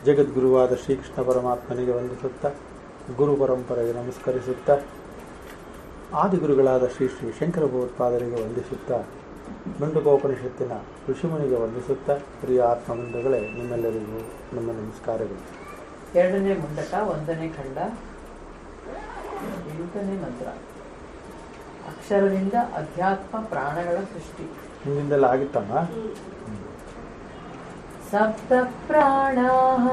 ಜಗದ್ಗುರುವಾದ ಶ್ರೀಕೃಷ್ಣ ಪರಮಾತ್ಮನಿಗೆ ವಂದಿಸುತ್ತಾ ಗುರು ಪರಂಪರೆಗೆ ನಮಸ್ಕರಿಸುತ್ತಾ ಆದಿಗುರುಗಳಾದ ಶ್ರೀ ಶ್ರೀ ಶಂಕರ ಭಗವತ್ಪಾದರಿಗೆ ವಂದಿಸುತ್ತಾ ಮಂಡುಕೋಪನಿಷತ್ತಿನ ಋಷಿಮುನಿಗೆ ವಂದಿಸುತ್ತಾ ಪ್ರಿಯ ಆತ್ಮಬಂಧುಗಳೇ ನಿಮ್ಮೆಲ್ಲರಿಗೂ ನಮ್ಮ ನಮಸ್ಕಾರಗಳು ಎರಡನೇ ಮುಂಡಕ ಒಂದನೇ ಖಂಡ ಎಂಟನೇ ಮಂತ್ರ ಅಕ್ಷರದಿಂದ ಅಧ್ಯಾತ್ಮ ಪ್ರಾಣಗಳ ಸೃಷ್ಟಿ ಹಿಂದಿಂದೆಲ್ಲ ಆಗಿತ್ತಮ್ಮ ಸಪ್ತ ಪ್ರಾಣಾಃ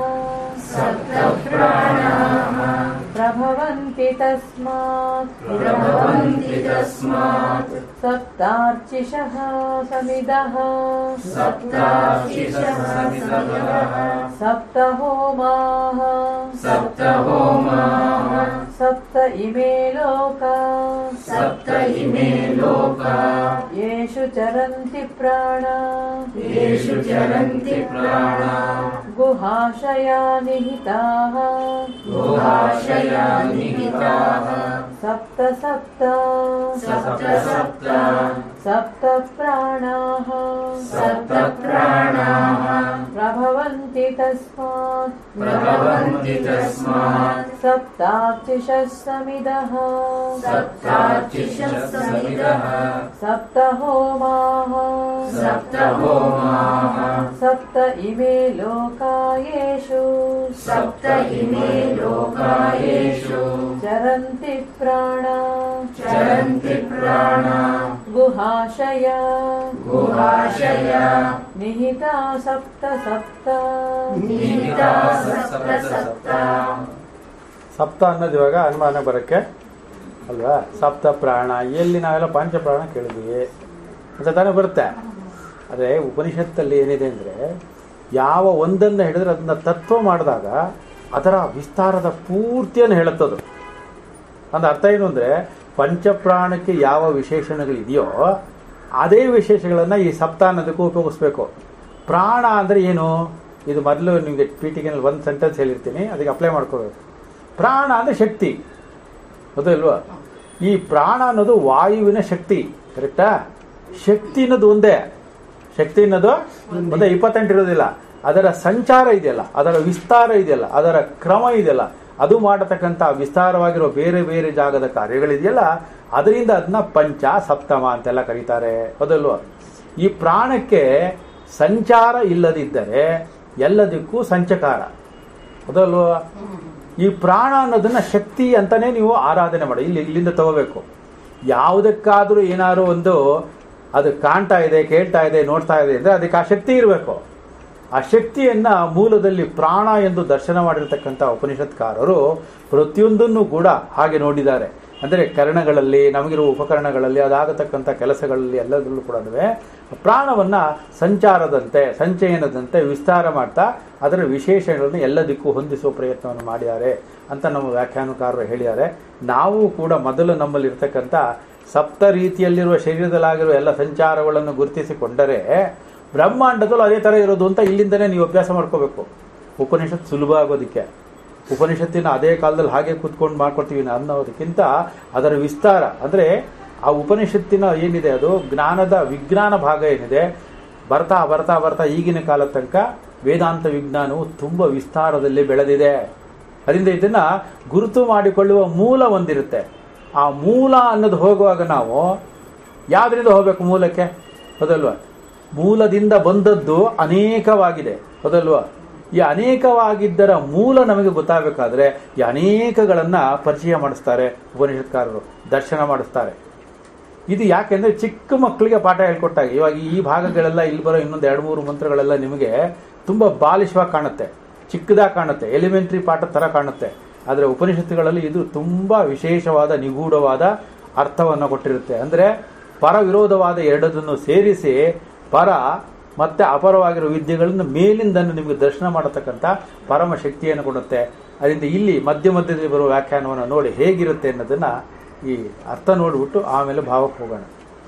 सप्तप्राणाः ಪ್ರಭವಂತಿ ತಸ್ಮಾತ್ प्रभवन्ति तस्मात् ಸಪ್ತಾರ್ಚಿಷಃ ಸಮಿದಃ सप्ताशिषः समितः ಸಪ್ತ ಹೋಮಾಃ सप्त होमाः ಸಪ್ತ ಇಮೇ ಲೋಕಾ सप्त इमे लोका ಯೇಷು ಚರಂತಿ ಪ್ರಾಣ येषु चरन्ति प्राणा ಗುಹಾಶಯಾ ನಿಹಿತಾಃ गुहाशया निहिताः सप्त सप्त सप्त सप्त सप्त प्राणाः सप्त प्राणाः प्रभवन्ति तस्मात् प्रभवन्ति तस्मात् सप्तार्चिषः समिदः सप्तार्चिषः समिदः सप्त होमाः सप्त होमाः सप्त इमे लोकायेषु सप्त इमे लोकायेषु चरन्ति प्राणा चरन्ति प्राणा गुहाशया गुहाशया निहिता सप्त सप्त निहिता सप्त सप्त ಸಪ್ತ ಅನ್ನೋದು ಇವಾಗ ಅನುಮಾನ ಬರೋಕ್ಕೆ ಅಲ್ವಾ ಸಪ್ತ ಪ್ರಾಣ ಎಲ್ಲಿ ನಾವೆಲ್ಲ ಪಂಚಪ್ರಾಣ ಕೇಳಿದ್ವಿ ಅಂತ ತಾನೇ ಬರುತ್ತೆ ಆದರೆ ಉಪನಿಷತ್ತಲ್ಲಿ ಏನಿದೆ ಅಂದರೆ ಯಾವ ಒಂದನ್ನು ಹಿಡಿದ್ರೆ ಅದನ್ನ ತತ್ವ ಮಾಡಿದಾಗ ಅದರ ವಿಸ್ತಾರದ ಪೂರ್ತಿಯನ್ನು ಹೇಳುತ್ತದು ಒಂದು ಅರ್ಥ ಏನು ಅಂದರೆ ಪಂಚಪ್ರಾಣಕ್ಕೆ ಯಾವ ವಿಶೇಷಣಗಳಿದೆಯೋ ಅದೇ ವಿಶೇಷಗಳನ್ನು ಈ ಸಪ್ತ ಅನ್ನೋದಕ್ಕೂ ಉಪಯೋಗಿಸ್ಬೇಕು ಪ್ರಾಣ ಅಂದರೆ ಏನು ಇದು ಮೊದಲು ನಿಮಗೆ ಪೀಟಿಗೆನಲ್ಲಿ ಒಂದು ಸೆಂಟೆನ್ಸ್ ಹೇಳಿರ್ತೀನಿ ಅದಕ್ಕೆ ಅಪ್ಲೈ ಮಾಡ್ಕೋಬೇಕು ಪ್ರಾಣ ಅಂದರೆ ಶಕ್ತಿ ಹೌದಲ್ವಾ ಈ ಪ್ರಾಣ ಅನ್ನೋದು ವಾಯುವಿನ ಶಕ್ತಿ ಕರೆಕ್ಟಾ ಶಕ್ತಿ ಅನ್ನೋದು ಒಂದೇ ಶಕ್ತಿ ಅನ್ನೋದು ಒಂದೇ ಇಪ್ಪತ್ತೆಂಟು ಇರೋದಿಲ್ಲ ಅದರ ಸಂಚಾರ ಇದೆಯಲ್ಲ ಅದರ ವಿಸ್ತಾರ ಇದೆಯಲ್ಲ ಅದರ ಕ್ರಮ ಇದೆಯಲ್ಲ ಅದು ಮಾಡತಕ್ಕಂಥ ವಿಸ್ತಾರವಾಗಿರೋ ಬೇರೆ ಬೇರೆ ಜಾಗದ ಕಾರ್ಯಗಳಿದೆಯಲ್ಲ ಅದರಿಂದ ಅದನ್ನ ಪಂಚ ಸಪ್ತಮ ಅಂತೆಲ್ಲ ಕರೀತಾರೆ ಹೌದಲ್ವಾ ಈ ಪ್ರಾಣಕ್ಕೆ ಸಂಚಾರ ಇಲ್ಲದಿದ್ದರೆ ಎಲ್ಲದಕ್ಕೂ ಸಂಚಕಾರ ಹೌದಲ್ವಾ ಈ ಪ್ರಾಣ ಅನ್ನೋದನ್ನ ಶಕ್ತಿ ಅಂತಾನೆ ನೀವು ಆರಾಧನೆ ಮಾಡಿ ಇಲ್ಲಿ ಇಲ್ಲಿಂದ ತಗೋಬೇಕು ಯಾವುದಕ್ಕಾದ್ರೂ ಏನಾದ್ರು ಒಂದು ಅದು ಕಾಣ್ತಾ ಇದೆ ಕೇಳ್ತಾ ಇದೆ ನೋಡ್ತಾ ಇದೆ ಅಂದ್ರೆ ಅದಕ್ಕೆ ಆ ಶಕ್ತಿ ಇರಬೇಕು ಆ ಶಕ್ತಿಯನ್ನ ಮೂಲದಲ್ಲಿ ಪ್ರಾಣ ಎಂದು ದರ್ಶನ ಮಾಡಿರ್ತಕ್ಕಂಥ ಉಪನಿಷತ್ಕಾರರು ಪ್ರತಿಯೊಂದನ್ನು ಕೂಡ ಹಾಗೆ ನೋಡಿದ್ದಾರೆ ಅಂದರೆ ಕರ್ಣಗಳಲ್ಲಿ ನಮಗಿರುವ ಉಪಕರಣಗಳಲ್ಲಿ ಅದಾಗತಕ್ಕಂಥ ಕೆಲಸಗಳಲ್ಲಿ ಎಲ್ಲದರಲ್ಲೂ ಕೂಡ ಪ್ರಾಣವನ್ನ ಸಂಚಾರದಂತೆ ಸಂಚಯನದಂತೆ ವಿಸ್ತಾರ ಮಾಡ್ತಾ ಅದರ ವಿಶೇಷಗಳನ್ನು ಎಲ್ಲದಕ್ಕೂ ಹೊಂದಿಸುವ ಪ್ರಯತ್ನವನ್ನು ಮಾಡಿದ್ದಾರೆ ಅಂತ ನಮ್ಮ ವ್ಯಾಖ್ಯಾನಕಾರರು ಹೇಳಿದ್ದಾರೆ ನಾವು ಕೂಡ ಮೊದಲು ನಮ್ಮಲ್ಲಿ ಇರ್ತಕ್ಕಂಥ ಸಪ್ತ ರೀತಿಯಲ್ಲಿರುವ ಶರೀರದಲ್ಲಾಗಿರುವ ಎಲ್ಲ ಸಂಚಾರಗಳನ್ನು ಗುರುತಿಸಿಕೊಂಡರೆ ಬ್ರಹ್ಮಾಂಡದಲ್ಲೂ ಅದೇ ಥರ ಇರೋದು ಅಂತ ಇಲ್ಲಿಂದನೇ ನೀವು ಅಭ್ಯಾಸ ಮಾಡ್ಕೋಬೇಕು ಉಪನಿಷತ್ ಸುಲಭ ಆಗೋದಕ್ಕೆ ಉಪನಿಷತ್ತಿನ ಅದೇ ಕಾಲದಲ್ಲಿ ಹಾಗೆ ಕೂತ್ಕೊಂಡು ಮಾಡ್ಕೊಡ್ತೀವಿ ಅನ್ನೋದಕ್ಕಿಂತ ಅದರ ವಿಸ್ತಾರ ಅಂದರೆ ಆ ಉಪನಿಷತ್ತಿನ ಏನಿದೆ ಅದು ಜ್ಞಾನದ ವಿಜ್ಞಾನ ಭಾಗ ಏನಿದೆ ಬರ್ತಾ ಬರ್ತಾ ಬರ್ತಾ ಈಗಿನ ಕಾಲ ತನಕ ವೇದಾಂತ ವಿಜ್ಞಾನವು ತುಂಬ ವಿಸ್ತಾರದಲ್ಲಿ ಬೆಳೆದಿದೆ ಅದರಿಂದ ಇದನ್ನ ಗುರುತು ಮಾಡಿಕೊಳ್ಳುವ ಮೂಲ ಒಂದಿರುತ್ತೆ ಆ ಮೂಲ ಅನ್ನೋದು ಹೋಗುವಾಗ ನಾವು ಯಾವ್ದ್ರಿಂದ ಹೋಗ್ಬೇಕು ಮೂಲಕ್ಕೆ ಹೌದಲ್ವಾ ಮೂಲದಿಂದ ಬಂದದ್ದು ಅನೇಕವಾಗಿದೆ ಹೌದಲ್ವಾ ಈ ಅನೇಕವಾಗಿದ್ದರ ಮೂಲ ನಮಗೆ ಗೊತ್ತಾಗಬೇಕಾದ್ರೆ ಈ ಅನೇಕಗಳನ್ನ ಪರಿಚಯ ಮಾಡಿಸ್ತಾರೆ ಉಪನಿಷತ್ಕಾರರು ದರ್ಶನ ಮಾಡಿಸ್ತಾರೆ ಇದು ಯಾಕೆಂದ್ರೆ ಚಿಕ್ಕ ಮಕ್ಕಳಿಗೆ ಪಾಠ ಹೇಳ್ಕೊಟ್ಟಾಗ ಇವಾಗ ಈ ಭಾಗಗಳೆಲ್ಲ ಇಲ್ಲಿ ಬರೋ ಇನ್ನೊಂದು ಎರಡು ಮೂರು ಮಂತ್ರಗಳೆಲ್ಲ ನಿಮಗೆ ತುಂಬಾ ಬಾಲಿಶವಾಗಿ ಕಾಣುತ್ತೆ ಚಿಕ್ಕದಾಗಿ ಕಾಣುತ್ತೆ ಎಲಿಮೆಂಟ್ರಿ ಪಾಠ ತರ ಕಾಣುತ್ತೆ ಆದರೆ ಉಪನಿಷತ್ತುಗಳಲ್ಲಿ ಇದು ತುಂಬಾ ವಿಶೇಷವಾದ ನಿಗೂಢವಾದ ಅರ್ಥವನ್ನು ಕೊಟ್ಟಿರುತ್ತೆ ಅಂದ್ರೆ ಪರ ವಿರೋಧವಾದ ಎರಡದನ್ನು ಸೇರಿಸಿ ಪರ ಮತ್ತೆ ಅಪರವಾಗಿರೋ ವಿದ್ಯೆಗಳನ್ನು ಮೇಲಿಂದ ನಿಮಗೆ ದರ್ಶನ ಮಾಡತಕ್ಕಂಥ ಪರಮ ಶಕ್ತಿಯನ್ನು ಕೊಡುತ್ತೆ ಅದರಿಂದ ಇಲ್ಲಿ ಮಧ್ಯ ಮಧ್ಯದಲ್ಲಿ ಬರುವ ವ್ಯಾಖ್ಯಾನವನ್ನು ನೋಡಿ ಹೇಗಿರುತ್ತೆ ಅನ್ನೋದನ್ನ ಈ ಅರ್ಥ ನೋಡಿಬಿಟ್ಟು ಆಮೇಲೆ ಭಾವಕ್ಕೆ ಹೋಗೋಣ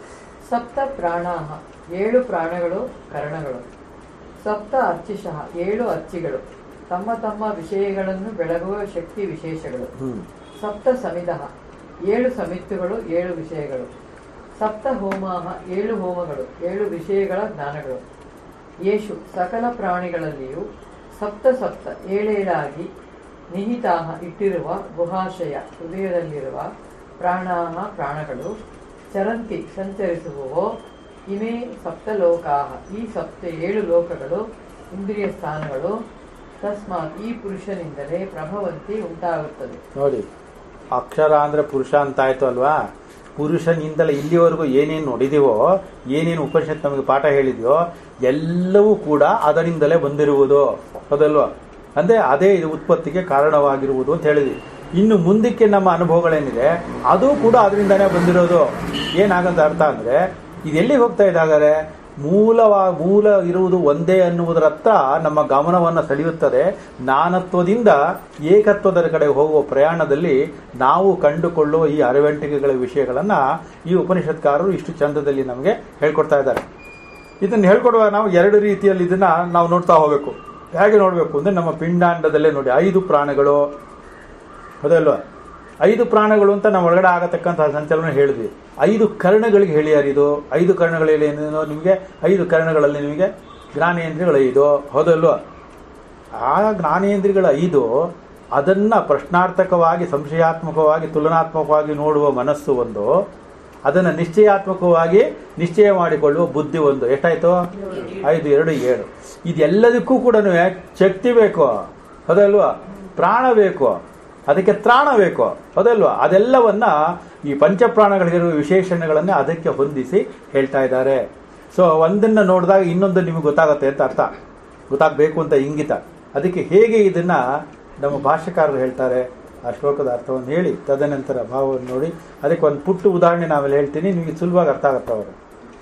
ಸಪ್ತ ಪ್ರಾಣಾಹ ಏಳು ಪ್ರಾಣಗಳು ಕರಣಗಳು ಸಪ್ತ ಅರ್ಚಿಷಃ ಏಳು ಅರ್ಚಿಗಳು ತಮ್ಮ ತಮ್ಮ ವಿಷಯಗಳನ್ನು ಬೆಳಗುವ ಶಕ್ತಿ ವಿಶೇಷಗಳು ಹ್ಮ್ ಸಪ್ತ ಸಮಿದಃ ಏಳು ಸಮಿತ್ತುಗಳು ಏಳು ವಿಷಯಗಳು ಸಪ್ತ ಹೋಮಾಹ ಏಳು ಹೋಮಗಳು ಏಳು ವಿಷಯಗಳ ಜ್ಞಾನಗಳು ಯೇಷು ಸಕಲ ಪ್ರಾಣಿಗಳಲ್ಲಿಯೂ ಸಪ್ತ ಸಪ್ತ ಏಳೇಳಾಗಿ ನಿಹಿತಾಹ ಇಟ್ಟಿರುವ ಗುಹಾಶಯ ಹೃದಯದಲ್ಲಿರುವ ಪ್ರಾಣಾಹ ಪ್ರಾಣಗಳು ಚರಂತಿ ಸಂಚರಿಸುವವೋ ಇಮೇ ಸಪ್ತಲೋಕಾಹ ಈ ಸಪ್ತ ಏಳು ಲೋಕಗಳು ಇಂದ್ರಿಯ ಸ್ಥಾನಗಳು ತಸ್ಮಾತ್ ಈ ಪುರುಷನಿಂದಲೇ ಪ್ರಭವಂತಿ ಉಂಟಾಗುತ್ತದೆ ನೋಡಿ ಅಕ್ಷರ ಅಂದ್ರೆ ಪುರುಷ ಅಂತ ಆಯ್ತು ಅಲ್ವಾ ಪುರುಷನಿಂದಲೇ ಇಲ್ಲಿವರೆಗೂ ಏನೇನು ನೋಡಿದೀವೋ ಏನೇನು ಉಪನಿಷತ್ ನಮಗೆ ಪಾಠ ಹೇಳಿದೆಯೋ ಎಲ್ಲವೂ ಕೂಡ ಅದರಿಂದಲೇ ಬಂದಿರುವುದು ಹೌದಲ್ವಾ ಅಂದ್ರೆ ಅದೇ ಇದು ಉತ್ಪತ್ತಿಗೆ ಕಾರಣವಾಗಿರುವುದು ಅಂತ ಹೇಳಿದ್ವಿ ಇನ್ನು ಮುಂದಕ್ಕೆ ನಮ್ಮ ಅನುಭವಗಳೇನಿದೆ ಅದು ಕೂಡ ಅದರಿಂದನೇ ಬಂದಿರೋದು ಏನಾಗಂತ ಅರ್ಥ ಅಂದ್ರೆ ಇದು ಎಲ್ಲಿಗೆ ಹೋಗ್ತಾ ಇದ್ದಾಗಾರೆ ಮೂಲವಾ ಮೂಲ ಇರುವುದು ಒಂದೇ ಅನ್ನುವುದರತ್ತ ನಮ್ಮ ಗಮನವನ್ನು ಸೆಳೆಯುತ್ತದೆ ನಾನತ್ವದಿಂದ ಏಕತ್ವದ ಕಡೆ ಹೋಗುವ ಪ್ರಯಾಣದಲ್ಲಿ ನಾವು ಕಂಡುಕೊಳ್ಳುವ ಈ ಅರವೆಂಟಿಕೆಗಳ ವಿಷಯಗಳನ್ನ ಈ ಉಪನಿಷತ್ಕಾರರು ಇಷ್ಟು ಚಂದದಲ್ಲಿ ನಮಗೆ ಹೇಳ್ಕೊಡ್ತಾ ಇದ್ದಾರೆ ಇದನ್ನು ಹೇಳ್ಕೊಡುವಾಗ ನಾವು ಎರಡು ರೀತಿಯಲ್ಲಿ ಇದನ್ನ ನಾವು ನೋಡ್ತಾ ಹೋಗಬೇಕು ಹೇಗೆ ನೋಡಬೇಕು ಅಂದ್ರೆ ನಮ್ಮ ಪಿಂಡಾಂಡದಲ್ಲೇ ನೋಡಿ ಐದು ಪ್ರಾಣಗಳು ಹೌದಲ್ವಾ ಐದು ಪ್ರಾಣಗಳು ಅಂತ ನಮ್ಮ ಒಳಗಡೆ ಆಗತಕ್ಕಂತಹ ಸಂಚಲನ ಹೇಳಿದ್ವಿ ಐದು ಕರ್ಣಗಳಿಗೆ ಹೇಳಿಯಾರು ಇದು ಐದು ಕರ್ಣಗಳಲ್ಲಿ ಏನೇನೋ ನಿಮಗೆ ಐದು ಕರ್ಣಗಳಲ್ಲಿ ನಿಮಗೆ ಜ್ಞಾನೇಂದ್ರಿಯಗಳು ಐದು ಹೌದಲ್ವಾ ಆ ಜ್ಞಾನೇಂದ್ರಿಯಗಳ ಐದು ಅದನ್ನ ಪ್ರಶ್ನಾರ್ಥಕವಾಗಿ ಸಂಶಯಾತ್ಮಕವಾಗಿ ತುಲನಾತ್ಮಕವಾಗಿ ನೋಡುವ ಮನಸ್ಸು ಒಂದು ಅದನ್ನು ನಿಶ್ಚಯಾತ್ಮಕವಾಗಿ ನಿಶ್ಚಯ ಮಾಡಿಕೊಳ್ಳುವ ಬುದ್ಧಿ ಒಂದು ಎಷ್ಟಾಯ್ತು ಐದು ಎರಡು ಏಳು ಇದೆಲ್ಲದಕ್ಕೂ ಕೂಡ ಶಕ್ತಿ ಬೇಕು ಹೌದಲ್ವಾ ಪ್ರಾಣ ಬೇಕು ಅದಕ್ಕೆ ತ್ರಾಣ ಬೇಕು ಹೌದಲ್ವಾ ಅದೆಲ್ಲವನ್ನ ಈ ಪಂಚಪ್ರಾಣಗಳಿಗಿರುವ ವಿಶೇಷಣಗಳನ್ನೇ ಅದಕ್ಕೆ ಹೊಂದಿಸಿ ಹೇಳ್ತಾ ಇದ್ದಾರೆ ಸೊ ಒಂದನ್ನ ನೋಡಿದಾಗ ಇನ್ನೊಂದು ನಿಮಗೆ ಗೊತ್ತಾಗುತ್ತೆ ಅಂತ ಅರ್ಥ ಗೊತ್ತಾಗಬೇಕು ಅಂತ ಇಂಗಿತ ಅದಕ್ಕೆ ಹೇಗೆ ಇದನ್ನ ನಮ್ಮ ಭಾಷ್ಯಕಾರರು ಹೇಳ್ತಾರೆ ಆ ಶ್ಲೋಕದ ಅರ್ಥವನ್ನು ಹೇಳಿ ತದನಂತರ ಭಾವವನ್ನು ನೋಡಿ ಅದಕ್ಕೆ ಒಂದು ಪುಟ್ಟ ಉದಾಹರಣೆ ನಾವೆಲ್ಲ ಹೇಳ್ತೀನಿ ನಿಮಗೆ ಸುಲಭವಾಗಿ ಅರ್ಥ ಆಗುತ್ತೆ ಅವರು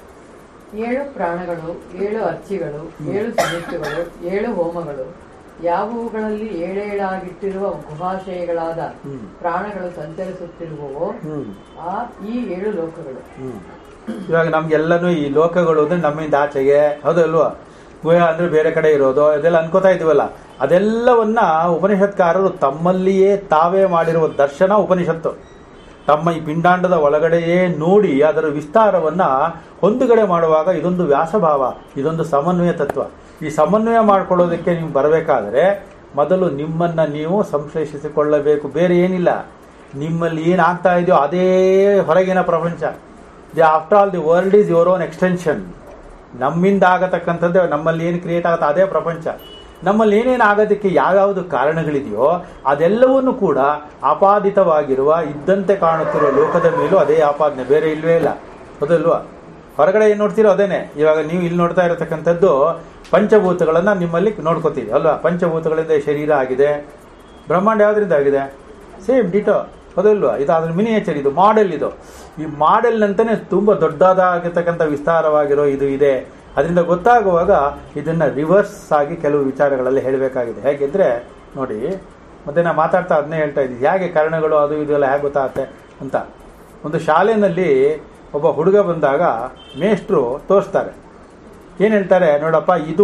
ಏಳು ಪ್ರಾಣಗಳು ಏಳು ಅರ್ಚಿಗಳು ಏಳು ಸಮಿತಿಗಳು ಏಳು ಹೋಮಗಳು ಯಾವುವುಗಳಲ್ಲಿ ಏಳೇಳಾಗಿಟ್ಟಿರುವ ಗುಹಾಶಯಗಳಾದ ಹ್ಮ್. ಪ್ರಾಣಗಳು ಸಂಚರಿಸುತ್ತಿರುವವೋ ಹ್ಮ್ ಆ ಈ ಏಳು ಲೋಕಗಳು ಹ್ಮ್. ಇವಾಗ ನಮ್ಗೆಲ್ಲನೂ ಈ ಲೋಕಗಳು ಅಂದ್ರೆ ನಮ್ಮಿಂದ ಆಚೆಗೆ ಹೌದಲ್ವಾ ಗುಹೆ ಅಂದ್ರೆ ಬೇರೆ ಕಡೆ ಇರೋದು ಇದೆಲ್ಲ ಅನ್ಕೋತಾ ಇದೀವಲ್ಲ ಅದೆಲ್ಲವನ್ನ ಉಪನಿಷತ್ಕಾರರು ತಮ್ಮಲ್ಲಿಯೇ ತಾವೇ ಮಾಡಿರುವ ದರ್ಶನ ಉಪನಿಷತ್ತು ತಮ್ಮ ಈ ಪಿಂಡಾಂಡದ ಒಳಗಡೆಯೇ ನೋಡಿ ಅದರ ವಿಸ್ತಾರವನ್ನ ಹೊಂದುಗಡೆ ಮಾಡುವಾಗ ಇದೊಂದು ವ್ಯಾಸಭಾವ ಇದೊಂದು ಸಮನ್ವಯ ತತ್ವ ಈ ಸಮನ್ವಯ ಮಾಡ್ಕೊಳ್ಳೋದಕ್ಕೆ ನೀವು ಬರಬೇಕಾದ್ರೆ ಮೊದಲು ನಿಮ್ಮನ್ನ ನೀವು ಸಂಶ್ಲೇಷಿಸಿಕೊಳ್ಳಬೇಕು ಬೇರೆ ಏನಿಲ್ಲ ನಿಮ್ಮಲ್ಲಿ ಏನಾಗ್ತಾ ಇದೆಯೋ ಅದೇ ಹೊರಗಿನ ಪ್ರಪಂಚ the after all the world is your own extension ನಮ್ಮಿಂದ ಆಗತಕ್ಕಂಥದ್ದು ನಮ್ಮಲ್ಲಿ ಏನು ಕ್ರಿಯೇಟ್ ಆಗುತ್ತೆ ಅದೇ ಪ್ರಪಂಚ ನಮ್ಮಲ್ಲಿ ಏನೇನು ಆಗೋದಕ್ಕೆ ಯಾವ್ಯಾವುದು ಕಾರಣಗಳಿದೆಯೋ ಅದೆಲ್ಲವನ್ನು ಕೂಡ ಆಪಾದಿತವಾಗಿರುವ ಇದ್ದಂತೆ ಕಾಣುತ್ತಿರುವ ಲೋಕದ ಮೇಲೂ ಅದೇ ಆಪಾದನೆ ಬೇರೆ ಇಲ್ವೇ ಇಲ್ಲ ಹೌದಲ್ವಾ ಹೊರಗಡೆ ಏನು ನೋಡ್ತೀರೋ ಅದೇನೆ ಇವಾಗ ನೀವು ಇಲ್ಲಿ ನೋಡ್ತಾ ಇರತಕ್ಕಂಥದ್ದು ಪಂಚಭೂತಗಳನ್ನ ನಿಮ್ಮಲ್ಲಿ ನೋಡ್ಕೋತೀವಿ ಅಲ್ವಾ ಪಂಚಭೂತಗಳಿಂದ ಈ ಶರೀರ ಆಗಿದೆ ಬ್ರಹ್ಮಾಂಡ ಯಾವ್ದ್ರಿಂದ ಆಗಿದೆ ಸೇಮ್ ಡಿಟೋ ಹೌದಲ್ವಾ ಇದು ಅದ್ರ ಮಿನಿಯೇಚರ್ ಇದು ಮಾಡೆಲ್ ಇದು ಈ ಮಾಡೆಲ್ ಅಂತಾನೆ ತುಂಬಾ ದೊಡ್ಡದಾಗಿರ್ತಕ್ಕಂಥ ವಿಸ್ತಾರವಾಗಿರೋ ಇದು ಇದೆ ಅದರಿಂದ ಗೊತ್ತಾಗುವಾಗ ಇದನ್ನ ರಿವರ್ಸ್ ಆಗಿ ಕೆಲವು ವಿಚಾರಗಳಲ್ಲಿ ಹೇಳಬೇಕಾಗಿದೆ ಹೇಗೆಂದ್ರೆ ನೋಡಿ ಮತ್ತೆ ನಾ ಮಾತಾಡ್ತಾ ಅದನ್ನೇ ಹೇಳ್ತಾ ಇದ್ದೀನಿ ಹೇಗೆ ಕಾರಣಗಳು ಅದು ಇದು ಎಲ್ಲ ಹೇಗೆ ಗೊತ್ತಾಗುತ್ತೆ ಅಂತ ಒಂದು ಶಾಲೆಯಲ್ಲಿ ಒಬ್ಬ ಹುಡುಗ ಬಂದಾಗ ಮೇಷ್ಟ್ರು ತೋರಿಸ್ತಾರೆ ಏನು ಹೇಳ್ತಾರೆ ನೋಡಪ್ಪ ಇದು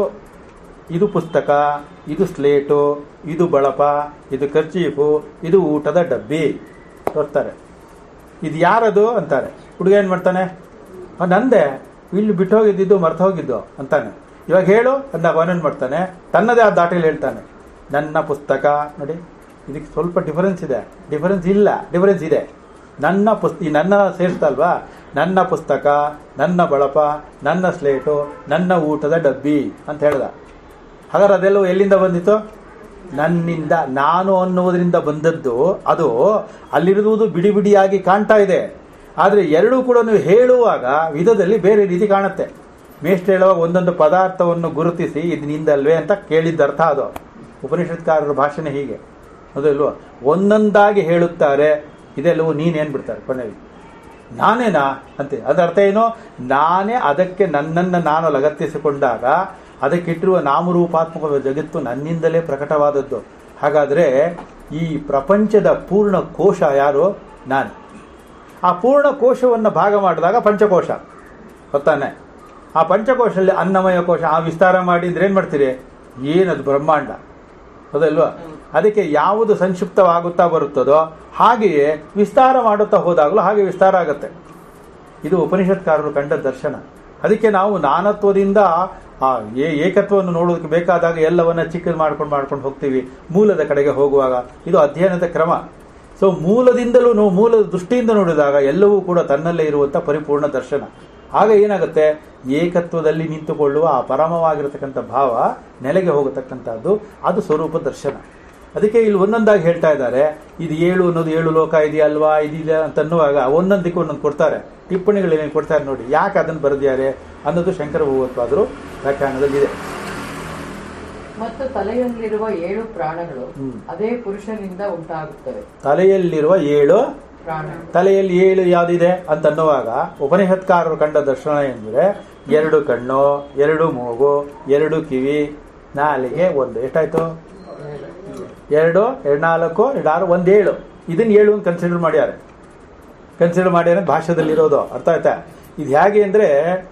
ಇದು ಪುಸ್ತಕ ಇದು ಸ್ಲೇಟು ಇದು ಬಳಪ ಇದು ಕರ್ಚೀಫು ಇದು ಊಟದ ಡಬ್ಬಿ ತೋರ್ತಾರೆ ಇದು ಯಾರದು ಅಂತಾರೆ ಹುಡುಗ ಏನು ಮಾಡ್ತಾನೆ "ಆ, ನಂದೇ ಇಲ್ಲಿ ಬಿಟ್ಟು ಹೋಗಿದ್ದು ಮರ್ತು ಹೋಗಿದ್ದು ಅಂತಾನೆ ಇವಾಗ ಹೇಳು ಅಂದಾಗ ಅವನೇನು ಮಾಡ್ತಾನೆ ತನ್ನದೇ ಆ ದಾಟಿಲಿ ಹೇಳ್ತಾನೆ ನನ್ನ ಪುಸ್ತಕ ನೋಡಿ ಇದಕ್ಕೆ ಸ್ವಲ್ಪ ಡಿಫರೆನ್ಸ್ ಇದೆ ಡಿಫರೆನ್ಸ್ ಇಲ್ಲ ಡಿಫರೆನ್ಸ್ ಇದೆ ನನ್ನ ಪುಸ್ತ ಈ ನನ್ನ ಸೇರಿಸ್ತಲ್ವಾ ನನ್ನ ಪುಸ್ತಕ ನನ್ನ ಬಳಪ ನನ್ನ ಸ್ಲೇಟು ನನ್ನ ಊಟದ ಡಬ್ಬಿ ಅಂತ ಹೇಳ್ದ ಹಾಗಾದ್ರೆ ಅದೆಲ್ಲವೂ ಎಲ್ಲಿಂದ ಬಂದಿತ್ತು ನನ್ನಿಂದ ನಾನು ಅನ್ನುವುದರಿಂದ ಬಂದದ್ದು ಅದು ಅಲ್ಲಿರುವುದು ಬಿಡಿ ಬಿಡಿಯಾಗಿ ಕಾಣ್ತಾ ಇದೆ ಆದರೆ ಎರಡೂ ಕೂಡ ನೀವು ಹೇಳುವಾಗ ವಿಧದಲ್ಲಿ ಬೇರೆ ರೀತಿ ಕಾಣುತ್ತೆ ಮೇಷ್ಟ್ರು ಹೇಳುವಾಗ ಒಂದೊಂದು ಪದಾರ್ಥವನ್ನು ಗುರುತಿಸಿ ಇದು ನಿಂದಲ್ವೇ ಅಂತ ಕೇಳಿದ್ದ ಅರ್ಥ ಅದು ಉಪನಿಷತ್ಕಾರರ ಭಾಷಣ ಹೀಗೆ ಹೌದಲ್ವಾ ಒಂದೊಂದಾಗಿ ಹೇಳುತ್ತಾರೆ ಇದೆಲ್ಲವೂ ನೀನೇನ್ ಬಿಡ್ತಾರೆ ಕೊನೆಗೆ ನಾನೇನಾ ಅಂತೆ ಅದರ ಅರ್ಥ ಏನು ನಾನೇ ಅದಕ್ಕೆ ನನ್ನನ್ನು ನಾನು ಲಗತ್ತಿಸಿಕೊಂಡಾಗ ಅದಕ್ಕಿಟ್ಟಿರುವ ನಾಮರೂಪಾತ್ಮಕ ಜಗತ್ತು ನನ್ನಿಂದಲೇ ಪ್ರಕಟವಾದದ್ದು ಹಾಗಾದ್ರೆ ಈ ಪ್ರಪಂಚದ ಪೂರ್ಣ ಕೋಶ ಯಾರು ನಾನು ಆ ಪೂರ್ಣ ಕೋಶವನ್ನು ಭಾಗ ಮಾಡಿದಾಗ ಪಂಚಕೋಶ ಗೊತ್ತಾನೆ ಆ ಪಂಚಕೋಶದಲ್ಲಿ ಅನ್ನಮಯ ಕೋಶ ಆ ವಿಸ್ತಾರ ಮಾಡಿ ಅಂದ್ರೆ ಏನ್ ಮಾಡ್ತೀರಿ ಏನದು ಬ್ರಹ್ಮಾಂಡ ಹೌದಲ್ವಾ ಅದಕ್ಕೆ ಯಾವುದು ಸಂಕ್ಷಿಪ್ತವಾಗುತ್ತಾ ಬರುತ್ತದೋ ಹಾಗೆಯೇ ವಿಸ್ತಾರ ಮಾಡುತ್ತಾ ಹೋದಾಗಲೂ ಹಾಗೆ ವಿಸ್ತಾರ ಆಗುತ್ತೆ ಇದು ಉಪನಿಷತ್ಕಾರರು ಕಂಡ ದರ್ಶನ ಅದಕ್ಕೆ ನಾವು ನಾನತ್ವದಿಂದ ಆ ಏ ಏಕತ್ವವನ್ನು ನೋಡೋದಕ್ಕೆ ಬೇಕಾದಾಗ ಎಲ್ಲವನ್ನ ಚಿಕ್ಕದು ಮಾಡ್ಕೊಂಡು ಮಾಡ್ಕೊಂಡು ಹೋಗ್ತೀವಿ ಮೂಲದ ಕಡೆಗೆ ಹೋಗುವಾಗ ಇದು ಅಧ್ಯಯನದ ಕ್ರಮ ಸೊ ಮೂಲದಿಂದಲೂ ನೋ- ಮೂಲದ ದೃಷ್ಟಿಯಿಂದ ನೋಡಿದಾಗ ಎಲ್ಲವೂ ಕೂಡ ತನ್ನಲ್ಲೇ ಇರುವಂಥ ಪರಿಪೂರ್ಣ ದರ್ಶನ ಆಗ ಏನಾಗುತ್ತೆ ಏಕತ್ವದಲ್ಲಿ ನಿಂತುಕೊಳ್ಳುವ ಆ ಪರಮವಾಗಿರತಕ್ಕಂಥ ಭಾವ ನೆಲೆಗೆ ಹೋಗತಕ್ಕಂಥದ್ದು ಅದು ಸ್ವರೂಪ ದರ್ಶನ ಅದಕ್ಕೆ ಇಲ್ಲಿ ಒಂದೊಂದಾಗಿ ಹೇಳ್ತಾ ಇದ್ದಾರೆ ಇದು ಏಳು ಅನ್ನೋದು ಏಳು ಲೋಕ ಇದೆಯಲ್ವಾ ಇದಿದೆ ಅಂತ ಅನ್ನುವಾಗ ಒಂದೊಂದಕ್ಕೆ ಒಂದೊಂದು ಕೊಡ್ತಾರೆ ಟಿಪ್ಪಣಿಗಳು ಏನೇನು ಕೊಡ್ತಾರೆ ನೋಡಿ ಯಾಕೆ ಅದನ್ನು ಬರೆದಿದ್ದಾರೆ ಅನ್ನೋದು ಶಂಕರ ಭಗವತ್ಪಾದರು ವ್ಯಾಖ್ಯಾನದಲ್ಲಿದೆ ಮತ್ತು ತಲೆಯಲ್ಲಿರುವ ಏಳು ಪ್ರಾಣಗಳು ಹ್ಮ್. ಅದೇ ಪುರುಷನಿಂದ ಉಂಟಾಗುತ್ತವೆ ತಲೆಯಲ್ಲಿರುವ ಏಳು ಪ್ರಾಣ ತಲೆಯಲ್ಲಿ ಏಳು ಯಾವುದಿದೆ ಅಂತ ಅನ್ನುವಾಗ ಉಪನಿಷತ್ಕಾರರು ಕಂಡ ದರ್ಶನ ಎಂದರೆ ಎರಡು ಕಣ್ಣು ಎರಡು ಮೂಗು ಎರಡು ಕಿವಿ ನಾಲಿಗೆ ಒಂದು ಎಷ್ಟಾಯ್ತು ಎರಡು ಎರಡು ನಾಲ್ಕು ಎರಡು ಆರು ಒಂದು ಏಳು ಇದನ್ನ ಏಳು ಅಂತ ಕನ್ಸಿಡರ್ ಮಾಡ್ಯಾರೆ ಕನ್ಸಿಡರ್ ಮಾಡ್ಯಾರೆ ಭಾಷೆದಲ್ಲಿರೋದು ಅರ್ಥ ಆಯ್ತಾ ಇದು ಹೇಗೆ ಅಂದರೆ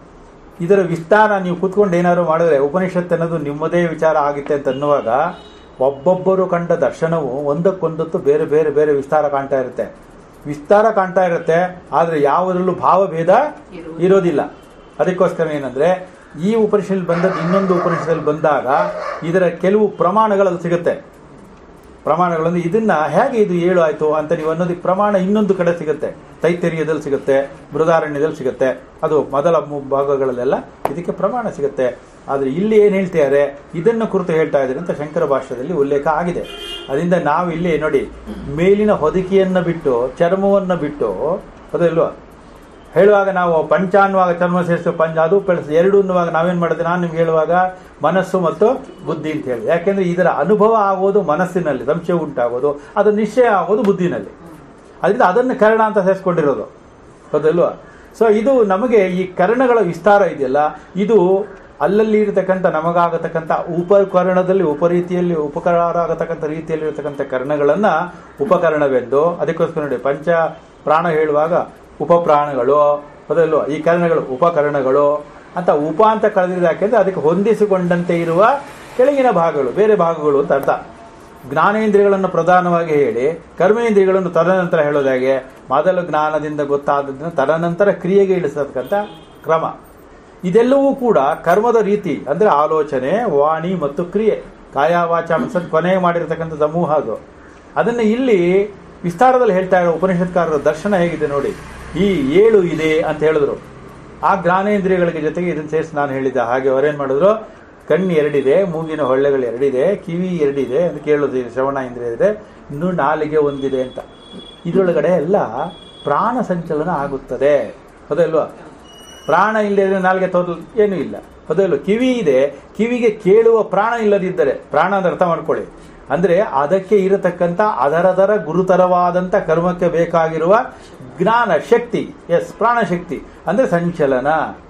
ಇದರ ವಿಸ್ತಾರ ನೀವು ಕೂತ್ಕೊಂಡು ಏನಾದ್ರು ಮಾಡಿದ್ರೆ ಉಪನಿಷತ್ ಅನ್ನೋದು ನಿಮ್ಮದೇ ವಿಚಾರ ಆಗುತ್ತೆ ಅಂತ ಅನ್ನುವಾಗ ಒಬ್ಬೊಬ್ಬರು ಕಂಡ ದರ್ಶನವು ಒಂದಕ್ಕೊಂದತ್ತು ಬೇರೆ ಬೇರೆ ಬೇರೆ ವಿಸ್ತಾರ ಕಾಣ್ತಾ ಇರುತ್ತೆ ವಿಸ್ತಾರ ಕಾಣ್ತಾ ಇರುತ್ತೆ ಆದರೆ ಯಾವುದರಲ್ಲೂ ಭಾವಭೇದ ಇರೋದಿಲ್ಲ ಅದಕ್ಕೋಸ್ಕರ ಏನಂದ್ರೆ ಈ ಉಪನಿಷತ್ ಬಂದದ್ದು ಇನ್ನೊಂದು ಉಪನಿಷತ್ತಲ್ಲಿ ಬಂದಾಗ ಇದರ ಕೆಲವು ಪ್ರಮಾಣಗಳಲ್ಲಿ ಸಿಗುತ್ತೆ ಪ್ರಮಾಣಗಳನ್ನು ಇದನ್ನ ಹೇಗೆ ಇದು ಏಳು ಆಯ್ತು ಅಂತ ನೀವು ಅನ್ನೋದಕ್ಕೆ ಪ್ರಮಾಣ ಇನ್ನೊಂದು ಕಡೆ ಸಿಗುತ್ತೆ ತೈತರಿಯದಲ್ಲಿ ಸಿಗುತ್ತೆ ಬೃಹದಾರಣ್ಯದಲ್ಲಿ ಸಿಗುತ್ತೆ ಅದು ಮೊದಲ ಮು- ಭಾಗಗಳಲ್ಲೆಲ್ಲ ಇದಕ್ಕೆ ಪ್ರಮಾಣ ಸಿಗುತ್ತೆ ಆದರೆ ಇಲ್ಲಿ ಏನು ಹೇಳ್ತಿದ್ದಾರೆ ಇದನ್ನು ಕುರಿತು ಹೇಳ್ತಾ ಇದ್ದಾರೆ ಅಂತ ಶಂಕರ ಭಾಷ್ಯದಲ್ಲಿ ಉಲ್ಲೇಖ ಆಗಿದೆ ಅದರಿಂದ ನಾವು ಇಲ್ಲಿ ನೋಡಿ ಮೇಲಿನ ಹೊದಿಕೆಯನ್ನು ಬಿಟ್ಟು ಚರ್ಮವನ್ನು ಬಿಟ್ಟು ಅದಲ್ವಾ ಹೇಳುವಾಗ ನಾವು ಪಂಚ ಅನ್ನುವಾಗ ಚರ್ಮ ಸೇರಿಸಿ ಪಂಚ ಅದು ಪ್ಲಸ್ ಎರಡು ಅನ್ನುವಾಗ ನಾವೇನ್ ಮಾಡಿದೆ ನಾನು ನಿಮ್ಗೆ ಹೇಳುವಾಗ ಮನಸ್ಸು ಮತ್ತು ಬುದ್ಧಿ ಅಂತ ಹೇಳಿ ಯಾಕೆಂದ್ರೆ ಇದರ ಅನುಭವ ಆಗೋದು ಮನಸ್ಸಿನಲ್ಲಿ ಸಂಶಯ ಉಂಟಾಗೋದು ಅದು ನಿಶ್ಚಯ ಆಗೋದು ಬುದ್ಧಿನಲ್ಲಿ ಅದರಿಂದ ಅದನ್ನು ಕರ್ಣ ಅಂತ ಸೇರಿಸ್ಕೊಂಡಿರೋದು ಹೌದಲ್ವಾ ಸೊ ಇದು ನಮಗೆ ಈ ಕರ್ಣಗಳ ವಿಸ್ತಾರ ಇದೆಯಲ್ಲ ಇದು ಅಲ್ಲಲ್ಲಿ ಇರತಕ್ಕಂಥ ನಮಗಾಗತಕ್ಕಂಥ ಉಪಕರಣದಲ್ಲಿ ಉಪರೀತಿಯಲ್ಲಿ ಉಪಕಾರ ಆಗತಕ್ಕಂಥ ರೀತಿಯಲ್ಲಿ ಇರತಕ್ಕಂಥ ಕರ್ಣಗಳನ್ನ ಉಪಕರಣವೆಂದು ಅದಕ್ಕೋಸ್ಕರ ನೋಡಿ ಪಂಚ ಪ್ರಾಣ ಹೇಳುವಾಗ ಉಪಪ್ರಾಣಗಳು ಅದಲ್ವ ಈ ಕರ್ಣಗಳು ಉಪಕರಣಗಳು ಅಂತ ಉಪ ಅಂತ ಕಳೆದಿದೆ ಯಾಕೆಂದ್ರೆ ಅದಕ್ಕೆ ಹೊಂದಿಸಿಕೊಂಡಂತೆ ಇರುವ ಕೆಳಗಿನ ಭಾಗಗಳು ಬೇರೆ ಭಾಗಗಳು ಅಂತ ಅರ್ಥ ಜ್ಞಾನೇಂದ್ರಿಯಗಳನ್ನು ಪ್ರಧಾನವಾಗಿ ಹೇಳಿ ಕರ್ಮೇಂದ್ರಿಯಗಳನ್ನು ತದನಂತರ ಹೇಳೋದಾಗೆ ಮೊದಲು ಜ್ಞಾನದಿಂದ ಗೊತ್ತಾದದನ್ನು ತದನಂತರ ಕ್ರಿಯೆಗೆ ಇಳಿಸತಕ್ಕಂಥ ಕ್ರಮ ಇದೆಲ್ಲವೂ ಕೂಡ ಕರ್ಮದ ರೀತಿ ಅಂದ್ರೆ ಆಲೋಚನೆ ವಾಣಿ ಮತ್ತು ಕ್ರಿಯೆ ಕಾಯ ವಾಚ ಮನಸ್ಸನ್ನು ಕೊನೆ ಮಾಡಿರ್ತಕ್ಕಂಥ ಸಮೂಹ ಅದು ಅದನ್ನ ಇಲ್ಲಿ ವಿಸ್ತಾರದಲ್ಲಿ ಹೇಳ್ತಾ ಇರೋ ಉಪನಿಷತ್ಕಾರರ ದರ್ಶನ ಹೇಗಿದೆ ನೋಡಿ ಈ ಏಳು ಇದೆ ಅಂತ ಹೇಳಿದ್ರು ಆ ಜ್ಞಾನೇಂದ್ರಿಯಗಳಿಗೆ ಜೊತೆಗೆ ಇದನ್ನ ಸೇರಿಸಿ ನಾನು ಹೇಳಿದ್ದೆ ಹಾಗೆ ಅವರೇನ್ ಮಾಡಿದ್ರು ಕಣ್ಣು ಎರಡಿದೆ ಮೂಗಿನ ಹೊಳ್ಳೆಗಳು ಎರಡಿದೆ ಕಿವಿ ಎರಡಿದೆ ಅಂತ ಕೇಳೋದು ಇದೆ, ಶ್ರವಣ ಇಂದ್ರಿಯ ಇದೆ ಇನ್ನು ನಾಲಿಗೆ ಒಂದಿದೆ ಅಂತ ಇದರೊಳಗಡೆ ಎಲ್ಲ ಪ್ರಾಣ ಸಂಚಲನ ಆಗುತ್ತದೆ ಹೌದಲ್ವಾ ಪ್ರಾಣ ಇಲ್ಲದೆ ನಾಲ್ಗೆ ತೋರ್ಲು ಏನೂ ಇಲ್ಲ ಹೌದಲ್ವ ಕಿವಿ ಇದೆ ಕಿವಿಗೆ ಕೇಳುವ ಪ್ರಾಣ ಇಲ್ಲದಿದ್ದರೆ ಪ್ರಾಣ ಅಂತ ಅರ್ಥ ಮಾಡ್ಕೊಳ್ಳಿ ಅಂದ್ರೆ ಅದಕ್ಕೆ ಇರತಕ್ಕಂಥ ಅದರದರ ಗುರುತರವಾದಂಥ ಕರ್ಮಕ್ಕೆ ಬೇಕಾಗಿರುವ ಜ್ಞಾನ ಶಕ್ತಿ ಎಸ್ ಪ್ರಾಣ ಶಕ್ತಿ ಅಂದ್ರೆ ಸಂಚಲನ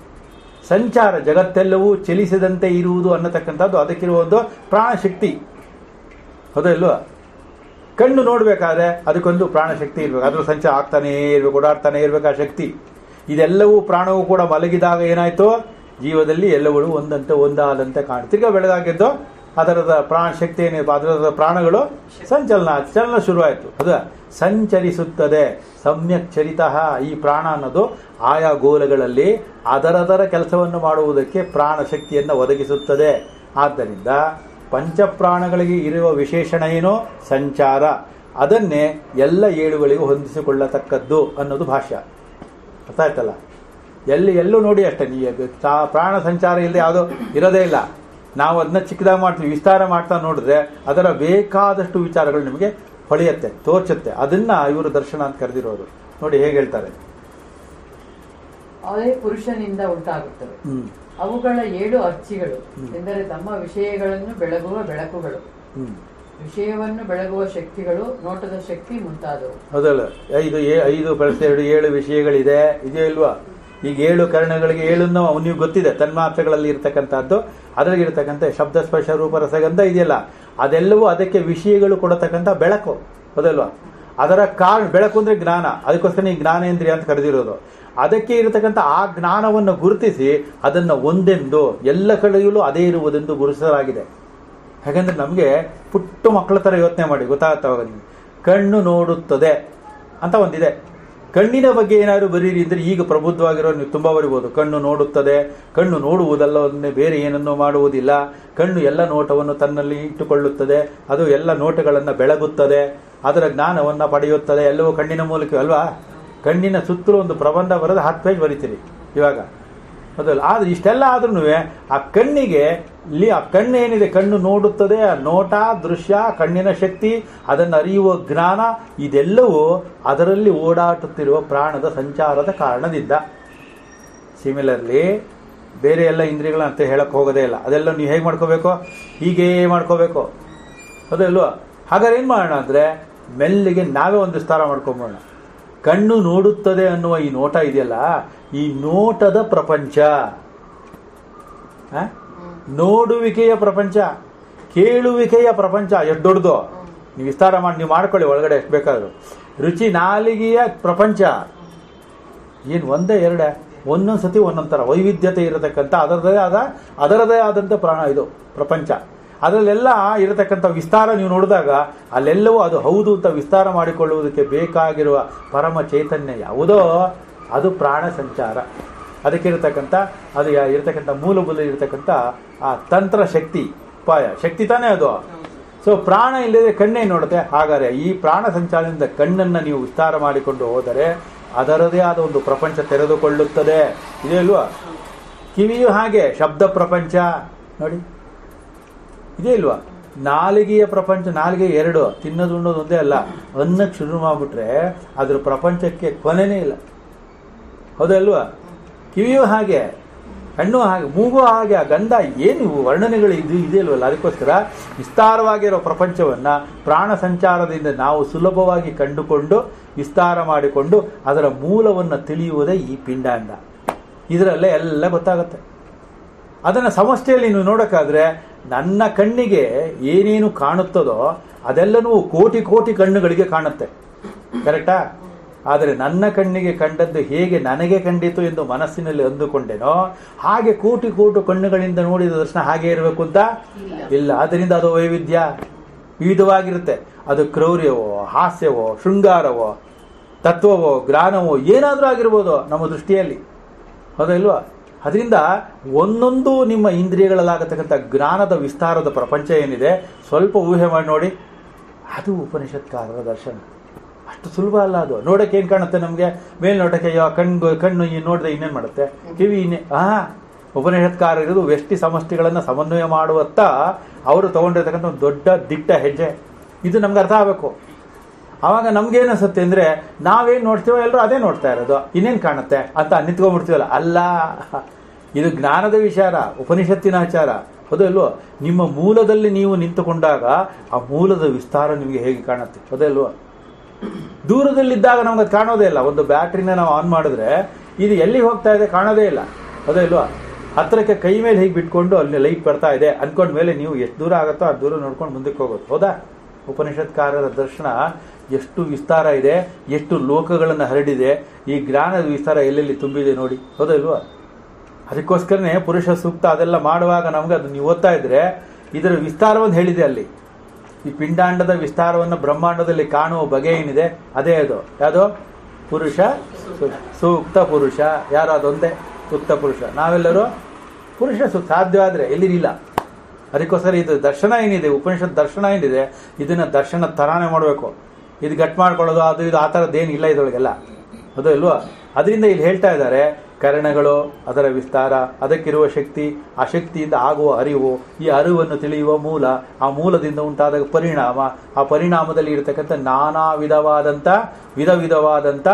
ಸಂಚಾರ ಜಗತ್ತೆಲ್ಲವೂ ಚಲಿಸದಂತೆ ಇರುವುದು ಅನ್ನತಕ್ಕಂಥದ್ದು ಅದಕ್ಕಿರುವ ಒಂದು ಪ್ರಾಣ ಶಕ್ತಿ ಹೌದಲ್ವಾ ಕಣ್ಣು ನೋಡ್ಬೇಕಾದ್ರೆ ಅದಕ್ಕೊಂದು ಪ್ರಾಣ ಶಕ್ತಿ ಇರ್ಬೇಕು ಅದ್ರ ಸಂಚಾರ ಆಗ್ತಾನೇ ಇರ್ಬೇಕು ಓಡಾಡ್ತಾನೆ ಇರ್ಬೇಕು ಆ ಶಕ್ತಿ ಇದೆಲ್ಲವೂ ಪ್ರಾಣವು ಕೂಡ ಮಲಗಿದಾಗ ಏನಾಯ್ತು ಜೀವದಲ್ಲಿ ಎಲ್ಲಗಳು ಒಂದಂತೆ ಒಂದಾದಂತೆ ಕಾಣು ತಿರ್ಗಾ ಬೆಳಗಾಗಿದ್ದು ಅದರದ ಪ್ರಾಣ ಶಕ್ತಿ ಏನಿದೆ ಅದರದ ಪ್ರಾಣಗಳು ಸಂಚಲನ ಚಲನ ಶುರುವಾಯಿತು ಹೌದಾ ಸಂಚರಿಸುತ್ತದೆ ಸಮ್ಯಕ್ ಚರಿತ ಈ ಪ್ರಾಣ ಅನ್ನೋದು ಆಯಾ ಗೋಲಗಳಲ್ಲಿ ಅದರದರ ಕೆಲಸವನ್ನು ಮಾಡುವುದಕ್ಕೆ ಪ್ರಾಣ ಶಕ್ತಿಯನ್ನು ಒದಗಿಸುತ್ತದೆ ಆದ್ದರಿಂದ ಪಂಚಪ್ರಾಣಗಳಿಗೆ ಇರುವ ವಿಶೇಷಣ ಏನು ಸಂಚಾರ ಅದನ್ನೇ ಎಲ್ಲ ಏಳುಗಳಿಗೂ ಹೊಂದಿಸಿಕೊಳ್ಳತಕ್ಕದ್ದು ಅನ್ನೋದು ಭಾಷ್ಯ ಅರ್ಥ ಆಯ್ತಲ್ಲ ಎಲ್ಲಿ ಎಲ್ಲೂ ನೋಡಿ ಅಷ್ಟೇ ನೀ ಸಾ- ಪ್ರಾಣ ಸಂಚಾರ ಇಲ್ಲದೆ ಯಾವುದೋ ಇರೋದೇ ಇಲ್ಲ ನಾವು ಅದನ್ನ ಚಿಕ್ಕದಾಗಿ ಮಾಡ್ತೀವಿ ವಿಸ್ತಾರ ಮಾಡ್ತಾ ನೋಡಿದ್ರೆ ಅದರ ಬೇಕಾದಷ್ಟು ವಿಚಾರಗಳು ನಿಮಗೆ ಹೊಳೆಯುತ್ತೆ ತೋರ್ಚುತ್ತೆ ಅದನ್ನ ಇವರು ದರ್ಶನ ಅಂತ ಕರೆದಿರೋದು ನೋಡಿ ಹೇಗೆ ಹೇಳ್ತಾರೆ ಅದೇ ಪುರುಷನಿಂದ ಉಂಟಾಗುತ್ತವೆ ಹ್ಮ್ ಅವುಗಳ ಏಳು ಅರ್ಚಿಗಳು ಹ್ಮ್. ಎಂದರೆ ತಮ್ಮ ವಿಷಯಗಳನ್ನು ಬೆಳಗುವ ಬೆಳಕುಗಳು ಹ್ಮ್ ವಿಷಯವನ್ನು ಬೆಳಗುವ ಶಕ್ತಿಗಳು ನೋಟದ ಶಕ್ತಿ ಮುಂತಾದವು ಹೌದಲ್ಲ ಐದು ಏ- ಐದು ಪ್ಲಸ್ ಎರಡು ಏಳು ವಿಷಯಗಳಿದೆ ಇದೆಯೋ ಇಲ್ವಾ ಈಗ ಏಳು ಕರ್ಣಗಳಿಗೆ ಏಳನ್ನು ನೀವು ಗೊತ್ತಿದೆ ತನ್ಮಾತ್ರೆಗಳಲ್ಲಿ ಇರತಕ್ಕಂಥದ್ದು ಅದರಲ್ಲಿ ಇರತಕ್ಕಂಥ ಶಬ್ದ ಸ್ಪರ್ಶ ರೂಪ ರಸಗಂಧ ಇದೆಯಲ್ಲ ಅದೆಲ್ಲವೂ ಅದಕ್ಕೆ ವಿಷಯಗಳು ಕೊಡತಕ್ಕಂಥ ಬೆಳಕು ಹೌದಲ್ವಾ ಅದರ ಕಾರಣ ಬೆಳಕು ಅಂದ್ರೆ ಜ್ಞಾನ ಅದಕ್ಕೋಸ್ಕರ ಈ ಜ್ಞಾನೇಂದ್ರಿಯ ಅಂತ ಕರೆದಿರೋದು ಅದಕ್ಕೆ ಇರತಕ್ಕಂಥ ಆ ಜ್ಞಾನವನ್ನು ಗುರುತಿಸಿ ಅದನ್ನ ಒಂದೆಂದು ಎಲ್ಲ ಕಡೆಯಲ್ಲೂ ಅದೇ ಇರುವುದೆಂದು ಗುರುತಿಸಲಾಗಿದೆ ಹಾಗಂದ್ರೆ ನಮಗೆ ಪುಟ್ಟ ಮಕ್ಕಳ ಥರ ಯೋಚನೆ ಮಾಡಿ ಗೊತ್ತಾಗತ್ತವಾಗ ನಿಮ್ಗೆ ಕಣ್ಣು ನೋಡುತ್ತದೆ ಅಂತ ಒಂದಿದೆ ಕಣ್ಣಿನ ಬಗ್ಗೆ ಏನಾದ್ರು ಬರೀರಿ ಅಂದ್ರೆ ಈಗ ಪ್ರಬುದ್ಧವಾಗಿರೋ ನೀವು ತುಂಬಾ ಬರಿಬೋದು ಕಣ್ಣು ನೋಡುತ್ತದೆ ಕಣ್ಣು ನೋಡುವುದಲ್ಲವನ್ನೇ ಬೇರೆ ಏನನ್ನೂ ಮಾಡುವುದಿಲ್ಲ ಕಣ್ಣು ಎಲ್ಲ ನೋಟವನ್ನು ತನ್ನಲ್ಲಿ ಇಟ್ಟುಕೊಳ್ಳುತ್ತದೆ ಅದು ಎಲ್ಲ ನೋಟಗಳನ್ನು ಬೆಳಗುತ್ತದೆ ಅದರ ಜ್ಞಾನವನ್ನು ಪಡೆಯುತ್ತದೆ ಎಲ್ಲವೂ ಕಣ್ಣಿನ ಮೂಲಕ ಅಲ್ವಾ ಕಣ್ಣಿನ ಸುತ್ತಲೂ ಒಂದು ಪ್ರಬಂಧ ಬರೆದು ಹತ್ತು ಪೇಜ್ ಬರಿತೀರಿ ಇವಾಗ ಅದಲ್ಲ ಆದ್ರೆ ಇಷ್ಟೆಲ್ಲ ಆದ್ರೂ ಆ ಕಣ್ಣಿಗೆ ಇಲ್ಲಿ ಆ ಕಣ್ಣು ಏನಿದೆ ಕಣ್ಣು ನೋಡುತ್ತದೆ ಆ ನೋಟ ದೃಶ್ಯ ಕಣ್ಣಿನ ಶಕ್ತಿ ಅದನ್ನು ಅರಿಯುವ ಜ್ಞಾನ ಇದೆಲ್ಲವೂ ಅದರಲ್ಲಿ ಓಡಾಡುತ್ತಿರುವ ಪ್ರಾಣದ ಸಂಚಾರದ ಕಾರಣದಿಂದ ಸಿಮಿಲರ್ಲಿ ಬೇರೆ ಎಲ್ಲ ಇಂದ್ರಿಯಗಳನ್ನ ಅಂತ ಹೇಳಕ್ ಹೋಗೋದೇ ಇಲ್ಲ ಅದೆಲ್ಲ ನೀವು ಹೇಗೆ ಮಾಡ್ಕೋಬೇಕು ಹೀಗೇ ಮಾಡ್ಕೋಬೇಕು ಅದಲ್ವಾ ಹಾಗಾದ್ರೆ ಏನು ಮಾಡೋಣ ಅಂದರೆ ಮೆಲ್ಲಿಗೆ ನಾವೇ ಒಂದು ವಿಸ್ತಾರ ಮಾಡ್ಕೊಂಬೋಣ ಕಣ್ಣು ನೋಡುತ್ತದೆ ಅನ್ನುವ ಈ ನೋಟ ಇದೆಯಲ್ಲ ಈ ನೋಟದ ಪ್ರಪಂಚ ಆ? ನೋಡುವಿಕೆಯ ಪ್ರಪಂಚ ಕೇಳುವಿಕೆಯ ಪ್ರಪಂಚ ಎಷ್ಟು ದೊಡ್ಡದು ನೀವು ವಿಸ್ತಾರ ಮಾಡಿ ನೀವು ಮಾಡ್ಕೊಳ್ಳಿ ಒಳಗಡೆ ಎಷ್ಟು ಬೇಕಾದ್ರು ರುಚಿ ನಾಲಿಗೆಯ ಪ್ರಪಂಚ ಏನು ಒಂದೇ ಎರಡೇ ಒಂದೊಂದು ಸತಿ ಒಂದೊಂದು ಥರ ವೈವಿಧ್ಯತೆ ಇರತಕ್ಕಂಥ ಅದರದೇ ಆದ ಅದರದೇ ಆದಂಥ ಪ್ರಾಣ ಇದು ಪ್ರಪಂಚ ಅದರಲ್ಲೆಲ್ಲ ಇರತಕ್ಕಂಥ ವಿಸ್ತಾರ ನೀವು ನೋಡಿದಾಗ ಅಲ್ಲೆಲ್ಲವೂ ಅದು ಹೌದು ಅಂತ ವಿಸ್ತಾರ ಮಾಡಿಕೊಳ್ಳುವುದಕ್ಕೆ ಬೇಕಾಗಿರುವ ಪರಮ ಚೈತನ್ಯ ಯಾವುದೋ ಅದು ಪ್ರಾಣ ಸಂಚಾರ ಅದಕ್ಕಿರತಕ್ಕಂಥ ಅದು ಯಾ- ಇರತಕ್ಕಂಥ ಮೂಲಭೂತ ಇರತಕ್ಕಂಥ ಆ ತಂತ್ರ ಶಕ್ತಿ ಉಪಾಯ ಶಕ್ತಿ ತಾನೇ ಅದು ಸೊ ಪ್ರಾಣ ಇಲ್ಲದೆ ಕಣ್ಣೇ ನೋಡುತ್ತೆ ಹಾಗಾದರೆ ಈ ಪ್ರಾಣ ಸಂಚಾರದಿಂದ ಕಣ್ಣನ್ನು ನೀವು ವಿಸ್ತಾರ ಮಾಡಿಕೊಂಡು ಹೋದರೆ ಅದರದೇ ಆದ ಒಂದು ಪ್ರಪಂಚ ತೆರೆದುಕೊಳ್ಳುತ್ತದೆ ಇದೆ ಅಲ್ವಾ ಕಿವಿಯು ಹಾಗೆ ಶಬ್ದ ಪ್ರಪಂಚ ನೋಡಿ ಇದೇ ಇಲ್ವಾ ನಾಲಿಗೆಯ ಪ್ರಪಂಚ ನಾಲಿಗೆ ಎರಡು ತಿನ್ನೋದು ಉಣ್ಣೋದು ಒಂದೇ ಅಲ್ಲ ಅನ್ನಕ್ಕೆ ಶುರು ಮಾಡಿಬಿಟ್ರೆ ಅದ್ರ ಪ್ರಪಂಚಕ್ಕೆ ಕೊನೆನೇ ಇಲ್ಲ ಹೌದಲ್ವಾ ಕಿವಿಯೂ ಹಾಗೆ ಕಣ್ಣು ಹಾಗೆ ಮೂಗು ಹಾಗೆ ಆ ಗಂಧ ಏನು ಇವು ವರ್ಣನೆಗಳು ಇದು ಇದೆ ಇಲ್ವಲ್ಲ ಅದಕ್ಕೋಸ್ಕರ ವಿಸ್ತಾರವಾಗಿರೋ ಪ್ರಪಂಚವನ್ನ ಪ್ರಾಣ ಸಂಚಾರದಿಂದ ನಾವು ಸುಲಭವಾಗಿ ಕಂಡುಕೊಂಡು ವಿಸ್ತಾರ ಮಾಡಿಕೊಂಡು ಅದರ ಮೂಲವನ್ನು ತಿಳಿಯುವುದೇ ಈ ಪಿಂಡಾಂಡ ಇದರಲ್ಲೇ ಎಲ್ಲ ಗೊತ್ತಾಗುತ್ತೆ ಅದನ್ನು ಸಮಷ್ಟಿಯಲ್ಲಿ ನೀವು ನೋಡೋಕ್ಕಾದ್ರೆ ನನ್ನ ಕಣ್ಣಿಗೆ ಏನೇನು ಕಾಣುತ್ತದೋ ಅದೆಲ್ಲನೂ ಕೋಟಿ ಕೋಟಿ ಕಣ್ಣುಗಳಿಗೆ ಕಾಣುತ್ತೆ ಕರೆಕ್ಟಾ ಆದರೆ ನನ್ನ ಕಣ್ಣಿಗೆ ಕಂಡದ್ದು ಹೇಗೆ ನನಗೆ ಕಂಡಿತು ಎಂದು ಮನಸ್ಸಿನಲ್ಲಿ ಅಂದುಕೊಂಡೆನೋ ಹಾಗೆ ಕೋಟಿ ಕೋಟಿ ಕಣ್ಣುಗಳಿಂದ ನೋಡಿದ ದರ್ಶನ ಹಾಗೆ ಇರಬೇಕು ಅಂತ ಇಲ್ಲ ಅದರಿಂದ ಅದು ವೈವಿಧ್ಯ ವಿವಿಧವಾಗಿರುತ್ತೆ ಅದು ಕ್ರೌರ್ಯವೋ ಹಾಸ್ಯವೋ ಶೃಂಗಾರವೋ ತತ್ವವೋ ಜ್ಞಾನವೋ ಏನಾದರೂ ಆಗಿರ್ಬೋದು ನಮ್ಮ ದೃಷ್ಟಿಯಲ್ಲಿ ಹೌದಾ ಇಲ್ವಾ ಅದರಿಂದ ಒಂದೊಂದು ನಿಮ್ಮ ಇಂದ್ರಿಯಗಳಲ್ಲಾಗತಕ್ಕಂಥ ಜ್ಞಾನದ ವಿಸ್ತಾರದ ಪ್ರಪಂಚ ಏನಿದೆ ಸ್ವಲ್ಪ ಊಹೆ ಮಾಡಿ ನೋಡಿ ಅದು ಉಪನಿಷತ್ಕಾರರ ದರ್ಶನ ಅಷ್ಟು ಸುಲಭ ಅಲ್ಲ ಅದು ನೋಡಕ್ಕೆ ಏನು ಕಾಣುತ್ತೆ ನಮಗೆ ಮೇಲ್ನೋಟಕ್ಕೆ ಅಯ್ಯೋ ಕಣ್ಣು ಕಣ್ಣು ಈ ನೋಡಿದ್ರೆ ಇನ್ನೇನು ಮಾಡುತ್ತೆ ಕಿವಿ ಇನ್ನೇ ಆ ಉಪನಿಷತ್ಕಾರ ಇರೋದು ವ್ಯಷ್ಟಿ ಸಮಷ್ಟಿಗಳನ್ನು ಸಮನ್ವಯ ಮಾಡುವತ್ತ ಅವರು ತಗೊಂಡಿರ್ತಕ್ಕಂಥ ಒಂದು ದೊಡ್ಡ ದಿಟ್ಟ ಹೆಜ್ಜೆ ಇದು ನಮ್ಗೆ ಅರ್ಥ ಆಗಬೇಕು ಆವಾಗ ನಮ್ಗೇನು ಅನ್ಸುತ್ತೆ ಅಂದ್ರೆ ನಾವೇನ್ ನೋಡ್ತೀವೋ ಎಲ್ಲರೂ ಅದೇ ನೋಡ್ತಾ ಇರೋದು ಇನ್ನೇನ್ ಕಾಣುತ್ತೆ ಅಂತ ನಿಂತ್ಕೊಂಡ್ಬಿಡ್ತೀವಲ್ಲ ಅಲ್ಲ ಇದು ಜ್ಞಾನದ ವಿಚಾರ ಉಪನಿಷತ್ತಿನ ಆಚಾರ ಹೌದಲ್ವೋ ನಿಮ್ಮ ಮೂಲದಲ್ಲಿ ನೀವು ನಿಂತುಕೊಂಡಾಗ ಆ ಮೂಲದ ವಿಸ್ತಾರ ನಿಮಗೆ ಹೇಗೆ ಕಾಣುತ್ತೆ ಹೌದಲ್ವೋ ದೂರದಲ್ಲಿದ್ದಾಗ ನಮ್ಗೆ ಅದು ಕಾಣೋದೇ ಇಲ್ಲ ಒಂದು ಬ್ಯಾಟ್ರಿನ ನಾವು ಆನ್ ಮಾಡಿದ್ರೆ ಇದು ಎಲ್ಲಿ ಹೋಗ್ತಾ ಇದೆ ಕಾಣೋದೇ ಇಲ್ಲ ಅದೇ ಇಲ್ವಾ ಹತ್ರಕ್ಕೆ ಕೈ ಮೇಲೆ ಹೀಗೆ ಬಿಟ್ಕೊಂಡು ಅಲ್ಲಿ ಲೈಟ್ ಬರ್ತಾ ಇದೆ ಅನ್ಕೊಂಡ ಮೇಲೆ ನೀವು ಎಷ್ಟು ದೂರ ಆಗುತ್ತೋ ಆ ದೂರ ನೋಡ್ಕೊಂಡು ಮುಂದಕ್ಕೆ ಹೋಗೋದು ಹೌದಾ ಉಪನಿಷತ್ಕಾರರ ದರ್ಶನ ಎಷ್ಟು ವಿಸ್ತಾರ ಇದೆ ಎಷ್ಟು ಲೋಕಗಳನ್ನು ಹರಡಿದೆ ಈ ಜ್ಞಾನದ ವಿಸ್ತಾರ ಎಲ್ಲೆಲ್ಲಿ ತುಂಬಿದೆ ನೋಡಿ ಹೌದಾ ಇಲ್ವಾ ಅದಕ್ಕೋಸ್ಕರನೇ ಪುರುಷ ಸೂಕ್ತ ಅದೆಲ್ಲ ಮಾಡುವಾಗ ನಮ್ಗೆ ಅದು ನೀವು ಓದ್ತಾ ಇದ್ರೆ ಇದರ ವಿಸ್ತಾರವನ್ನು ಹೇಳಿದೆ ಅಲ್ಲಿ ಈ ಪಿಂಡಾಂಡದ ವಿಸ್ತಾರವನ್ನು ಬ್ರಹ್ಮಾಂಡದಲ್ಲಿ ಕಾಣುವ ಬಗೆ ಏನಿದೆ ಅದೇ ಅದು ಯಾವುದು ಪುರುಷ ಸು- ಸೂಕ್ತ ಪುರುಷ ಯಾರು ಅದೊಂದೇ ಸೂಕ್ತ ಪುರುಷ ನಾವೆಲ್ಲರೂ ಪುರುಷ ಸೂಕ್ತ ಸಾಧ್ಯವಾದರೆ ಎಲ್ಲಿರಿಲ್ಲ ಅದಕ್ಕೋಸ್ಕರ ಇದು ದರ್ಶನ ಏನಿದೆ ಉಪನಿಷತ್ ದರ್ಶನ ಏನಿದೆ ಇದನ್ನ ದರ್ಶನ ತರಾನೇ ಮಾಡಬೇಕು ಇದು ಗಟ್ ಮಾಡ್ಕೊಳ್ಳೋದು ಅದು ಇದು ಆ ಥರದ್ದೇನಿಲ್ಲ ಇದರೊಳಗೆಲ್ಲ ಅದು ಇಲ್ವಾ ಅದರಿಂದ ಇಲ್ಲಿ ಹೇಳ್ತಾ ಇದ್ದಾರೆ ಕರಣಗಳು ಅದರ ವಿಸ್ತಾರ ಅದಕ್ಕಿರುವ ಶಕ್ತಿ ಆ ಶಕ್ತಿಯಿಂದ ಆಗುವ ಅರಿವು ಈ ಅರಿವನ್ನು ತಿಳಿಯುವ ಮೂಲ ಆ ಮೂಲದಿಂದ ಉಂಟಾದ ಪರಿಣಾಮ ಆ ಪರಿಣಾಮದಲ್ಲಿ ಇರತಕ್ಕಂಥ ನಾನಾ ವಿಧವಾದಂಥ ವಿಧ ವಿಧವಾದಂಥ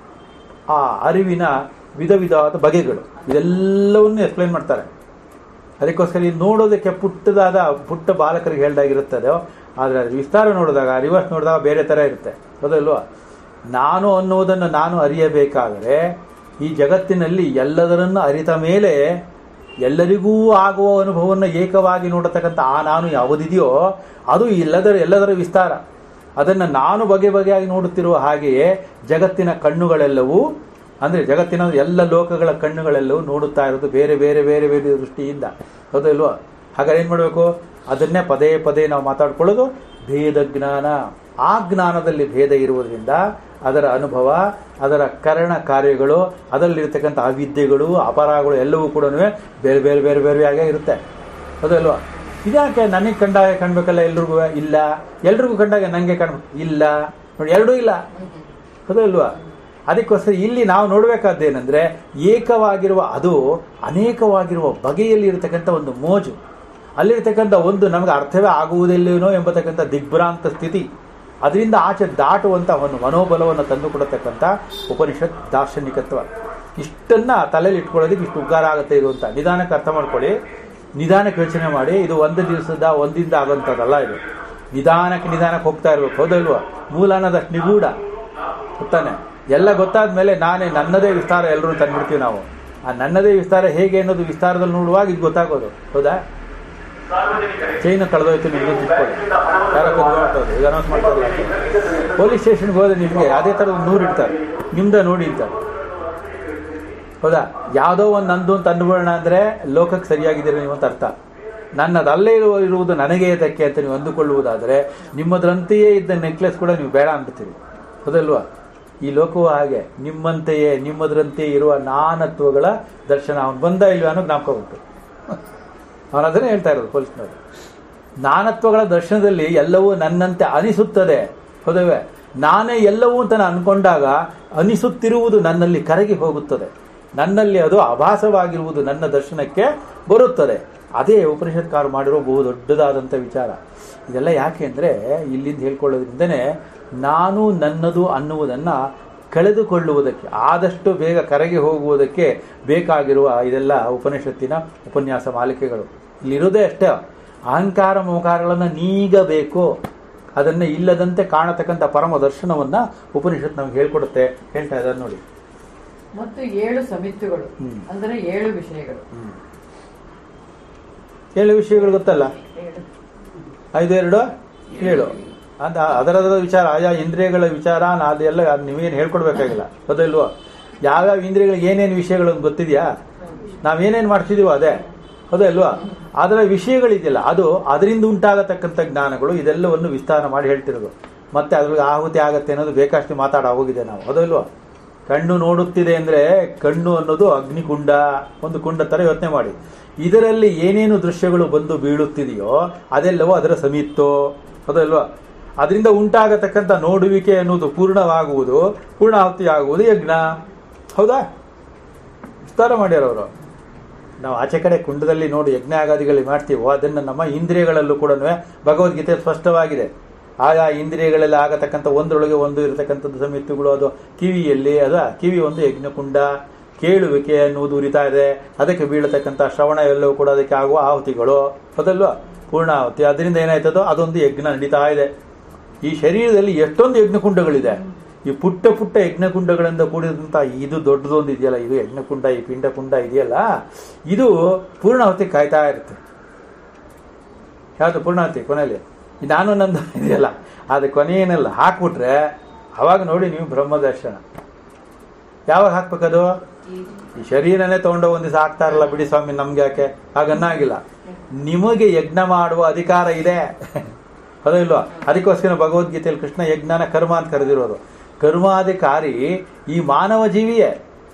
ಆ ಅರಿವಿನ ವಿಧ ವಿಧವಾದ ಬಗೆಗಳು ಇದೆಲ್ಲವನ್ನು ಎಕ್ಸ್ಪ್ಲೈನ್ ಮಾಡ್ತಾರೆ ಅದಕ್ಕೋಸ್ಕರ ಇದು ನೋಡೋದಕ್ಕೆ ಪುಟ್ಟದಾದ ಪುಟ್ಟ ಬಾಲಕರಿಗೆ ಹೇಳ್ದಾಗಿರುತ್ತದೆ ಆದರೆ ಅದ್ರ ವಿಸ್ತಾರ ನೋಡಿದಾಗ ರಿವರ್ಸ್ ನೋಡಿದಾಗ ಬೇರೆ ಥರ ಇರುತ್ತೆ ಹೌದಲ್ವಾ ನಾನು ಅನ್ನುವುದನ್ನು ನಾನು ಅರಿಯಬೇಕಾದರೆ ಈ ಜಗತ್ತಿನಲ್ಲಿ ಎಲ್ಲದರನ್ನು ಅರಿತ ಮೇಲೆ ಎಲ್ಲರಿಗೂ ಆಗುವ ಅನುಭವವನ್ನು ಏಕವಾಗಿ ನೋಡತಕ್ಕಂಥ ಆ ನಾನು ಯಾವುದಿದೆಯೋ ಅದು ಎಲ್ಲದರ ಎಲ್ಲದರ ವಿಸ್ತಾರ ಅದನ್ನು ನಾನು ಬಗೆ ಬಗೆಯಾಗಿ ನೋಡುತ್ತಿರುವ ಹಾಗೆಯೇ ಜಗತ್ತಿನ ಕಣ್ಣುಗಳೆಲ್ಲವೂ ಅಂದರೆ ಜಗತ್ತಿನ ಎಲ್ಲ ಲೋಕಗಳ ಕಣ್ಣುಗಳೆಲ್ಲವೂ ನೋಡುತ್ತಾ ಇರೋದು ಬೇರೆ ಬೇರೆ ಬೇರೆ ಬೇರೆ ದೃಷ್ಟಿಯಿಂದ ಹೌದಲ್ವಾ ಹಾಗಾದ್ರೆ ಏನು ಮಾಡಬೇಕು ಅದನ್ನೇ ಪದೇ ಪದೇ ನಾವು ಮಾತಾಡ್ಕೊಳ್ಳೋದು ಭೇದ ಜ್ಞಾನ ಆ ಜ್ಞಾನದಲ್ಲಿ ಭೇದ ಇರುವುದರಿಂದ ಅದರ ಅನುಭವ ಅದರ ಕರಣ ಕಾರ್ಯಗಳು ಅದರಲ್ಲಿರ್ತಕ್ಕಂಥ ಅವಿದ್ಯೆಗಳು ಅಪರಾಗಳು ಎಲ್ಲವೂ ಕೂಡ ಬೇರೆ ಬೇರೆ ಬೇರೆ ಬೇರೆಯಾಗೇ ಇರುತ್ತೆ ಹೌದಲ್ವಾ ಇದ್ಯಾಕೆ ನನಗೆ ಕಂಡಾಗ ಕಾಣ್ಬೇಕಲ್ಲ ಎಲ್ರಿಗೂ ಇಲ್ಲ ಎಲ್ರಿಗೂ ಕಂಡಾಗ ನನಗೆ ಕಾಣ್ಬೇಕು ಇಲ್ಲ ನೋಡಿ ಎರಡೂ ಇಲ್ಲ ಹೌದಲ್ವಾ ಅದಕ್ಕೋಸ್ಕರ ಇಲ್ಲಿ ನಾವು ನೋಡಬೇಕಾದ್ದೇನೆಂದ್ರೆ ಏಕವಾಗಿರುವ ಅದು ಅನೇಕವಾಗಿರುವ ಬಗೆಯಲ್ಲಿ ಇರತಕ್ಕಂಥ ಒಂದು ಮೋಜು ಅಲ್ಲಿರ್ತಕ್ಕಂಥ ಒಂದು ನಮಗೆ ಅರ್ಥವೇ ಆಗುವುದಿಲ್ಲೇನೋ ಎಂಬತಕ್ಕಂಥ ದಿಗ್ಭ್ರಾಂತ ಸ್ಥಿತಿ ಅದರಿಂದ ಆಚೆ ದಾಟುವಂಥ ಒಂದು ಮನೋಬಲವನ್ನು ತಂದುಕೊಡತಕ್ಕಂಥ ಉಪನಿಷತ್ ದಾರ್ಶನಿಕತ್ವ ಇಷ್ಟನ್ನ ತಲೆಯಲ್ಲಿ ಇಟ್ಕೊಳ್ಳೋದಕ್ಕೆ ಇಷ್ಟು ಉಪಕಾರ ಆಗುತ್ತೆ ಇದು ಅಂತ ನಿಧಾನಕ್ಕೆ ಅರ್ಥ ಮಾಡ್ಕೊಳ್ಳಿ ನಿಧಾನಕ್ಕೆ ಯೋಚನೆ ಮಾಡಿ ಇದು ಒಂದು ದಿವಸದ ಒಂದಿಂದ ಆಗೋಂಥದ್ದಲ್ಲ ಇದು ನಿಧಾನಕ್ಕೆ ನಿಧಾನಕ್ಕೆ ಹೋಗ್ತಾ ಇರ್ಬೇಕು ಹೌದಲ್ವಾ ಮೂಲ ಅನ್ನೋದಷ್ಟು ನಿಗೂಢ ಗೊತ್ತಾನೆ ಎಲ್ಲ ಗೊತ್ತಾದ ಮೇಲೆ ನಾನೇ ನನ್ನದೇ ವಿಸ್ತಾರ ಎಲ್ಲರೂ ತಂದ್ಬಿಡ್ತೀವಿ ನಾವು ಆ ನನ್ನದೇ ವಿಸ್ತಾರ ಹೇಗೆ ಅನ್ನೋದು ವಿಸ್ತಾರದಲ್ಲಿ ನೋಡುವಾಗ ಇದು ಗೊತ್ತಾಗೋದು ಹೌದಾ ಚೈನ್ ಕಳೆದೋಯ್ತು ನಿಮ್ಗೆ ತಿಳ್ಕೊಳ್ಳಿ ಯಾರೋ ಕದ್ದು ಮಾಡ್ತಾರೆ ಈಗ ಅನೌನ್ಸ್ ಮಾಡ್ತಾರಲ್ಲ ಪೊಲೀಸ್ ಸ್ಟೇಷನ್ಗೆ ಹೋದ್ರೆ ನಿಮಗೆ ಅದೇ ಥರ ಒಂದು ನೂರು ಇಡ್ತಾರೆ ನಿಮ್ದ ನೋಡಿ ಇರ್ತಾರೆ ಹೌದಾ ಯಾವುದೋ ಒಂದು ನಂದು ಅಂತ ಅಂದ್ಬಿಡೋಣ ಅಂದರೆ ಲೋಕಕ್ಕೆ ಸರಿಯಾಗಿದ್ದೀರಿ ನೀವು ಅಂತ ಅರ್ಥ ನನ್ನದಲ್ಲೇ ಇರುವ ಇರುವುದು ನನಗೆ ಏತಕ್ಕೆ ಅಂತ ನೀವು ಅಂದುಕೊಳ್ಳುವುದಾದರೆ ನಿಮ್ಮದ್ರಂತೆಯೇ ಇದ್ದ ನೆಕ್ಲೆಸ್ ಕೂಡ ನೀವು ಬೇಡ ಅಂದ್ಬಿಡ್ತೀರಿ ಹೌದಲ್ವಾ ಈ ಲೋಕವು ಹಾಗೆ ನಿಮ್ಮಂತೆಯೇ ನಿಮ್ಮದ್ರಂತೆಯೇ ಇರುವ ನಾನತ್ವಗಳ ದರ್ಶನ ಅವನು ಬಂದ ಇಲ್ವ ಅನ್ನೋ ಜ್ಞಾಪಕ ಉಂಟು ಅವನು ಅದನ್ನೇ ಹೇಳ್ತಾ ಇರೋದು ಪೊಲೀಸ್ನವರು ನಾನತ್ವಗಳ ದರ್ಶನದಲ್ಲಿ ಎಲ್ಲವೂ ನನ್ನಂತೆ ಅನಿಸುತ್ತದೆ ಹೌದವೇ ನಾನೇ ಎಲ್ಲವೂ ಅಂತ ನಾನು ಅನ್ಕೊಂಡಾಗ ಅನಿಸುತ್ತಿರುವುದು ನನ್ನಲ್ಲಿ ಕರಗಿ ಹೋಗುತ್ತದೆ ನನ್ನಲ್ಲಿ ಅದು ಅಭಾಸವಾಗಿರುವುದು ನನ್ನ ದರ್ಶನಕ್ಕೆ ಬರುತ್ತದೆ ಅದೇ ಉಪನಿಷತ್ಕಾರ ಮಾಡಿರೋ ಬಹು ದೊಡ್ಡದಾದಂಥ ವಿಚಾರ ಇದೆಲ್ಲ ಯಾಕೆ ಅಂದರೆ ಇಲ್ಲಿಂದ ಹೇಳ್ಕೊಳ್ಳೋದ್ರಿಂದನೇ ನಾನು ನನ್ನದು ಅನ್ನುವುದನ್ನು ಕಳೆದುಕೊಳ್ಳುವುದಕ್ಕೆ ಆದಷ್ಟು ಬೇಗ ಕರಗಿ ಹೋಗುವುದಕ್ಕೆ ಬೇಕಾಗಿರುವ ಇದೆಲ್ಲ ಉಪನಿಷತ್ತಿನ ಉಪನ್ಯಾಸ ಮಾಲಿಕೆಗಳು ಇಲ್ಲಿರೋದೇ ಅಷ್ಟೇ ಅಹಂಕಾರ ಮೋಕಾರಗಳನ್ನು ನೀಗಬೇಕು ಅದನ್ನು ಇಲ್ಲದಂತೆ ಕಾಣತಕ್ಕಂಥ ಪರಮ ದರ್ಶನವನ್ನ ಉಪನಿಷತ್ ನಮ್ಗೆ ಹೇಳ್ಕೊಡುತ್ತೆ ಹೇಳ್ತಾ ಇದ್ದಾರೆ ನೋಡಿ ಮತ್ತು ಏಳು ಸಮಿತಿಗಳು ಹ್ಮ್. ಅಂದರೆ ಏಳು ವಿಷಯಗಳು ಏಳು ವಿಷಯಗಳು ಗೊತ್ತಲ್ಲ ಏಳು ಐದು ಎರಡು ಏಳು ಅಂತ ಅದರದ ವಿಚಾರ ಆಯಾ ಇಂದ್ರಿಯಗಳ ವಿಚಾರ ನಾ ಅದೆಲ್ಲ ಅದ್ ನೀವೇನು ಹೇಳ್ಕೊಡ್ಬೇಕಾಗಿಲ್ಲ ಗೊತ್ತಿಲ್ವೋ ಯಾವ್ಯಾವ ಇಂದ್ರಿಯಗಳಿಗೆ ಏನೇನು ವಿಷಯಗಳು ಅಂತ ಗೊತ್ತಿದೆಯಾ ನಾವೇನೇನು ಮಾಡ್ತಿದೀವೋ ಅದೇ ಹೌದಲ್ವಾ ಅದರ ವಿಷಯಗಳಿದೆಯಲ್ಲ ಅದು ಅದರಿಂದ ಉಂಟಾಗತಕ್ಕಂಥ ಜ್ಞಾನಗಳು ಇದೆಲ್ಲವನ್ನು ವಿಸ್ತಾರ ಮಾಡಿ ಹೇಳ್ತಿರೋದು ಮತ್ತೆ ಅದ್ರಲ್ಲಿ ಆಹುತಿ ಆಗತ್ತೆ ಅನ್ನೋದು ಬೇಕಷ್ಟು ಮಾತಾಡ ಹೋಗಿದೆ ನಾವು ಹೌದಲ್ವಾ ಕಣ್ಣು ನೋಡುತ್ತಿದೆ ಅಂದ್ರೆ ಕಣ್ಣು ಅನ್ನೋದು ಅಗ್ನಿಕುಂಡ ಒಂದು ಕುಂಡ ತರ ಯೋಚನೆ ಮಾಡಿ ಇದರಲ್ಲಿ ಏನೇನು ದೃಶ್ಯಗಳು ಬಂದು ಬೀಳುತ್ತಿದೆಯೋ ಅದೆಲ್ಲವೂ ಅದರ ಸಮಿತ್ತು ಹೌದಲ್ವಾ ಅದರಿಂದ ಉಂಟಾಗತಕ್ಕಂಥ ನೋಡುವಿಕೆ ಅನ್ನೋದು ಪೂರ್ಣವಾಗುವುದು ಪೂರ್ಣಾಹುತಿ ಆಗುವುದು ಯಜ್ಞ ಹೌದಾ ವಿಸ್ತಾರ ಮಾಡ್ಯಾರ ಅವರು ನಾವು ಆಚೆ ಕಡೆ ಕುಂಡದಲ್ಲಿ ನೋಡಿ ಯಜ್ಞ ಆಗಾದಿಗಳಲ್ಲಿ ಮಾಡ್ತೀವೋ ಅದನ್ನು ನಮ್ಮ ಇಂದ್ರಿಯಗಳಲ್ಲೂ ಕೂಡ ಭಗವದ್ಗೀತೆ ಸ್ಪಷ್ಟವಾಗಿದೆ ಆಯಾ ಇಂದ್ರಿಯಗಳಲ್ಲಿ ಆಗತಕ್ಕಂಥ ಒಂದರೊಳಗೆ ಒಂದು ಇರತಕ್ಕಂಥದ್ದು ಸಮಿತಿಗಳು ಅದು ಕಿವಿಯಲ್ಲಿ ಅದ ಕಿವಿ ಒಂದು ಯಜ್ಞಕುಂಡ ಕೇಳುವಿಕೆ ಅನ್ನುವುದು ಉರಿತಾ ಇದೆ ಅದಕ್ಕೆ ಬೀಳತಕ್ಕಂಥ ಶ್ರವಣ ಎಲ್ಲವೂ ಕೂಡ ಅದಕ್ಕೆ ಆಗುವ ಆಹುತಿಗಳು ಹೌದಲ್ವಾ ಪೂರ್ಣಾಹುತಿ ಅದರಿಂದ ಏನಾಯ್ತದೋ ಅದೊಂದು ಯಜ್ಞ ನಡೀತಾ ಇದೆ ಈ ಶರೀರದಲ್ಲಿ ಎಷ್ಟೊಂದು ಯಜ್ಞಕುಂಡಗಳಿದೆ ಈ ಪುಟ್ಟ ಪುಟ್ಟ ಯಜ್ಞಕುಂಡಗಳಿಂದ ಕೂಡಿದಂಥ ಇದು ದೊಡ್ಡದೊಂದು ಇದೆಯಲ್ಲ ಇದು ಯಜ್ಞಕುಂಡ ಈ ಪಿಂಡಕುಂಡ ಇದೆಯಲ್ಲ ಇದು ಪೂರ್ಣಾಹುತಿ ಕಾಯ್ತಾ ಇರುತ್ತೆ ಯಾವುದು ಪೂರ್ಣಾಹುತಿ ಕೊನೆಯಲ್ಲಿ ಈ ನಾನು ನಂದು ಇದೆಯಲ್ಲ ಅದು ಕೊನೆಯೇನಲ್ಲ ಹಾಕ್ಬಿಟ್ರೆ ಅವಾಗ ನೋಡಿ ನೀವು ಬ್ರಹ್ಮದರ್ಶನ ಯಾವಾಗ ಹಾಕ್ಬೇಕದು ಈ ಶರೀರನೇ ತಗೊಂಡು ಒಂದ್ ದಿವಸ ಹಾಕ್ತಾರಲ್ಲ ಬಿಡಿ ಸ್ವಾಮಿ ನಮ್ಗೆ ಯಾಕೆ ಹಾಗನ್ನಾಗಿಲ್ಲ ನಿಮಗೆ ಯಜ್ಞ ಮಾಡುವ ಅಧಿಕಾರ ಇದೆ ಅದೇ ಇಲ್ವಾ ಅದಕ್ಕೋಸ್ಕರ ಭಗವದ್ಗೀತೆಯಲ್ಲಿ ಕೃಷ್ಣ ಯಜ್ಞನ ಕರ್ಮ ಅಂತ ಕರೆದಿರೋದು ಕರ್ಮಾಧಿಕಾರಿ ಈ ಮಾನವ ಜೀವಿಯೇ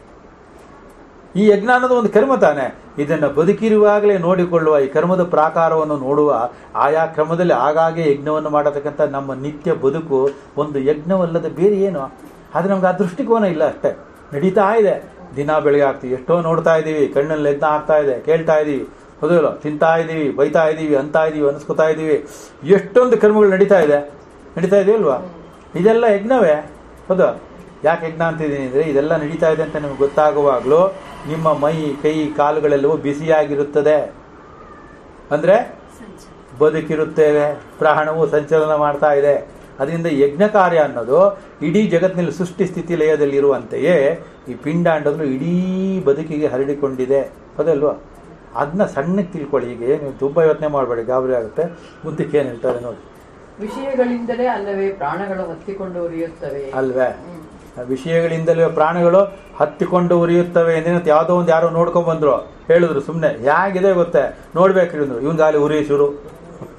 ಈ ಯಜ್ಞ ಅನ್ನೋದು ಒಂದು ಕರ್ಮ ತಾನೆ ಇದನ್ನ ಬದುಕಿರುವಾಗಲೇ ನೋಡಿಕೊಳ್ಳುವ ಈ ಕರ್ಮದ ಪ್ರಾಕಾರವನ್ನು ನೋಡುವ ಆಯಾ ಕ್ರಮದಲ್ಲಿ ಆಗಾಗ್ಗೆ ಯಜ್ಞವನ್ನು ಮಾಡತಕ್ಕಂಥ ನಮ್ಮ ನಿತ್ಯ ಬದುಕು ಒಂದು ಯಜ್ಞವಲ್ಲದ ಬೇರೆ ಏನು ಆದ್ರೆ ನಮ್ಗೆ ಆ ದೃಷ್ಟಿಕೋನ ಇಲ್ಲ ಅಷ್ಟೇ ನಡೀತಾ ಇದೆ ದಿನ ಬೆಳಗ್ಗೆ ಆಗ್ತೀವಿ ಎಷ್ಟೋ ನೋಡ್ತಾ ಇದೀವಿ ಕಣ್ಣಲ್ಲಿ ಯಜ್ಞ ಆಗ್ತಾ ಇದೆ ಕೇಳ್ತಾ ಇದೀವಿ ಹೌದಿಲ್ಲ ತಿಂತಾ ಇದೀವಿ ಬೈತಾ ಇದೀವಿ ಅಂತ ಇದೀವಿ ಅನಿಸ್ಕೊತಾ ಇದೀವಿ ಎಷ್ಟೊಂದು ಕರ್ಮಗಳು ನಡೀತಾ ಇದೆ ನಡೀತಾ ಇದೆಯಲ್ವಾ ಇದೆಲ್ಲ ಯಜ್ಞವೇ ಹೌದಾ ಯಾಕೆ ಯಜ್ಞ ಅಂತಿದ್ದೀನಿ ಅಂದರೆ ಇದೆಲ್ಲ ನಡೀತಾ ಇದೆ ಅಂತ ನಿಮ್ಗೆ ಗೊತ್ತಾಗುವಾಗಲೂ ನಿಮ್ಮ ಮೈ ಕೈ ಕಾಲುಗಳೆಲ್ಲವೂ ಬಿಸಿಯಾಗಿರುತ್ತದೆ ಅಂದರೆ ಬದುಕಿರುತ್ತೇವೆ ಪ್ರಾಣವು ಸಂಚಲನ ಮಾಡ್ತಾ ಇದೆ ಅದರಿಂದ ಯಜ್ಞ ಕಾರ್ಯ ಅನ್ನೋದು ಇಡೀ ಜಗತ್ತಿನಲ್ಲಿ ಸೃಷ್ಟಿ ಸ್ಥಿತಿ ಲಯದಲ್ಲಿರುವಂತೆಯೇ ಈ ಪಿಂಡಾಂಡಗಳು ಇಡೀ ಬದುಕಿಗೆ ಹರಡಿಕೊಂಡಿದೆ ಹೌದಲ್ವಾ ಅದನ್ನ ಸಣ್ಣಕ್ಕೆ ತಿಳ್ಕೊಳ್ಳಿ ಹೀಗೆ ನೀವು ತುಂಬ ಯೋಚನೆ ಮಾಡಬೇಡಿ ಗಾಬರಿ ಆಗುತ್ತೆ ಮುಂದಕ್ಕೆ ಏನು ಹೇಳ್ತಾರೆ ನೋಡಿ ವಿಷಯಗಳಿಂದಲೇ ಅಲ್ಲವೇ ಪ್ರಾಣಗಳು ಹತ್ತಿಕೊಂಡು ಉರಿಯುತ್ತವೆ ಅಲ್ವೇ ಹ್ಮ್. ವಿಷಯಗಳಿಂದಲೇ ಪ್ರಾಣಿಗಳು ಹತ್ತಿಕೊಂಡು ಉರಿಯುತ್ತವೆ ಎಂದಿನ ಯಾವುದೋ ಒಂದು ಯಾರೋ ನೋಡ್ಕೊಂಡ್ ಬಂದ್ರು ಹೇಳಿದ್ರು ಸುಮ್ಮನೆ ಹೇಗಿದೆ ಗೊತ್ತೇ ನೋಡ್ಬೇಕು ಹೇಳಿದ್ರು ಇವನ್ ಗಾಲಿ ಉರಿ ಶುರು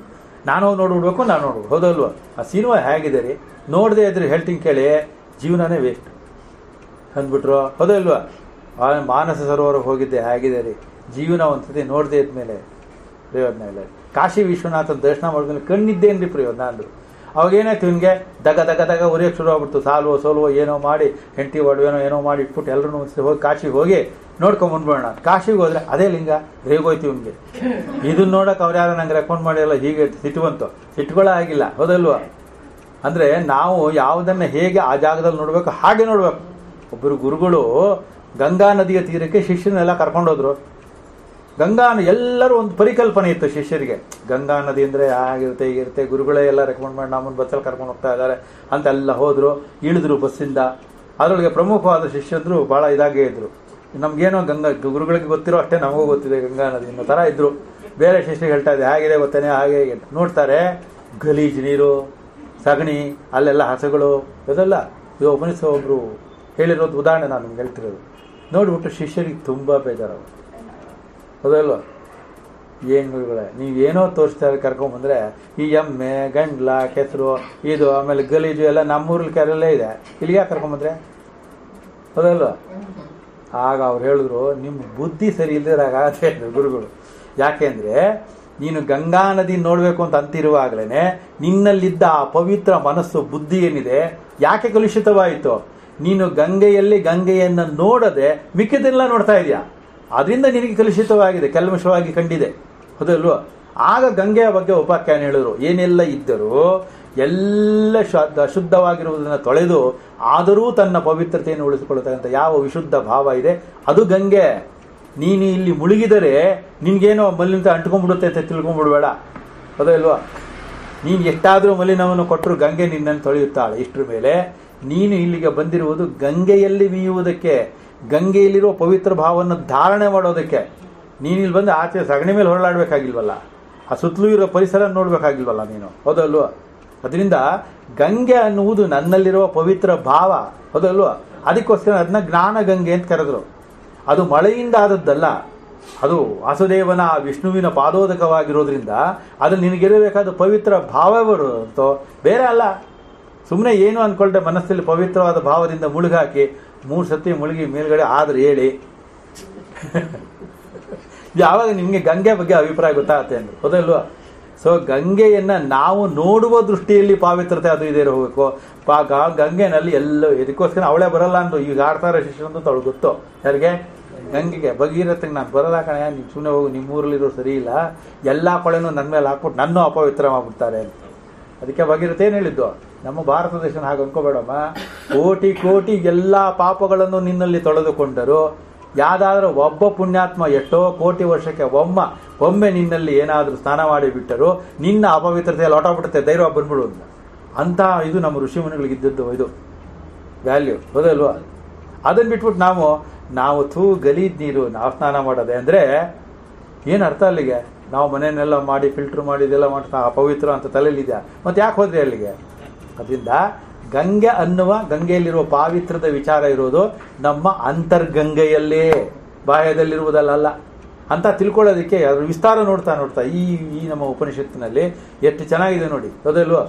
ನಾನು ನೋಡ್ಬಿಡ್ಬೇಕು ನಾನು ನೋಡ್ಬೇಕು ಹೌದಲ್ವಾ ಆ ಸಿನಿಮಾ ಹೇಗಿದೆ ರೀ ನೋಡದೆ ಇದ್ರೆ ಹೇಳ್ತೀನಿ ಕೇಳಿ ಜೀವನನೇ ವೇಸ್ಟ್ ಅಂದ್ಬಿಟ್ರು ಹೌದಲ್ವಾ ಆ ಮಾನಸ ಸರೋವರಕ್ಕೆ ಹೋಗಿದ್ದೆ ಹೇಗಿದೆ ರೀ ಜೀವನ ಒಂದ್ಸತಿ ನೋಡದೆ ಇದ್ಮೇಲೆ ಪ್ರಯೋಜನ ಇಲ್ಲ ಕಾಶಿ ವಿಶ್ವನಾಥನ ದರ್ಶನ ಮಾಡಿದ್ಮೇಲೆ ಕಣ್ಣಿದ್ದೇನ್ರಿ ಪ್ರಯೋಜನ ಅಂದ್ರು ಅವಾಗ ಏನಾಯ್ತು ಇವನಿಗೆ ದಗ ದಗ ದಗ ಉರಿಯಕ್ಕೆ ಶುರು ಆಗ್ಬಿಡ್ತು ಸಾಲ್ವೋ ಸೋಲ್ವೋ ಏನೋ ಮಾಡಿ ಹೆಂಡತಿ ಒಡವೇನೋ ಏನೋ ಮಾಡಿ ಇಟ್ಬಿಟ್ಟು ಎಲ್ಲರೂ ಒಂದ್ಸತಿ ಹೋಗಿ ಕಾಶಿಗೆ ಹೋಗಿ ನೋಡ್ಕೊಂಡ್ ಬಂದ್ಬಿಡೋಣ ಕಾಶಿಗೆ ಹೋದ್ರೆ ಅದೇ ಲಿಂಗ ರೇಗೋಯ್ತು ಇವನಿಗೆ ಇದನ್ನ ನೋಡಕ್ ಅವ್ರು ಯಾರು ನಂಗೆ ರೆಕಮೆಂಡ್ ಮಾಡಿರಲ್ಲ ಹೀಗೆ ಸಿಟ್ಟು ಬಂತು ಸಿಟ್ಟುಗಳೇ ಆಗಿಲ್ಲ ಹೌದಲ್ವಾ ಅಂದ್ರೆ ನಾವು ಯಾವುದನ್ನ ಹೇಗೆ ಆ ಜಾಗದಲ್ಲಿ ನೋಡ್ಬೇಕು ಹಾಗೆ ನೋಡ್ಬೇಕು ಒಬ್ಬರು ಗುರುಗಳು ಗಂಗಾ ನದಿಯ ತೀರಕ್ಕೆ ಶಿಷ್ಯನೆಲ್ಲ ಕರ್ಕೊಂಡೋದ್ರು ಗಂಗಾ ನ- ಎಲ್ಲರೂ ಒಂದು ಪರಿಕಲ್ಪನೆ ಇತ್ತು ಶಿಷ್ಯರಿಗೆ ಗಂಗಾ ನದಿ ಅಂದ್ರೆ ಆಗಿರುತ್ತೆ ಹೀಗಿರುತ್ತೆ ಗುರುಗಳೇ ಎಲ್ಲ ರೆಕಮೆಂಡ್ ಮಾಡಿ ನಮ್ಮನ್ನು ಬಸ್ಸಲ್ಲಿ ಕರ್ಕೊಂಡು ಹೋಗ್ತಾ ಇದ್ದಾರೆ ಅಂತೆಲ್ಲ ಹೋದ್ರು ಇಳಿದ್ರು ಬಸ್ಸಿಂದ ಅದರೊಳಗೆ ಪ್ರಮುಖವಾದ ಶಿಷ್ಯಂದ್ರು ಬಹಳ ಇದಾಗೇ ಇದ್ರು ನಮ್ಗೇನೋ ಗಂಗಾ ಗುರುಗಳಿಗೆ ಗೊತ್ತಿರೋ ಅಷ್ಟೇ ನಮಗೂ ಗೊತ್ತಿದೆ ಗಂಗಾ ನದಿ ಅನ್ನೋ ತರ ಇದ್ರು ಬೇರೆ ಶಿಷ್ಯರಿಗೆ ಹೇಳ್ತಾ ಇದೆ ಹೇಗಿದೆ ಗೊತ್ತೇನೆ ಹಾಗೆ ಹೀಗೆ ಅಂತ. ನೋಡ್ತಾರೆ ಗಲೀಜ್ ನೀರು ಸಗಣಿ ಅಲ್ಲೆಲ್ಲ ಹಸಗಳು ಇದೆಲ್ಲ ಇದು ಉಪನಿಷ ಒಬ್ರು ಹೇಳಿರೋದು ಉದಾಹರಣೆ ನಾನು ನಿಮ್ಗೆ ಹೇಳ್ತಿರೋದು ನೋಡ್ಬಿಟ್ಟು ಶಿಷ್ಯರಿಗೆ ತುಂಬಾ ಬೇಜಾರು ಹೌದಲ್ವಾ ಏನ್ ಗುರುಗಳೇ ನೀವು ಏನೋ ತೋರಿಸ್ತಾರೆ ಕರ್ಕೊಂಬಂದ್ರೆ ಈ ಎಮ್ಮೆ ಗಂಡ್ಲ ಕೆಸರು ಇದು ಆಮೇಲೆ ಗಲೀಜು ಎಲ್ಲ ನಮ್ಮೂರಲ್ಲಿ ಕೆರೆಯಲ್ಲೇ ಇದೆ ಇಲ್ಲಿಗೆ ಯಾಕೆ ಕರ್ಕೊಂಬಂದ್ರೆ ಹೌದಲ್ವಾ ಆಗ ಅವ್ರು ಹೇಳಿದ್ರು ನಿಮ್ಮ ಬುದ್ಧಿ ಸರಿ ಇಲ್ದಿರಾಗತ್ತೆ ಅಂದ್ರು ಗುರುಗಳು ಯಾಕೆಂದ್ರೆ ನೀನು ಗಂಗಾ ನದಿ ನೋಡ್ಬೇಕು ಅಂತ ಅಂತಿರುವಾಗಲೇ ನಿನ್ನಲ್ಲಿದ್ದ ಆ ಪವಿತ್ರ ಮನಸ್ಸು ಬುದ್ಧಿ ಏನಿದೆ ಯಾಕೆ ಕಲುಷಿತವಾಯಿತು ನೀನು ಗಂಗೆಯಲ್ಲಿ ಗಂಗೆಯನ್ನು ನೋಡದೆ ಮಿಕ್ಕಿದೆಲ್ಲ ನೋಡ್ತಾ ಇದೀಯಾ ಅದರಿಂದ ನಿನಗೆ ಕಲುಷಿತವಾಗಿದೆ ಕಲ್ಮಶವಾಗಿ ಕಂಡಿದೆ ಹೌದಲ್ವಾ ಆಗ ಗಂಗೆಯ ಬಗ್ಗೆ ಉಪಾಖ್ಯಾನ ಹೇಳಿದ್ರು ಏನೆಲ್ಲ ಇದ್ದರೂ ಎಲ್ಲ ಶುದ್ಧ ಅಶುದ್ಧವಾಗಿರುವುದನ್ನು ತೊಳೆದು ಆದರೂ ತನ್ನ ಪವಿತ್ರತೆಯನ್ನು ಉಳಿಸಿಕೊಳ್ಳತಕ್ಕಂಥ ಯಾವ ವಿಶುದ್ಧ ಭಾವ ಇದೆ ಅದು ಗಂಗೆ ನೀನು ಇಲ್ಲಿ ಮುಳುಗಿದರೆ ನಿನ್ಗೇನೋ ಮಲ್ಲಿನ ಅಂಟ್ಕೊಂಡ್ಬಿಡುತ್ತೆ ಅಂತ ತಿಳ್ಕೊಂಡ್ಬಿಡ್ಬೇಡ ಹೌದಲ್ವಾ ನೀನು ಎಷ್ಟಾದರೂ ಮಲಿನವನ್ನು ಕೊಟ್ಟರು ಗಂಗೆ ನಿನ್ನನ್ನು ತೊಳೆಯುತ್ತಾಳೆ ಇಷ್ಟರ ಮೇಲೆ ನೀನು ಇಲ್ಲಿಗೆ ಬಂದಿರುವುದು ಗಂಗೆಯಲ್ಲಿ ಮೀಯುವುದಕ್ಕೆ ಗಂಗೆಯಲ್ಲಿರುವ ಪವಿತ್ರ ಭಾವವನ್ನು ಧಾರಣೆ ಮಾಡೋದಕ್ಕೆ ನೀನು ಇಲ್ಲಿ ಬಂದು ಆಚೆ ಸಗಣಿ ಮೇಲೆ ಹೊರಳಾಡ್ಬೇಕಾಗಿಲ್ವಲ್ಲ ಆ ಸುತ್ತಲೂ ಇರೋ ಪರಿಸರ ನೋಡ್ಬೇಕಾಗಿಲ್ವಲ್ಲ ನೀನು ಹೌದಲ್ವಾ ಅದರಿಂದ ಗಂಗೆ ಅನ್ನುವುದು ನನ್ನಲ್ಲಿರುವ ಪವಿತ್ರ ಭಾವ ಹೌದಲ್ವಾ ಅದಕ್ಕೋಸ್ಕರ ಅದನ್ನ ಜ್ಞಾನ ಗಂಗೆ ಅಂತ ಕರೆದ್ರು ಅದು ಮಳೆಯಿಂದ ಆದದ್ದಲ್ಲ ಅದು ವಾಸುದೇವನ ಆ ವಿಷ್ಣುವಿನ ಪಾದೋದಕವಾಗಿರೋದ್ರಿಂದ ಅದು ನಿನಗಿರಬೇಕಾದ ಪವಿತ್ರ ಭಾವ ಬರುತ್ತೋ ಬೇರೆ ಅಲ್ಲ ಸುಮ್ಮನೆ ಏನು ಅನ್ಕೊಳ್ದೆ ಮನಸ್ಸಲ್ಲಿ ಪವಿತ್ರವಾದ ಭಾವದಿಂದ ಮುಳುಗಾಕಿ ಮೂರು ಸತಿ ಮುಳುಗಿ ಮೇಲ್ಗಡೆ ಆದ್ರೆ ಹೇಳಿ ಯಾವಾಗ ನಿಮಗೆ ಗಂಗೆ ಬಗ್ಗೆ ಅಭಿಪ್ರಾಯ ಗೊತ್ತಾಗುತ್ತೆ ಅಂದ್ರೆ ಹೌದಲ್ವಾ ಸೊ ಗಂಗೆಯನ್ನ ನಾವು ನೋಡುವ ದೃಷ್ಟಿಯಲ್ಲಿ ಪಾವಿತ್ರತೆ ಅದು ಇದೇ ಹೋಗ್ಬೇಕು ಪಾ ಗ- ಗಂಗೆನಲ್ಲಿ ಎಲ್ಲ ಇದಕ್ಕೋಸ್ಕರ ಅವಳೇ ಬರಲ್ಲ ಅಂದ್ರು ಈಗ ಆಡ್ತಾರೆ ಶಿಷ್ಯರಂತ ಅವಳು ಗೊತ್ತು ಯಾರಿಗೆ ಗಂಗೆಗೆ ಭಗೀರಥಗೆ ನಾನು ಬರಲ್ಲ ಕಣೆ ನೀನು ಸುಮ್ಮನೆ ಹೋಗು ನಿಮ್ಮ ಊರಲ್ಲಿರೋ ಸರಿ ಇಲ್ಲ ಎಲ್ಲಾ ಕೊಳೆನೂ ನನ್ನ ಮೇಲೆ ಹಾಕ್ಬಿಟ್ಟು ನನ್ನೂ ಅಪವಿತ್ರ ಮಾಡ್ಬಿಡ್ತಾರೆ ಅಂತ ಅದಕ್ಕೆ ಭಗೀರಥ ಏನ್ ಹೇಳಿದ್ದು ನಮ್ಮ ಭಾರತ ದೇಶನ ಹಾಗೆ ಅನ್ಕೋಬೇಡಮ್ಮ ಕೋಟಿ ಕೋಟಿ ಎಲ್ಲಾ ಪಾಪಗಳನ್ನು ನಿನ್ನಲ್ಲಿ ತೊಳೆದುಕೊಂಡರು ಯಾವ್ದಾದ್ರೂ ಒಬ್ಬ ಪುಣ್ಯಾತ್ಮ ಎಷ್ಟೋ ಕೋಟಿ ವರ್ಷಕ್ಕೆ ಒಮ್ಮ ಒಮ್ಮೆ ನಿನ್ನಲ್ಲಿ ಏನಾದ್ರೂ ಸ್ನಾನ ಮಾಡಿ ಬಿಟ್ಟರು ನಿನ್ನ ಅಪವಿತ್ರತೆ ಲೊಟಾಬಿಡುತ್ತೆ ಧೈರ್ಯ ಬಂದ್ಬಿಡು ಅಂತ ಅಂತ ಇದು ನಮ್ಮ ಋಷಿಮುನಿಗಳಿಗೆ ಇದ್ದದ್ದು ಇದು ವ್ಯಾಲ್ಯೂ ಹೌದಲ್ವಾ ಅದನ್ನ ಬಿಟ್ಬಿಟ್ಟು ನಾವು ನಾವು ಥೂ ಗಲೀಜ್ ನೀರು ನಾವು ಸ್ನಾನ ಮಾಡೋದೆ ಅಂದ್ರೆ ಏನು ಅರ್ಥ ಅಲ್ಲಿಗೆ ನಾವು ಮನೆಯನ್ನೆಲ್ಲ ಮಾಡಿ ಫಿಲ್ಟರ್ ಮಾಡಿ ಇದೆಲ್ಲ ಮಾಡ್ತಾ ಅಪವಿತ್ರ ಅಂತ ತಲೆಯಲ್ಲಿದೆ ಮತ್ತೆ ಯಾಕೆ ಹೋದ್ರಿ ಅಲ್ಲಿಗೆ ಅದರಿಂದ ಗಂಗೆ ಅನ್ನುವ ಗಂಗೆಯಲ್ಲಿರುವ ಪಾವಿತ್ರದ ವಿಚಾರ ಇರೋದು ನಮ್ಮ ಅಂತರ್ಗಂಗೆಯಲ್ಲೇ ಬಾಹ್ಯದಲ್ಲಿರುವುದಲ್ಲ ಅಂತ ತಿಳ್ಕೊಳ್ಳೋದಕ್ಕೆ ಅದ್ರ ವಿಸ್ತಾರ ನೋಡ್ತಾ ನೋಡ್ತಾ ಈ ಈ ನಮ್ಮ ಉಪನಿಷತ್ತಿನಲ್ಲಿ ಎಷ್ಟು ಚೆನ್ನಾಗಿದೆ ನೋಡಿ ಹೌದಲ್ವಾ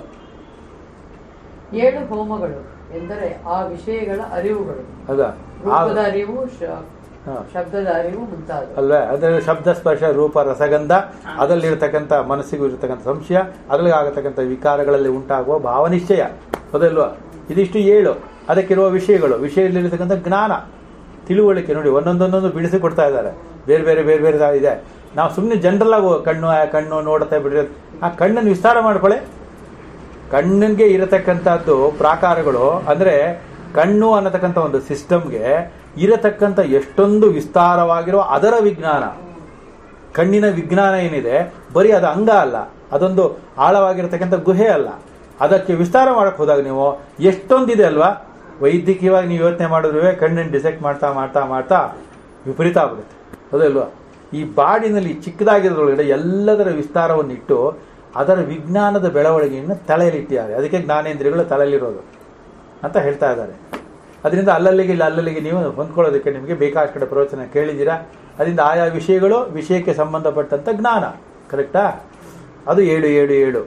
ಏಳು ಹೋಮಗಳು ಎಂದರೆ ಆ ವಿಷಯಗಳ ಅರಿವುಗಳು ಹೌದಾ ರೂಪದ ಆ- ಅರಿವು ಶ- ಹಾ. ಶಬ್ದದ ಅರಿವು ಮುಂತಾದವು ಅಲ್ವೇ ಅದರಲ್ಲಿ ಶಬ್ದ ಸ್ಪರ್ಶ ರೂಪ ರಸಗಂಧ ಅದರಲ್ಲಿರ್ತಕ್ಕಂಥ ಮನಸ್ಸಿಗೂ ಇರತಕ್ಕಂಥ ಸಂಶಯ ಅದರಲ್ಲಿ ಆಗತಕ್ಕಂಥ ವಿಕಾರಗಳಲ್ಲಿ ಉಂಟಾಗುವ ಭಾವನಿಶ್ಚಯ ಹೌದಲ್ವಾ ಇದಿಷ್ಟು ಏಳು ಅದಕ್ಕಿರುವ ವಿಷಯಗಳು ವಿಷಯದಲ್ಲಿರ್ತಕ್ಕಂಥ ಜ್ಞಾನ ತಿಳುವಳಿಕೆ ನೋಡಿ ಒಂದೊಂದೊಂದೊಂದು ಬಿಡಿಸಿ ಕೊಡ್ತಾ ಇದ್ದಾರೆ ಬೇರೆ ಬೇರೆ ಬೇರೆ ಬೇರೆ ತರ ಇದೆ ನಾವು ಸುಮ್ಮನೆ ಜನರಲ್ ಆಗಿ ಕಣ್ಣು ಆ ಕಣ್ಣು ನೋಡುತ್ತೆ ಬಿಡ್ರಿ ಆ ಕಣ್ಣನ್ನು ವಿಸ್ತಾರ ಮಾಡ್ಕೊಳ್ಳಿ ಕಣ್ಣಿಗೆ ಇರತಕ್ಕಂಥದ್ದು ಪ್ರಾಕಾರಗಳು ಅಂದ್ರೆ ಕಣ್ಣು ಅನ್ನತಕ್ಕಂಥ ಒಂದು ಸಿಸ್ಟಮ್ಗೆ ಇರತಕ್ಕಂಥ ಎಷ್ಟೊಂದು ವಿಸ್ತಾರವಾಗಿರೋ ಅದರ ವಿಜ್ಞಾನ ಕಣ್ಣಿನ ವಿಜ್ಞಾನ ಏನಿದೆ ಬರೀ ಅದು ಅಂಗ ಅಲ್ಲ ಅದೊಂದು ಆಳವಾಗಿರತಕ್ಕಂಥ ಗುಹೆ ಅಲ್ಲ ಅದಕ್ಕೆ ವಿಸ್ತಾರ ಮಾಡಕ್ ಹೋದಾಗ ನೀವು ಎಷ್ಟೊಂದಿದೆ ಅಲ್ವಾ ವೈದ್ಯಕೀಯವಾಗಿ ನೀವು ಯೋಚನೆ ಮಾಡಿದ್ರು ಕಣ್ಣನ್ನು ಡಿಸೆಕ್ಟ್ ಮಾಡ್ತಾ ಮಾಡ್ತಾ ಮಾಡ್ತಾ ವಿಪರೀತ ಆಗ್ಬಿಡುತ್ತೆ ಹೌದಲ್ವಾ ಈ ಬಾಡಿನಲ್ಲಿ ಚಿಕ್ಕದಾಗಿರೋದ್ರೊಳಗಡೆ ಎಲ್ಲದರ ವಿಸ್ತಾರವನ್ನು ಇಟ್ಟು ಅದರ ವಿಜ್ಞಾನದ ಬೆಳವಣಿಗೆಯನ್ನು ತಲೆಯಲ್ಲಿಟ್ಟಿದ್ದಾರೆ ಅದಕ್ಕೆ ಜ್ಞಾನೇಂದ್ರಿಯಗಳು ತಲೆಯಲ್ಲಿರೋದು ಅಂತ ಹೇಳ್ತಾ ಇದ್ದಾರೆ ಅದರಿಂದ ಅಲ್ಲಲ್ಲಿಗೆ ಇಲ್ಲ ಅಲ್ಲಲ್ಲಿಗೆ ನೀವು ಹೊಂದ್ಕೊಳ್ಳೋದಕ್ಕೆ ನಿಮಗೆ ಬೇಕಾದ ಕಡೆ ಪ್ರವಚನ ಕೇಳಿದ್ದೀರಾ ಅದರಿಂದ ಆಯಾ ವಿಷಯಗಳು ವಿಷಯಕ್ಕೆ ಸಂಬಂಧಪಟ್ಟಂತ ಜ್ಞಾನ ಕರೆಕ್ಟಾ ಅದು ಏಳು ಏಳು ಏಳು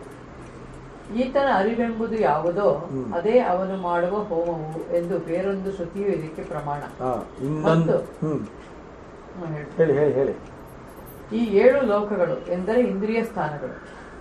ಈತನ ಅರಿವೆಂಬುದು ಯಾವುದೋ ಹ್ಮ್. ಅದೇ ಅವನು ಮಾಡುವ ಹೋಮವು ಎಂದು ಬೇರೊಂದು ಶ್ರುತಿಯು ಇದಕ್ಕೆ ಪ್ರಮಾಣ ಹಾ ಇನ್ನೊಂದು ಮತ್ತು- ಹ್ಮ್ ಹ್ಮ್, ಹೇಳಿ. ಹೇಳಿ ಹೇಳಿ ಹೇಳಿ ಈ ಏಳು ಲೋಕಗಳು ಎಂದರೆ ಇಂದ್ರಿಯ ಸ್ಥಾನಗಳು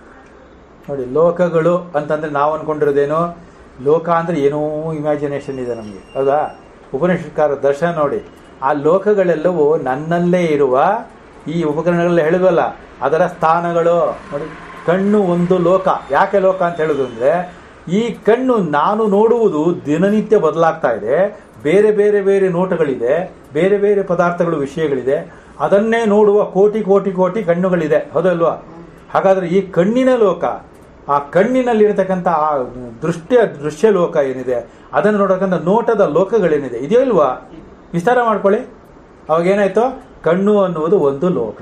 ನೋಡಿ ಲೋಕಗಳು ಅಂತಂದ್ರೆ ನಾವು ಅನ್ಕೊಂಡಿರೋದೇನು ಲೋಕ ಅಂದ್ರೆ ಏನೋ ಇಮ್ಯಾಜಿನೇಷನ್ ಇದೆ ನಮಗೆ ಹೌದಾ ಉಪನಿಷತ್ಕಾರ ದರ್ಶನ ನೋಡಿ ಆ ಲೋಕಗಳೆಲ್ಲವೂ ನನ್ನಲ್ಲೇ ಇರುವ ಈ ಉಪಕರಣಗಳೆಲ್ಲ ಹೇಳಿದ್ವಲ್ಲ ಅದರ ಸ್ಥಾನಗಳು ನೋಡಿ ಕಣ್ಣು ಒಂದು ಲೋಕ ಯಾಕೆ ಲೋಕ ಅಂತ ಹೇಳುದು ಅಂದ್ರೆ ಈ ಕಣ್ಣು ನಾನು ನೋಡುವುದು ದಿನನಿತ್ಯ ಬದಲಾಗ್ತಾ ಇದೆ ಬೇರೆ ಬೇರೆ ಬೇರೆ ನೋಟಗಳಿದೆ ಬೇರೆ ಬೇರೆ ಪದಾರ್ಥಗಳು ವಿಷಯಗಳಿದೆ ಅದನ್ನೇ ನೋಡುವ ಕೋಟಿ ಕೋಟಿ ಕೋಟಿ ಕಣ್ಣುಗಳಿದೆ ಹೌದಲ್ವಾ ಹಾಗಾದ್ರೆ ಈ ಕಣ್ಣಿನ ಲೋಕ ಆ ಕಣ್ಣಿನಲ್ಲಿರತಕ್ಕಂಥ ಆ ದೃಷ್ಟಿಯ ದೃಶ್ಯ ಲೋಕ ಏನಿದೆ ಅದನ್ನು ನೋಡತಕ್ಕಂಥ ನೋಟದ ಲೋಕಗಳೇನಿದೆ ಇದೆಯೋ ಇಲ್ವಾ ವಿಸ್ತಾರ ಮಾಡ್ಕೊಳ್ಳಿ ಅವಾಗ ಏನಾಯ್ತು ಕಣ್ಣು ಅನ್ನುವುದು ಒಂದು ಲೋಕ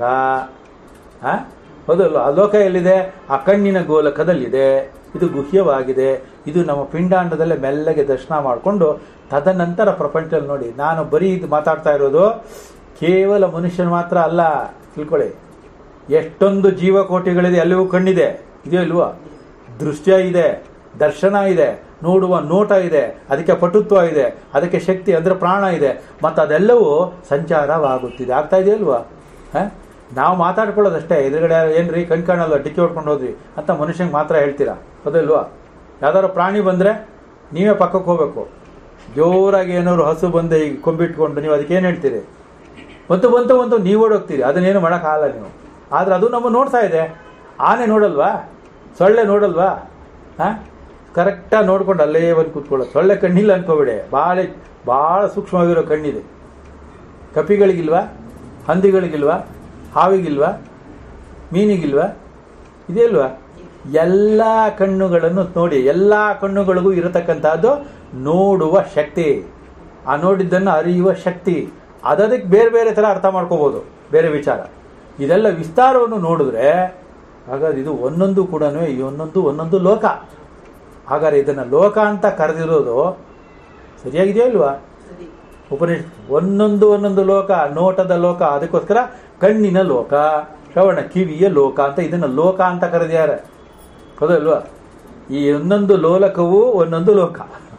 ಆ? ಹೌದಲ್ವ ಆ ಲೋಕ ಎಲ್ಲಿದೆ ಆ ಕಣ್ಣಿನ ಗೋಲಕದಲ್ಲಿದೆ ಇದು ಗುಹ್ಯವಾಗಿದೆ ಇದು ನಮ್ಮ ಪಿಂಡಾಂಡದಲ್ಲೇ ಮೆಲ್ಲಗೆ ದರ್ಶನ ಮಾಡಿಕೊಂಡು ತದನಂತರ ಪ್ರಪಂಚದಲ್ಲಿ ನೋಡಿ ನಾನು ಬರೀ ಇದು ಮಾತಾಡ್ತಾ ಇರೋದು ಕೇವಲ ಮನುಷ್ಯನ ಮಾತ್ರ ಅಲ್ಲ ತಿಳ್ಕೊಳ್ಳಿ ಎಷ್ಟೊಂದು ಜೀವಕೋಟಿಗಳಿದೆ ಎಲ್ಲವೂ ಕಣ್ಣಿದೆ ಇದೆಯೋ ಇಲ್ವಾ ದೃಶ್ಯ ಇದೆ ದರ್ಶನ ಇದೆ ನೋಡುವ ನೋಟ ಇದೆ ಅದಕ್ಕೆ ಪಟುತ್ವ ಇದೆ ಅದಕ್ಕೆ ಶಕ್ತಿ ಅಂದ್ರೆ ಪ್ರಾಣ ಇದೆ ಮತ್ತು ಅದೆಲ್ಲವೂ ಸಂಚಾರವಾಗುತ್ತಿದೆ ಆಗ್ತಾ ಇದೆಯಲ್ವಾ ಹ? ನಾವು ಮಾತಾಡ್ಕೊಳ್ಳೋದಷ್ಟೇ ಎದುರುಗಡೆ ಏನ್ರಿ ಕಣ್ ಕಾಣಲ್ವಾ ಡಿಕ್ಕಿ ಹೊಡ್ಕೊಂಡು ಹೋದ್ವಿ ಅಂತ ಮನುಷ್ಯಂಗೆ ಮಾತ್ರ ಹೇಳ್ತೀರಾ ಹೌದಲ್ವಾ ಯಾವ್ದಾದ್ರು ಪ್ರಾಣಿ ಬಂದ್ರೆ ನೀವೇ ಪಕ್ಕಕ್ಕೆ ಹೋಗ್ಬೇಕು ಜೋರಾಗಿ ಏನಾದ್ರು ಹಸು ಬಂದು ಈಗ ಕೊಂಬಿಟ್ಕೊಂಡು ನೀವು ಅದಕ್ಕೆ ಏನು ಹೇಳ್ತೀರಿ ಬಂತು ಬಂತು ಬಂತು ನೀವು ಓಡೋಗ್ತೀರಿ ಅದನ್ನೇನು ಮಾಡೋಕ್ಕಾಗಲ್ಲ ನೀವು ಆದ್ರೆ ಅದು ನಮ್ಮ ನೋಡ್ತಾ ಇದೆ ಆನೆ ನೋಡಲ್ವಾ ಸೊಳ್ಳೆ ನೋಡಲ್ವಾ ಹಾಂ ಕರೆಕ್ಟಾಗಿ ನೋಡ್ಕೊಂಡು ಅಲ್ಲೇ ಬಂದು ಕೂತ್ಕೊಳ್ಳೋದು ಸೊಳ್ಳೆ ಕಣ್ಣಿಲ್ಲ ಅನ್ಕೋಬೇಡಿ ಭಾಳ ಭಾಳ ಸೂಕ್ಷ್ಮವಾಗಿರೋ ಕಣ್ಣಿದೆ ಕಪಿಗಳಿಗಿಲ್ವಾ ಹಂದಿಗಳಿಗಿಲ್ವಾ ಹಾವಿಗಿಲ್ವಾ ಮೀನಿಗಿಲ್ವಾ ಇದೆ ಇಲ್ವಾ ಎಲ್ಲ ಕಣ್ಣುಗಳನ್ನು ನೋಡಿ ಎಲ್ಲ ಕಣ್ಣುಗಳಿಗೂ ಇರತಕ್ಕಂಥದ್ದು ನೋಡುವ ಶಕ್ತಿ ಆ ನೋಡಿದ್ದನ್ನು ಅರಿಯುವ ಶಕ್ತಿ ಅದಕ್ಕೆ ಬೇರೆ ಬೇರೆ ಥರ ಅರ್ಥ ಮಾಡ್ಕೋಬೋದು ಬೇರೆ ವಿಚಾರ ಇದೆಲ್ಲ ವಿಸ್ತಾರವನ್ನು ನೋಡಿದ್ರೆ ಹಾಗಾದ್ರೆ ಇದು ಒಂದೊಂದು ಕೂಡ ಈ ಒಂದೊಂದು ಒಂದೊಂದು ಲೋಕ ಹಾಗಾದ್ರೆ ಇದನ್ನು ಲೋಕ ಅಂತ ಕರೆದಿರೋದು ಸರಿಯಾಗಿದೆಯೋ ಇಲ್ವಾ ಉಪನಿಷತ್ ಒಂದೊಂದು ಒಂದೊಂದು ಲೋಕ ನೋಟದ ಲೋಕ ಅದಕ್ಕೋಸ್ಕರ ಕಣ್ಣಿನ ಲೋಕ ಶ್ರವಣ ಕಿವಿಯ ಲೋಕ ಅಂತ ಇದನ್ನ ಲೋಕ ಅಂತ ಕರೆದಿದ್ದಾರೆ ಹೌದಲ್ವಾ ಈ ಒಂದೊಂದು ಲೋಲಕವು ಒಂದೊಂದು ಲೋಕ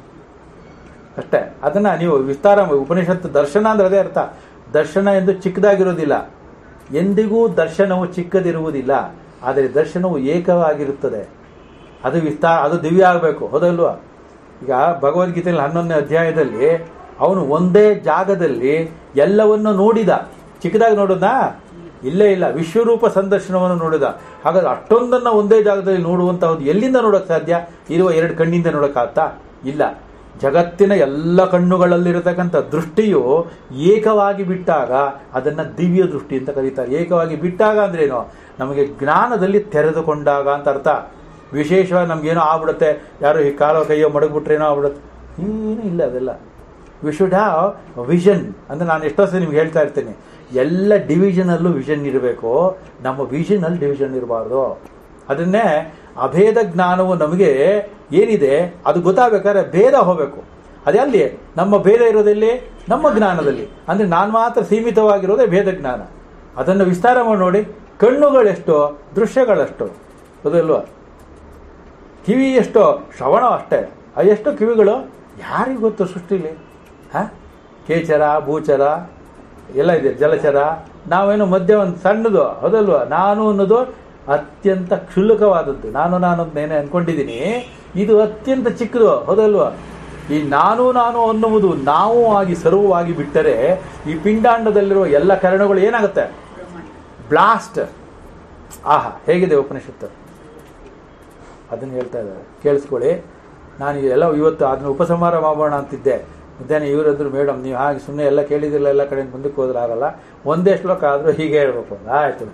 ಅಷ್ಟೇ ಅದನ್ನ ನೀವು ವಿಸ್ತಾರ ಉಪನಿಷತ್ತು ದರ್ಶನ ಅಂದ್ರೆ ಅದೇ ಅರ್ಥ ದರ್ಶನ ಎಂದು ಚಿಕ್ಕದಾಗಿರೋದಿಲ್ಲ ಎಂದಿಗೂ ದರ್ಶನವು ಚಿಕ್ಕದಿರುವುದಿಲ್ಲ ಆದರೆ ದರ್ಶನವು ಏಕವಾಗಿರುತ್ತದೆ ಅದು ವಿಸ್ತಾರ ಅದು ದಿವ್ಯ ಆಗಬೇಕು ಹೌದಲ್ವಾ ಈಗ ಭಗವದ್ಗೀತೆಯಲ್ಲಿ ಹನ್ನೊಂದನೇ ಅಧ್ಯಾಯದಲ್ಲಿ ಅವನು ಒಂದೇ ಜಾಗದಲ್ಲಿ ಎಲ್ಲವನ್ನು ನೋಡಿದ ಚಿಕ್ಕದಾಗಿ ನೋಡಿದ ಇಲ್ಲೇ ಇಲ್ಲ ವಿಶ್ವರೂಪ ಸಂದರ್ಶನವನ್ನು ನೋಡಿದ ಹಾಗಾದ್ರೆ ಅಷ್ಟೊಂದನ್ನ ಒಂದೇ ಜಾಗದಲ್ಲಿ ನೋಡುವಂತಹದ್ದು ಎಲ್ಲಿಂದ ನೋಡಕ್ ಸಾಧ್ಯ ಇರುವ ಎರಡು ಕಣ್ಣಿಂದ ನೋಡಕ್ಕಾಗ್ತಾ ಇಲ್ಲ ಜಗತ್ತಿನ ಎಲ್ಲ ಕಣ್ಣುಗಳಲ್ಲಿರತಕ್ಕಂಥ ದೃಷ್ಟಿಯು ಏಕವಾಗಿ ಬಿಟ್ಟಾಗ ಅದನ್ನ ದಿವ್ಯ ದೃಷ್ಟಿ ಅಂತ ಕರೀತಾರೆ ಏಕವಾಗಿ ಬಿಟ್ಟಾಗ ಅಂದ್ರೇನು ನಮಗೆ ಜ್ಞಾನದಲ್ಲಿ ತೆರೆದುಕೊಂಡಾಗ ಅಂತ ಅರ್ಥ ವಿಶೇಷವಾಗಿ ನಮ್ಗೇನೋ ಆಗ್ಬಿಡುತ್ತೆ ಯಾರು ಈ ಕಾಲೋ ಕೈಯೋ ಮಡಗ್ಬಿಟ್ರೇನೋ ಆಗ್ಬಿಡುತ್ತೆ ಏನೂ ಇಲ್ಲ ಅದೆಲ್ಲ ವಿ ಶುಡ್ ಹ್ಯಾವ್ ವಿಷನ್ ಅಂದ್ರೆ ನಾನು ಎಷ್ಟೋ ಸಲ ನಿಮ್ಗೆ ಹೇಳ್ತಾ ಇರ್ತೀನಿ ಎಲ್ಲ ಡಿವಿಷನಲ್ಲೂ ವಿಷನ್ ಇರಬೇಕು ನಮ್ಮ ವಿಷನಲ್ಲಿ ಡಿವಿಷನ್ ಇರಬಾರ್ದು ಅದನ್ನೇ ಅಭೇದ ಜ್ಞಾನವು ನಮಗೆ ಏನಿದೆ ಅದು ಗೊತ್ತಾಗಬೇಕಾದ್ರೆ ಭೇದ ಹೋಗಬೇಕು ಅದೇ ಅಲ್ಲಿ ನಮ್ಮ ಭೇದ ಇರೋದೆಲ್ಲಿ ನಮ್ಮ ಜ್ಞಾನದಲ್ಲಿ ಅಂದ್ರೆ ನಾನು ಮಾತ್ರ ಸೀಮಿತವಾಗಿರೋದೇ ಭೇದ ಜ್ಞಾನ ಅದನ್ನು ವಿಸ್ತಾರ ಮಾಡಿ ನೋಡಿ ಕಣ್ಣುಗಳೆಷ್ಟು ದೃಶ್ಯಗಳಷ್ಟು ಹೌದಲ್ವಾ ಕಿವಿ ಎಷ್ಟೋ ಶ್ರವಣ ಅಷ್ಟೇ ಆ ಎಷ್ಟು ಕಿವಿಗಳು ಯಾರಿಗೂ ಗೊತ್ತು ಸೃಷ್ಟಿಲಿ ಹ ಕೇಚರ ಭೂಚರ ಎಲ್ಲ ಇದೆ ಜಲಚರ ನಾವೇನು ಮಧ್ಯ ಒಂದು ಸಣ್ಣದು ಹೌದಲ್ವಾ ನಾನು ಅನ್ನೋದು ಅತ್ಯಂತ ಕ್ಷುಲ್ಲಕವಾದದ್ದು ನಾನು ನಾನು ಅಂತ ಏನೇ ಅನ್ಕೊಂಡಿದ್ದೀನಿ ಇದು ಅತ್ಯಂತ ಚಿಕ್ಕದು ಹೌದಲ್ವಾ ಈ ನಾನು ನಾನು ಅನ್ನುವುದು ನಾವು ಆಗಿ ಸರ್ವವಾಗಿ ಬಿಟ್ಟರೆ ಈ ಪಿಂಡಾಂಡದಲ್ಲಿರುವ ಎಲ್ಲ ಕರಣಗಳು ಏನಾಗುತ್ತೆ ಬ್ಲಾಸ್ಟ್ ಆಹಾ ಹೇಗಿದೆ ಉಪನಿಷತ್ತು ಅದನ್ನು ಹೇಳ್ತಾ ಇದ್ದಾರೆ ಕೇಳಿಸ್ಕೊಳ್ಳಿ ನಾನು ಎಲ್ಲ ಇವತ್ತು ಅದನ್ನ ಉಪಸಂಹಾರ ಮಾಡೋಣ ಅಂತಿದ್ದೆ ಮಧ್ಯಾಹ್ನ ಇವರಂದ್ರು ಮೇಡಮ್ ನೀವು ಹಾಗೆ ಸುಮ್ಮನೆ ಎಲ್ಲ ಕೇಳಿದಿಲ್ಲ ಎಲ್ಲ ಕಡೆ ಮುಂದಕ್ಕೆ ಹೋದ್ರೆ ಆಗಲ್ಲ ಒಂದೇ ಶ್ಲೋಕ ಆದರೂ ಹೀಗೆ ಹೇಳ್ಬೇಕು ಅಂತ ಆಯ್ತು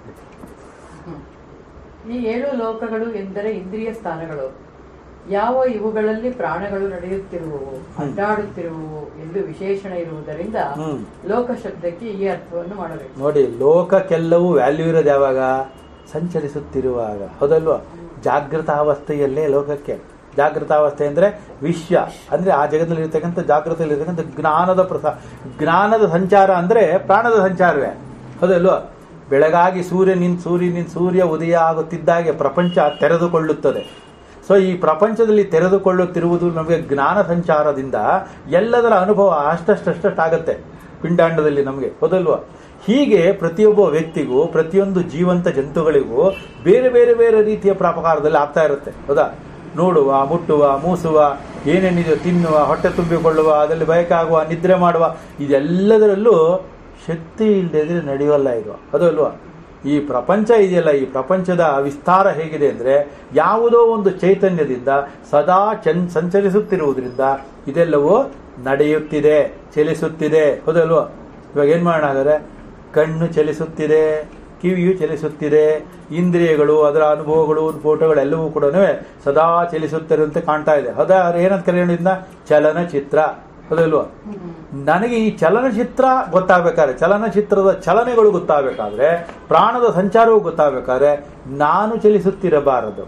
ಈ ಏಳು ಲೋಕಗಳು ಎಂದರೆ ಇಂದ್ರಿಯ ಸ್ಥಾನಗಳು ಯಾವ ಇವುಗಳಲ್ಲಿ ಪ್ರಾಣಗಳು ನಡೆಯುತ್ತಿರುವವು ಅಡ್ಡಾಡುತ್ತಿರುವವು ಎಂದು ವಿಶೇಷಣ ಇರುವುದರಿಂದ ಹ್ಮ್. ಲೋಕ ಶಬ್ದಕ್ಕೆ ಈ ಅರ್ಥವನ್ನು ಮಾಡಬೇಕು ನೋಡಿ ಲೋಕಕ್ಕೆಲ್ಲವೂ ವ್ಯಾಲ್ಯೂ ಇರೋದು ಯಾವಾಗ ಸಂಚರಿಸುತ್ತಿರುವಾಗ ಹೌದಲ್ವಾ ಜಾಗೃತಾವಸ್ಥೆಯಲ್ಲೇ ಲೋಕಕ್ಕೆ ಜಾಗೃತಾವಸ್ಥೆ ಅಂದ್ರೆ ವಿಶ್ವ ಅಂದ್ರೆ ಆ ಜಗತ್ತಲ್ಲಿ ಇರ್ತಕ್ಕಂಥ ಜಾಗೃತದಲ್ಲಿ ಇರ್ತಕ್ಕಂಥ ಜ್ಞಾನದ ಪ್ರಸ ಜ್ಞಾನದ ಸಂಚಾರ ಅಂದ್ರೆ ಪ್ರಾಣದ ಸಂಚಾರವೇ ಹೌದಲ್ವಾ ಬೆಳಗಾಗಿ ಸೂರ್ಯನಿಂದ ಸೂರ್ಯನಿಂದ ಸೂರ್ಯ ಉದಯ ಆಗುತ್ತಿದ್ದಾಗೆ ಪ್ರಪಂಚ ತೆರೆದುಕೊಳ್ಳುತ್ತದೆ ಸೊ ಈ ಪ್ರಪಂಚದಲ್ಲಿ ತೆರೆದುಕೊಳ್ಳುತ್ತಿರುವುದು ನಮಗೆ ಜ್ಞಾನ ಸಂಚಾರದಿಂದ ಎಲ್ಲದರ ಅನುಭವ ಅಷ್ಟಷ್ಟಷ್ಟಾಗತ್ತೆ ಪಿಂಡಾಂಡದಲ್ಲಿ ನಮಗೆ ಹೌದಲ್ವಾ ಹೀಗೆ ಪ್ರತಿಯೊಬ್ಬ ವ್ಯಕ್ತಿಗೂ ಪ್ರತಿಯೊಂದು ಜೀವಂತ ಜಂತುಗಳಿಗೂ ಬೇರೆ ಬೇರೆ ಬೇರೆ ರೀತಿಯ ಪ್ರಾಪಕಾರದಲ್ಲಿ ಆಗ್ತಾ ಇರುತ್ತೆ ಹೌದಾ ನೋಡುವ ಮುಟ್ಟುವ ಮೂಸುವ ಏನೇನಿದೆಯೋ ತಿನ್ನುವ ಹೊಟ್ಟೆ ತುಂಬಿಕೊಳ್ಳುವ ಅದರಲ್ಲಿ ಬಯಕಾಗುವ ನಿದ್ರೆ ಮಾಡುವ ಇದೆಲ್ಲದರಲ್ಲೂ ಶಕ್ತಿ ಇಲ್ಲದೆ ನಡೆಯೋಲ್ಲ ಇದು ಅದಲ್ವಾ ಈ ಪ್ರಪಂಚ ಇದೆಯಲ್ಲ ಈ ಪ್ರಪಂಚದ ವಿಸ್ತಾರ ಹೇಗಿದೆ ಅಂದರೆ ಯಾವುದೋ ಒಂದು ಚೈತನ್ಯದಿಂದ ಸದಾ ಚನ್ ಸಂಚರಿಸುತ್ತಿರುವುದರಿಂದ ಇದೆಲ್ಲವೂ ನಡೆಯುತ್ತಿದೆ ಚಲಿಸುತ್ತಿದೆ ಹೌದಲ್ವಾ ಇವಾಗ ಏನು ಮಾಡೋಣ ಹಾಗಾದ್ರೆ ಕಣ್ಣು ಚಲಿಸುತ್ತಿದೆ ಕಿವಿಯು ಚಲಿಸುತ್ತಿದೆ ಇಂದ್ರಿಯಗಳು ಅದರ ಅನುಭವಗಳು ಫೋಟೋಗಳೆಲ್ಲವೂ ಕೂಡ ಸದಾ ಚಲಿಸುತ್ತಿರುವಂತೆ ಕಾಣ್ತಾ ಇದೆ ಹೌದಾ ಏನಂತ ಕರೆಯೋದ್ರಿಂದ ಚಲನಚಿತ್ರ ಹೌದಲ್ವಾ ನನಗೆ ಈ ಚಲನಚಿತ್ರ ಗೊತ್ತಾಗಬೇಕಾದ್ರೆ ಚಲನಚಿತ್ರದ ಚಲನೆಗಳು ಗೊತ್ತಾಗಬೇಕಾದ್ರೆ ಪ್ರಾಣದ ಸಂಚಾರವು ಗೊತ್ತಾಗಬೇಕಾದ್ರೆ ನಾನು ಚಲಿಸುತ್ತಿರಬಾರದು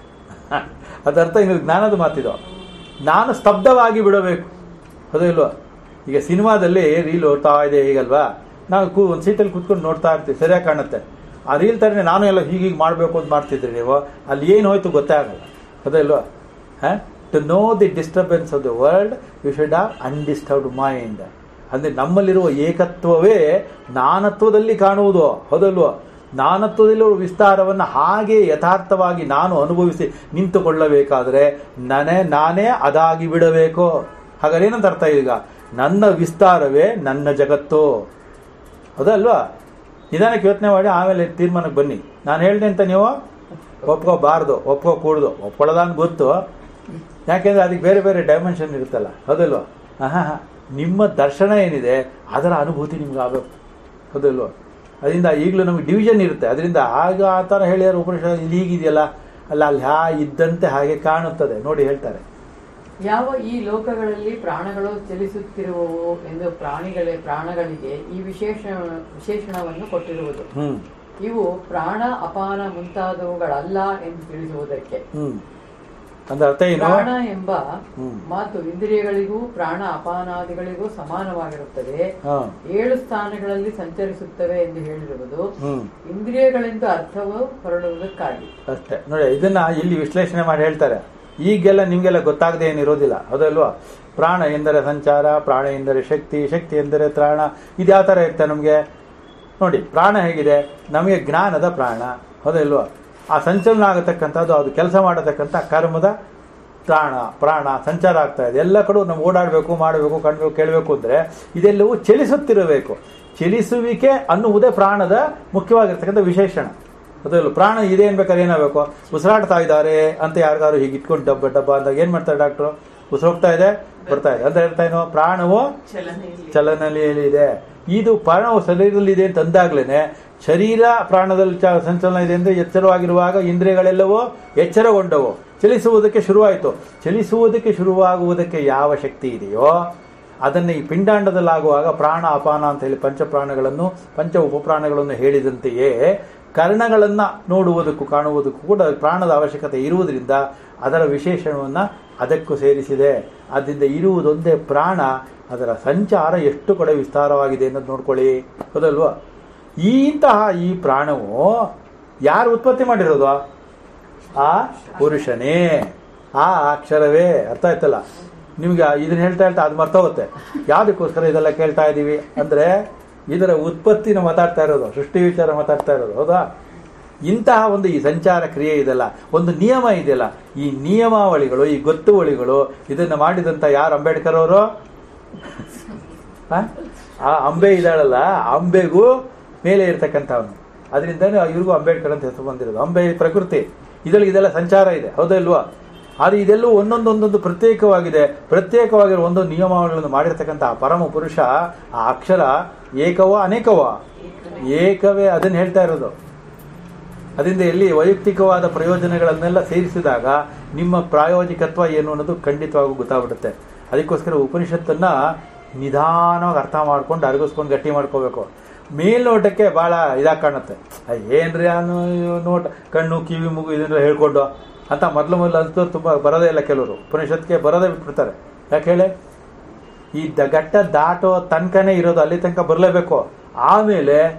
ಅದರ್ಥ ಇನ್ನು ಜ್ಞಾನದ ಮಾತಿದು ನಾನು ಸ್ತಬ್ಧವಾಗಿ ಬಿಡಬೇಕು ಹೌದಾ ಇಲ್ವಾ ಈಗ ಸಿನಿಮಾದಲ್ಲಿ ರೀಲ್ ಓಡ್ತಾ ಇದೆ ಹೀಗಲ್ವಾ ನಾವು ಕೂ ಒಂದು ಸೀಟಲ್ಲಿ ಕೂತ್ಕೊಂಡು ನೋಡ್ತಾ ಇರ್ತೀವಿ ಸರಿಯಾಗಿ ಕಾಣುತ್ತೆ ಆ ರೀಲ್ ಥರನೇ ನಾನು ಎಲ್ಲ ಹೀಗೀಗೆ ಮಾಡಬೇಕು ಅಂತ ಮಾಡ್ತಿದ್ರಿ ನೀವು ಅಲ್ಲಿ ಏನು ಹೋಯ್ತು ಗೊತ್ತೇ ಆಗಲ್ಲ ಹೌದಾ ಇಲ್ವಾ ಹಾಂ to know the disturbance of the world you should have undisturbed mind ಅಂದರೆ ನಮ್ಮಲ್ಲಿರುವ ಏಕತ್ವವೇ ನಾನತ್ವದಲ್ಲಿ ಕಾಣುವುದು ಹೌದಲ್ವೋ ನಾನತ್ವದಲ್ಲಿರುವ ವಿಸ್ತಾರವನ್ನು ಹಾಗೆ ಯಥಾರ್ಥವಾಗಿ ನಾನು ಅನುಭವಿಸಿ ನಿಂತುಕೊಳ್ಳಬೇಕಾದರೆ ನನೇ ನಾನೇ ಅದಾಗಿ ಬಿಡಬೇಕು ಹಾಗಾದ್ರೆ ಏನಂತ ಅರ್ಥ ಈಗ ನನ್ನ ವಿಸ್ತಾರವೇ ನನ್ನ ಜಗತ್ತು ಹೌದಲ್ವಾ ನಿಧಾನಕ್ಕೆ ಯೋಚನೆ ಮಾಡಿ ಆಮೇಲೆ ತೀರ್ಮಾನಕ್ಕೆ ಬನ್ನಿ ನಾನು ಹೇಳ್ದೆ ಅಂತ ನೀವು ಒಪ್ಕೋಬಾರ್ದು ಒಪ್ಕೋಕೂಡ್ದು ಒಪ್ಕೊಳ್ಳೋದಂಗೆ ಗೊತ್ತು ಯಾಕೆಂದ್ರೆ ಅದಕ್ಕೆ ಬೇರೆ ಬೇರೆ ಡೈಮೆನ್ಷನ್ ಇರುತ್ತಲ್ಲ ಹೌದಲ್ವಾ ಆಹಾ ನಿಮ್ಮ ದರ್ಶನ ಏನಿದೆ ಅದರ ಅನುಭೂತಿ ನಿಮ್ಗೆ ಆಗಬೇಕು ಹೌದಲ್ವಾ ಅದರಿಂದ ಈಗಲೂ ನಮಗೆ ಡಿವಿಷನ್ ಇರುತ್ತೆ ಅದರಿಂದ ಆಗ ಆ ಥರ ಹೇಳ್ಯಾರ ಉಪನಿಷತ್ ಇಲ್ಲಿ ಹೀಗಿದೆಯಲ್ಲ ಅಲ್ಲ ಅಲ್ಲಿ ಹಾ ಇದ್ದಂತೆ ಹಾಗೆ ಕಾಣುತ್ತದೆ ನೋಡಿ ಹೇಳ್ತಾರೆ ಯಾವ ಈ ಲೋಕಗಳಲ್ಲಿ ಪ್ರಾಣಗಳು ಚಲಿಸುತ್ತಿರುವವು ಎಂದು ಪ್ರಾಣಿಗಳೇ ಪ್ರಾಣಗಳಿಗೆ ಈ ವಿಶೇಷ ವಿಶೇಷಣವನ್ನು ಕೊಟ್ಟಿರುವುದು ಹ್ಮ್ ಇವು ಪ್ರಾಣ ಅಪಾನ ಮುಂತಾದವುಗಳಲ್ಲ ಎಂದು ತಿಳಿಸುವುದಕ್ಕೆ ಹ್ಮ್ ಅಂದ್ರೆ ಅರ್ಥ ಏನು ಪ್ರಾಣ ಎಂಬ ಹ್ಮ್. ಮಾತು ಇಂದ್ರಿಯಗಳಿಗೂ ಪ್ರಾಣ ಅಪಾನಾದಿಗಳಿಗೂ ಸಮಾನವಾಗಿರುತ್ತದೆ ಹಾ ಏಳು ಸ್ಥಾನಗಳಲ್ಲಿ ಸಂಚರಿಸುತ್ತವೆ ಎಂದು ಹೇಳಿರುವುದು ಹ್ಮ್ ಇಂದ್ರಿಯಗಳೆಂದು ಅರ್ಥವು ಹೊರಡುವುದಕ್ಕಾಗಿ ಅಷ್ಟೇ ನೋಡಿ ಇದನ್ನ ಇಲ್ಲಿ ವಿಶ್ಲೇಷಣೆ ಮಾಡಿ ಹೇಳ್ತಾರೆ ಈಗೆಲ್ಲ ನಿಮ್ಗೆಲ್ಲ ಗೊತ್ತಾಗದೆ ಏನಿರೋದಿಲ್ಲ ಹೌದಲ್ವಾ ಪ್ರಾಣ ಎಂದರೆ ಸಂಚಾರ ಪ್ರಾಣ ಎಂದರೆ ಶಕ್ತಿ ಶಕ್ತಿ ಎಂದರೆ ತ್ರಾಣ ಇದು ಯಾವ ಥರ ಇರುತ್ತೆ ನಮಗೆ ನೋಡಿ ಪ್ರಾಣ ಹೇಗಿದೆ ನಮಗೆ ಜ್ಞಾನದ ಪ್ರಾಣ ಹೌದಲ್ವಾ ಆ ಸಂಚಲನ ಆಗತಕ್ಕಂಥದ್ದು ಅದು ಕೆಲಸ ಮಾಡತಕ್ಕಂಥ ಕರ್ಮದ ಪ್ರಾಣ ಪ್ರಾಣ ಸಂಚಾರ ಆಗ್ತಾ ಇದೆ ಎಲ್ಲ ಕಡೆ ನಾವು ಓಡಾಡಬೇಕು ಮಾಡಬೇಕು ಕಾಣಬೇಕು ಕೇಳಬೇಕು ಅಂದರೆ ಇದೆಲ್ಲವೂ ಚಲಿಸುತ್ತಿರಬೇಕು ಚಲಿಸುವಿಕೆ ಅನ್ನುವುದೇ ಪ್ರಾಣದ ಮುಖ್ಯವಾಗಿರ್ತಕ್ಕಂಥ ವಿಶೇಷಣ ಅದಲ್ಲ ಪ್ರಾಣ ಇದೆ ಅನ್ಬೇಕಾದ್ರೆ ಏನಾಗಬೇಕು ಉಸಿರಾಡ್ತಾ ಇದ್ದಾರೆ ಅಂತ ಯಾರಿಗಾರು ಹೀಗೆ ಇಟ್ಕೊಂಡು ಡಬ್ಬ ಡಬ್ಬ ಅಂದಾಗ ಏನ್ ಮಾಡ್ತಾರೆ ಡಾಕ್ಟ್ರು ಉಸಿರೋಗ್ತಾ ಇದೆ ಬರ್ತಾ ಇದೆ ಅಂತ ಹೇಳ್ತಾ ಏನೋ ಪ್ರಾಣವು ಚಲನೆಯಲ್ಲಿ ಇದೆ ಇದು ಪ್ರಾಣವು ಶರೀರದಲ್ಲಿ ಇದೆ ಅಂತ ಅಂದಾಗ್ಲೇನೆ ಶರೀರ ಪ್ರಾಣದಲ್ಲಿ ಚ ಸಂಚಲನ ಇದೆ ಅಂದ್ರೆ ಎಚ್ಚರವಾಗಿರುವಾಗ ಇಂದ್ರಿಯಗಳೆಲ್ಲವೂ ಎಚ್ಚರಗೊಂಡವು ಚಲಿಸುವುದಕ್ಕೆ ಶುರುವಾಯಿತು ಚಲಿಸುವುದಕ್ಕೆ ಶುರುವಾಗುವುದಕ್ಕೆ ಯಾವ ಶಕ್ತಿ ಇದೆಯೋ ಅದನ್ನು ಈ ಪಿಂಡಾಂಡದಲ್ಲಾಗುವಾಗ ಪ್ರಾಣ ಅಪಾನ ಅಂತ ಹೇಳಿ ಪಂಚಪ್ರಾಣಗಳನ್ನು ಪಂಚ ಉಪಪ್ರಾಣಗಳನ್ನು ಹೇಳಿದಂತೆಯೇ ಕರ್ಣಗಳನ್ನು ನೋಡುವುದಕ್ಕೂ ಕಾಣುವುದಕ್ಕೂ ಕೂಡ ಪ್ರಾಣದ ಅವಶ್ಯಕತೆ ಇರುವುದರಿಂದ ಅದರ ವಿಶೇಷಣವನ್ನು ಅದಕ್ಕೂ ಸೇರಿಸಿದೆ ಆದ್ದರಿಂದ ಇರುವುದೊಂದೇ ಪ್ರಾಣ ಅದರ ಸಂಚಾರ ಎಷ್ಟು ಕಡೆ ವಿಸ್ತಾರವಾಗಿದೆ ಅನ್ನೋದು ನೋಡ್ಕೊಳ್ಳಿ ಹೌದಲ್ವಾ ಈ ಇಂತಹ ಈ ಪ್ರಾಣವು ಯಾರು ಉತ್ಪತ್ತಿ ಮಾಡಿರೋದು ಆ ಪುರುಷನೇ ಆ ಅಕ್ಷರವೇ ಅರ್ಥ ಆಯ್ತಲ್ಲ ನಿಮ್ಗೆ ಇದನ್ನ ಹೇಳ್ತಾ ಹೇಳ್ತಾ ಅದು ಮರ್ತೋಗುತ್ತೆ ಯಾವುದಕ್ಕೋಸ್ಕರ ಇದೆಲ್ಲ ಕೇಳ್ತಾ ಇದ್ದೀವಿ ಅಂದ್ರೆ ಇದರ ಉತ್ಪತ್ತಿನ ಮಾತಾಡ್ತಾ ಇರೋದು ಸೃಷ್ಟಿ ವಿಚಾರ ಮಾತಾಡ್ತಾ ಇರೋದು ಹೌದಾ ಇಂತಹ ಒಂದು ಈ ಸಂಚಾರ ಕ್ರಿಯೆ ಇದೆಯಲ್ಲ ಒಂದು ನಿಯಮ ಇದೆಯಲ್ಲ ಈ ನಿಯಮಾವಳಿಗಳು ಈ ಗೊತ್ತುವಳಿಗಳು ಇದನ್ನ ಮಾಡಿದಂತ ಯಾರು ಅಂಬೇಡ್ಕರ್ ಅವರು ಆ? ಆ ಅಂಬೆ ಇದ್ದಾಳಲ್ಲ ಅಂಬೆಗೂ ಮೇಲೆ ಇರ್ತಕ್ಕಂಥವನು ಅದರಿಂದನೇ ಇವ್ರಿಗೂ ಅಂಬೇಡ್ಕರ್ ಅಂತ ಹೆಸರು ಬಂದಿರೋದು ಅಂಬೆ ಪ್ರಕೃತಿ ಇದರಲ್ಲಿ ಇದೆಲ್ಲ ಸಂಚಾರ ಇದೆ ಹೌದಾ ಇಲ್ವಾ ಆದರೆ ಇದೆಲ್ಲವೂ ಒಂದೊಂದು ಒಂದೊಂದು ಪ್ರತ್ಯೇಕವಾಗಿದೆ ಪ್ರತ್ಯೇಕವಾಗಿರೋ ಒಂದೊಂದು ನಿಯಮಾವಳಿಗಳನ್ನು ಮಾಡಿರ್ತಕ್ಕಂಥ ಆ ಪರಮ ಪುರುಷ ಆ ಅಕ್ಷರ ಏಕವ ಅನೇಕವ ಏಕವೇ ಅದನ್ನು ಹೇಳ್ತಾ ಇರೋದು ಅದರಿಂದ ಎಲ್ಲಿ ವೈಯಕ್ತಿಕವಾದ ಪ್ರಯೋಜನಗಳನ್ನೆಲ್ಲ ಸೇರಿಸಿದಾಗ ನಿಮ್ಮ ಪ್ರಾಯೋಜಿಕತ್ವ ಏನು ಅನ್ನೋದು ಖಂಡಿತವಾಗೂ ಗೊತ್ತಾಗ್ಬಿಡುತ್ತೆ ಅದಕ್ಕೋಸ್ಕರ ಉಪನಿಷತ್ತನ್ನ ನಿಧಾನವಾಗಿ ಅರ್ಥ ಮಾಡ್ಕೊಂಡು ಅರಗಿಸ್ಕೊಂಡು ಗಟ್ಟಿ ಮಾಡ್ಕೋಬೇಕು ಮೇಲ್ನೋಟಕ್ಕೆ ಭಾಳ ಇದಾಗಿ ಕಾಣುತ್ತೆ ಅಯ್ಯ, ಏನ್ರಿ ಅನ್ನು ನೋಟ ಕಣ್ಣು ಕಿವಿ ಮೂಗು ಇದನ್ನ ಹೇಳ್ಕೊಂಡು ಅಂತ ಮೊದಲು ಮೊದಲು ಅನ್ಸೋರು ತುಂಬ ಬರೋದೇ ಇಲ್ಲ ಕೆಲವರು ಉಪನಿಷತ್ಗೆ ಬರೋದೇ ಬಿಟ್ಬಿಡ್ತಾರೆ ಯಾಕೆ ಹೇಳಿ ಈ ದ ಘಟ್ಟ ದಾಟೋ ತನಕನೇ ಇರೋದು ಅಲ್ಲಿ ತನಕ ಬರಲೇಬೇಕು ಆಮೇಲೆ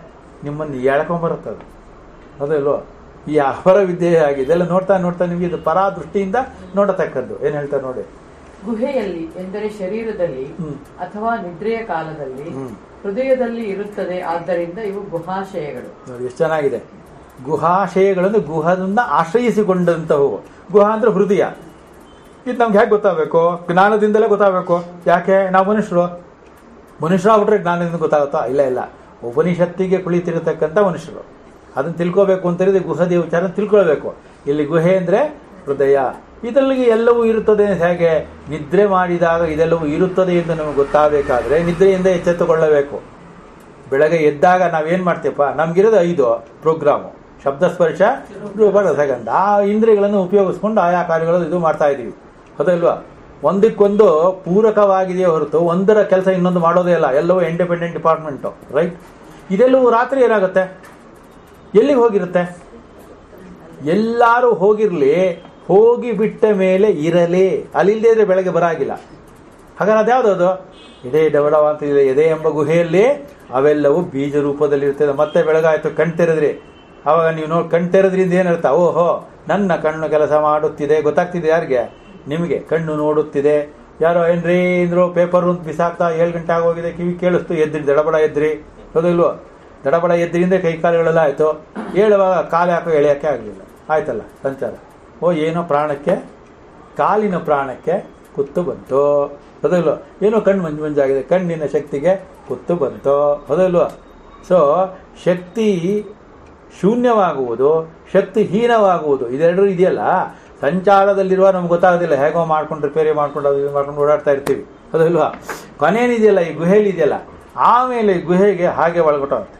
ನಿಮ್ಮನ್ನು ಎಳ್ಕೊಂಬರುತ್ತದೆ ಅದಲ್ವೋ ಈ ಅಪರ ವಿದ್ಯೆ ಆಗಿದೆ ಇದೆಲ್ಲ ನೋಡ್ತಾ ನೋಡ್ತಾ ನಿಮಗೆ ಇದು ಪರಾ ದೃಷ್ಟಿಯಿಂದ ನೋಡತಕ್ಕದ್ದು ಏನು ಹೇಳ್ತಾರೆ ನೋಡಿ ಗುಹೆಯಲ್ಲಿ ಎಂದರೆ ಶರೀರದಲ್ಲಿ ಹ್ಮ್. ಅಥವಾ ನಿದ್ರೆಯ ಕಾಲದಲ್ಲಿ ಹ್ಮ್. ಹೃದಯದಲ್ಲಿ ಇರುತ್ತದೆ ಆದ್ದರಿಂದ ಇವು ಗುಹಾಶಯಗಳು ನೋಡಿ ಎಷ್ಟು ಚೆನ್ನಾಗಿದೆ ಗುಹಾಶಯಗಳನ್ನು ಗುಹದಿಂದ ಆಶ್ರಯಿಸಿಕೊಂಡಂತವು ಗುಹ ಅಂದ್ರೆ ಹೃದಯ ಇದು ನಮ್ಗೆ ಹೇಗೆ ಗೊತ್ತಾಗಬೇಕು ಜ್ಞಾನದಿಂದಲೇ ಗೊತ್ತಾಗಬೇಕು ಯಾಕೆ ನಾವು ಮನುಷ್ಯರು ಮನುಷ್ಯರಾಗ್ಬಿಟ್ರೆ ಜ್ಞಾನದಿಂದ ಗೊತ್ತಾಗುತ್ತಾ ಇಲ್ಲ ಇಲ್ಲ ಉಪನಿಷತ್ತಿಗೆ ಕುಳಿತಿರತಕ್ಕಂಥ ಮನುಷ್ಯರು ಅದನ್ನು ತಿಳ್ಕೋಬೇಕು ಅಂತ ಹೇಳಿದ್ರೆ ಗುಹದ ವಿಚಾರ ತಿಳ್ಕೊಳ್ಬೇಕು ಇಲ್ಲಿ ಗುಹೆ ಅಂದ್ರೆ ಹೃದಯ ಇದರಲ್ಲಿ ಎಲ್ಲವೂ ಇರುತ್ತದೆ ಹೇಗೆ ನಿದ್ರೆ ಮಾಡಿದಾಗ ಇದೆಲ್ಲವೂ ಇರುತ್ತದೆ ಎಂದು ನಮಗೆ ಗೊತ್ತಾಗಬೇಕಾದ್ರೆ ನಿದ್ರೆಯಿಂದ ಎಚ್ಚೆತ್ತುಕೊಳ್ಳಬೇಕು ಬೆಳಗ್ಗೆ ಎದ್ದಾಗ ನಾವೇನ್ ಮಾಡ್ತೀವಪ್ಪ ನಮ್ಗಿರೋದು ಐದು ಪ್ರೋಗ್ರಾಮು ಶಬ್ದ ಸ್ಪರ್ಶ ರೂಪ ರಸಗಂಧ ಆ ಇಂದ್ರಿಯಗಳನ್ನು ಉಪಯೋಗಿಸ್ಕೊಂಡು ಆಯಾ ಕಾರ್ಯಗಳು ಇದು ಮಾಡ್ತಾ ಇದೀವಿ ಹೌದಲ್ವಾ ಒಂದಕ್ಕೊಂದು ಪೂರಕವಾಗಿದೆಯೇ ಹೊರತು ಒಂದರ ಕೆಲಸ ಇನ್ನೊಂದು ಮಾಡೋದೇ ಇಲ್ಲ ಎಲ್ಲವೂ ಇಂಡಿಪೆಂಡೆಂಟ್ ಡಿಪಾರ್ಟ್ಮೆಂಟು ರೈಟ್ ಇದೆಲ್ಲವೂ ರಾತ್ರಿ ಏನಾಗುತ್ತೆ ಎಲ್ಲಿಗೆ ಹೋಗಿರುತ್ತೆ ಎಲ್ಲರೂ ಹೋಗಿರ್ಲಿ ಹೋಗಿ ಬಿಟ್ಟ ಮೇಲೆ ಇರಲಿ ಅಲ್ಲಿಲ್ಲದೆ ಇದ್ರೆ ಬೆಳಗ್ಗೆ ಬರಾಗಿಲ್ಲ ಹಾಗಾದ್ರೆ ಅದ್ಯಾವುದು ಅದು ಎದೆ ಡಬಡವ ಅಂತ ಇದೆ ಎದೆ ಎಂಬ ಗುಹೆಯಲ್ಲಿ ಅವೆಲ್ಲವೂ ಬೀಜ ರೂಪದಲ್ಲಿ ಇರ್ತದೆ ಮತ್ತೆ ಬೆಳಗಾಯ್ತು ಕಣ್ ತೆರೆದ್ರಿ ಅವಾಗ ನೀವು ನೋಡಿ ಕಣ್ ತೆರೆದ್ರಿಂದ ಏನರ್ಥ ಓಹೋ ನನ್ನ ಕಣ್ಣು ಕೆಲಸ ಮಾಡುತ್ತಿದೆ ಗೊತ್ತಾಗ್ತಿದೆ ಯಾರಿಗೆ ನಿಮಗೆ ಕಣ್ಣು ನೋಡುತ್ತಿದೆ ಯಾರೋ ಏನ್ರಿ ಅಂದ್ರು ಪೇಪರ್ ಅಂತ ಬಿಸಾಕ್ತಾ ಏಳು ಗಂಟೆ ಆಗೋಗಿದೆ ಕಿವಿ ಕೇಳಿಸ್ತು ಎದ್ರಿ ದಡಬಡ ಎದ್ರಿ ಹೌದಿಲ್ವೋ ದಡಬಡ ಎದ್ರಿಂದ ಕೈ ಕಾಲುಗಳೆಲ್ಲ ಆಯ್ತು ಹೇಳುವಾಗ ಕಾಲು ಹಾಕೋ ಎಳೆಯೋಕ್ಕೆ ಆಗಲಿಲ್ಲ ಆಯ್ತಲ್ಲ ಸಂಚಾರ ಓ ಏನೋ ಪ್ರಾಣಕ್ಕೆ ಕಾಲಿನ ಪ್ರಾಣಕ್ಕೆ ಕುತ್ತು ಬಂತು ಹೌದಲ್ವ ಏನೋ ಕಣ್ಣು ಮಂಜು ಮಂಜಾಗಿದೆ ಕಣ್ಣಿನ ಶಕ್ತಿಗೆ ಕುತ್ತು ಬಂತು ಹೌದಲ್ವ ಸೊ ಶಕ್ತಿ ಶೂನ್ಯವಾಗುವುದು ಶಕ್ತಿ ಹೀನವಾಗುವುದು ಇದೆರಡೂ ಇದೆಯಲ್ಲ ಸಂಚಾರದಲ್ಲಿರುವ ನಮ್ಗೆ ಗೊತ್ತಾಗೋದಿಲ್ಲ ಹೇಗೋ ಮಾಡ್ಕೊಂಡು ರಿಪೇರಿ ಮಾಡ್ಕೊಂಡು ಅದು ಇದು ಮಾಡ್ಕೊಂಡು ಓಡಾಡ್ತಾ ಇರ್ತೀವಿ ಹೌದಲ್ವಾ ಕೊನೇನಿದೆಯಲ್ಲ ಈ ಗುಹೆಯಲ್ಲಿ ಇದೆಯಲ್ಲ ಆಮೇಲೆ ಈ ಗುಹೆಗೆ ಹಾಗೆ ಒಳಗೊಟ್ಟೋಗುತ್ತೆ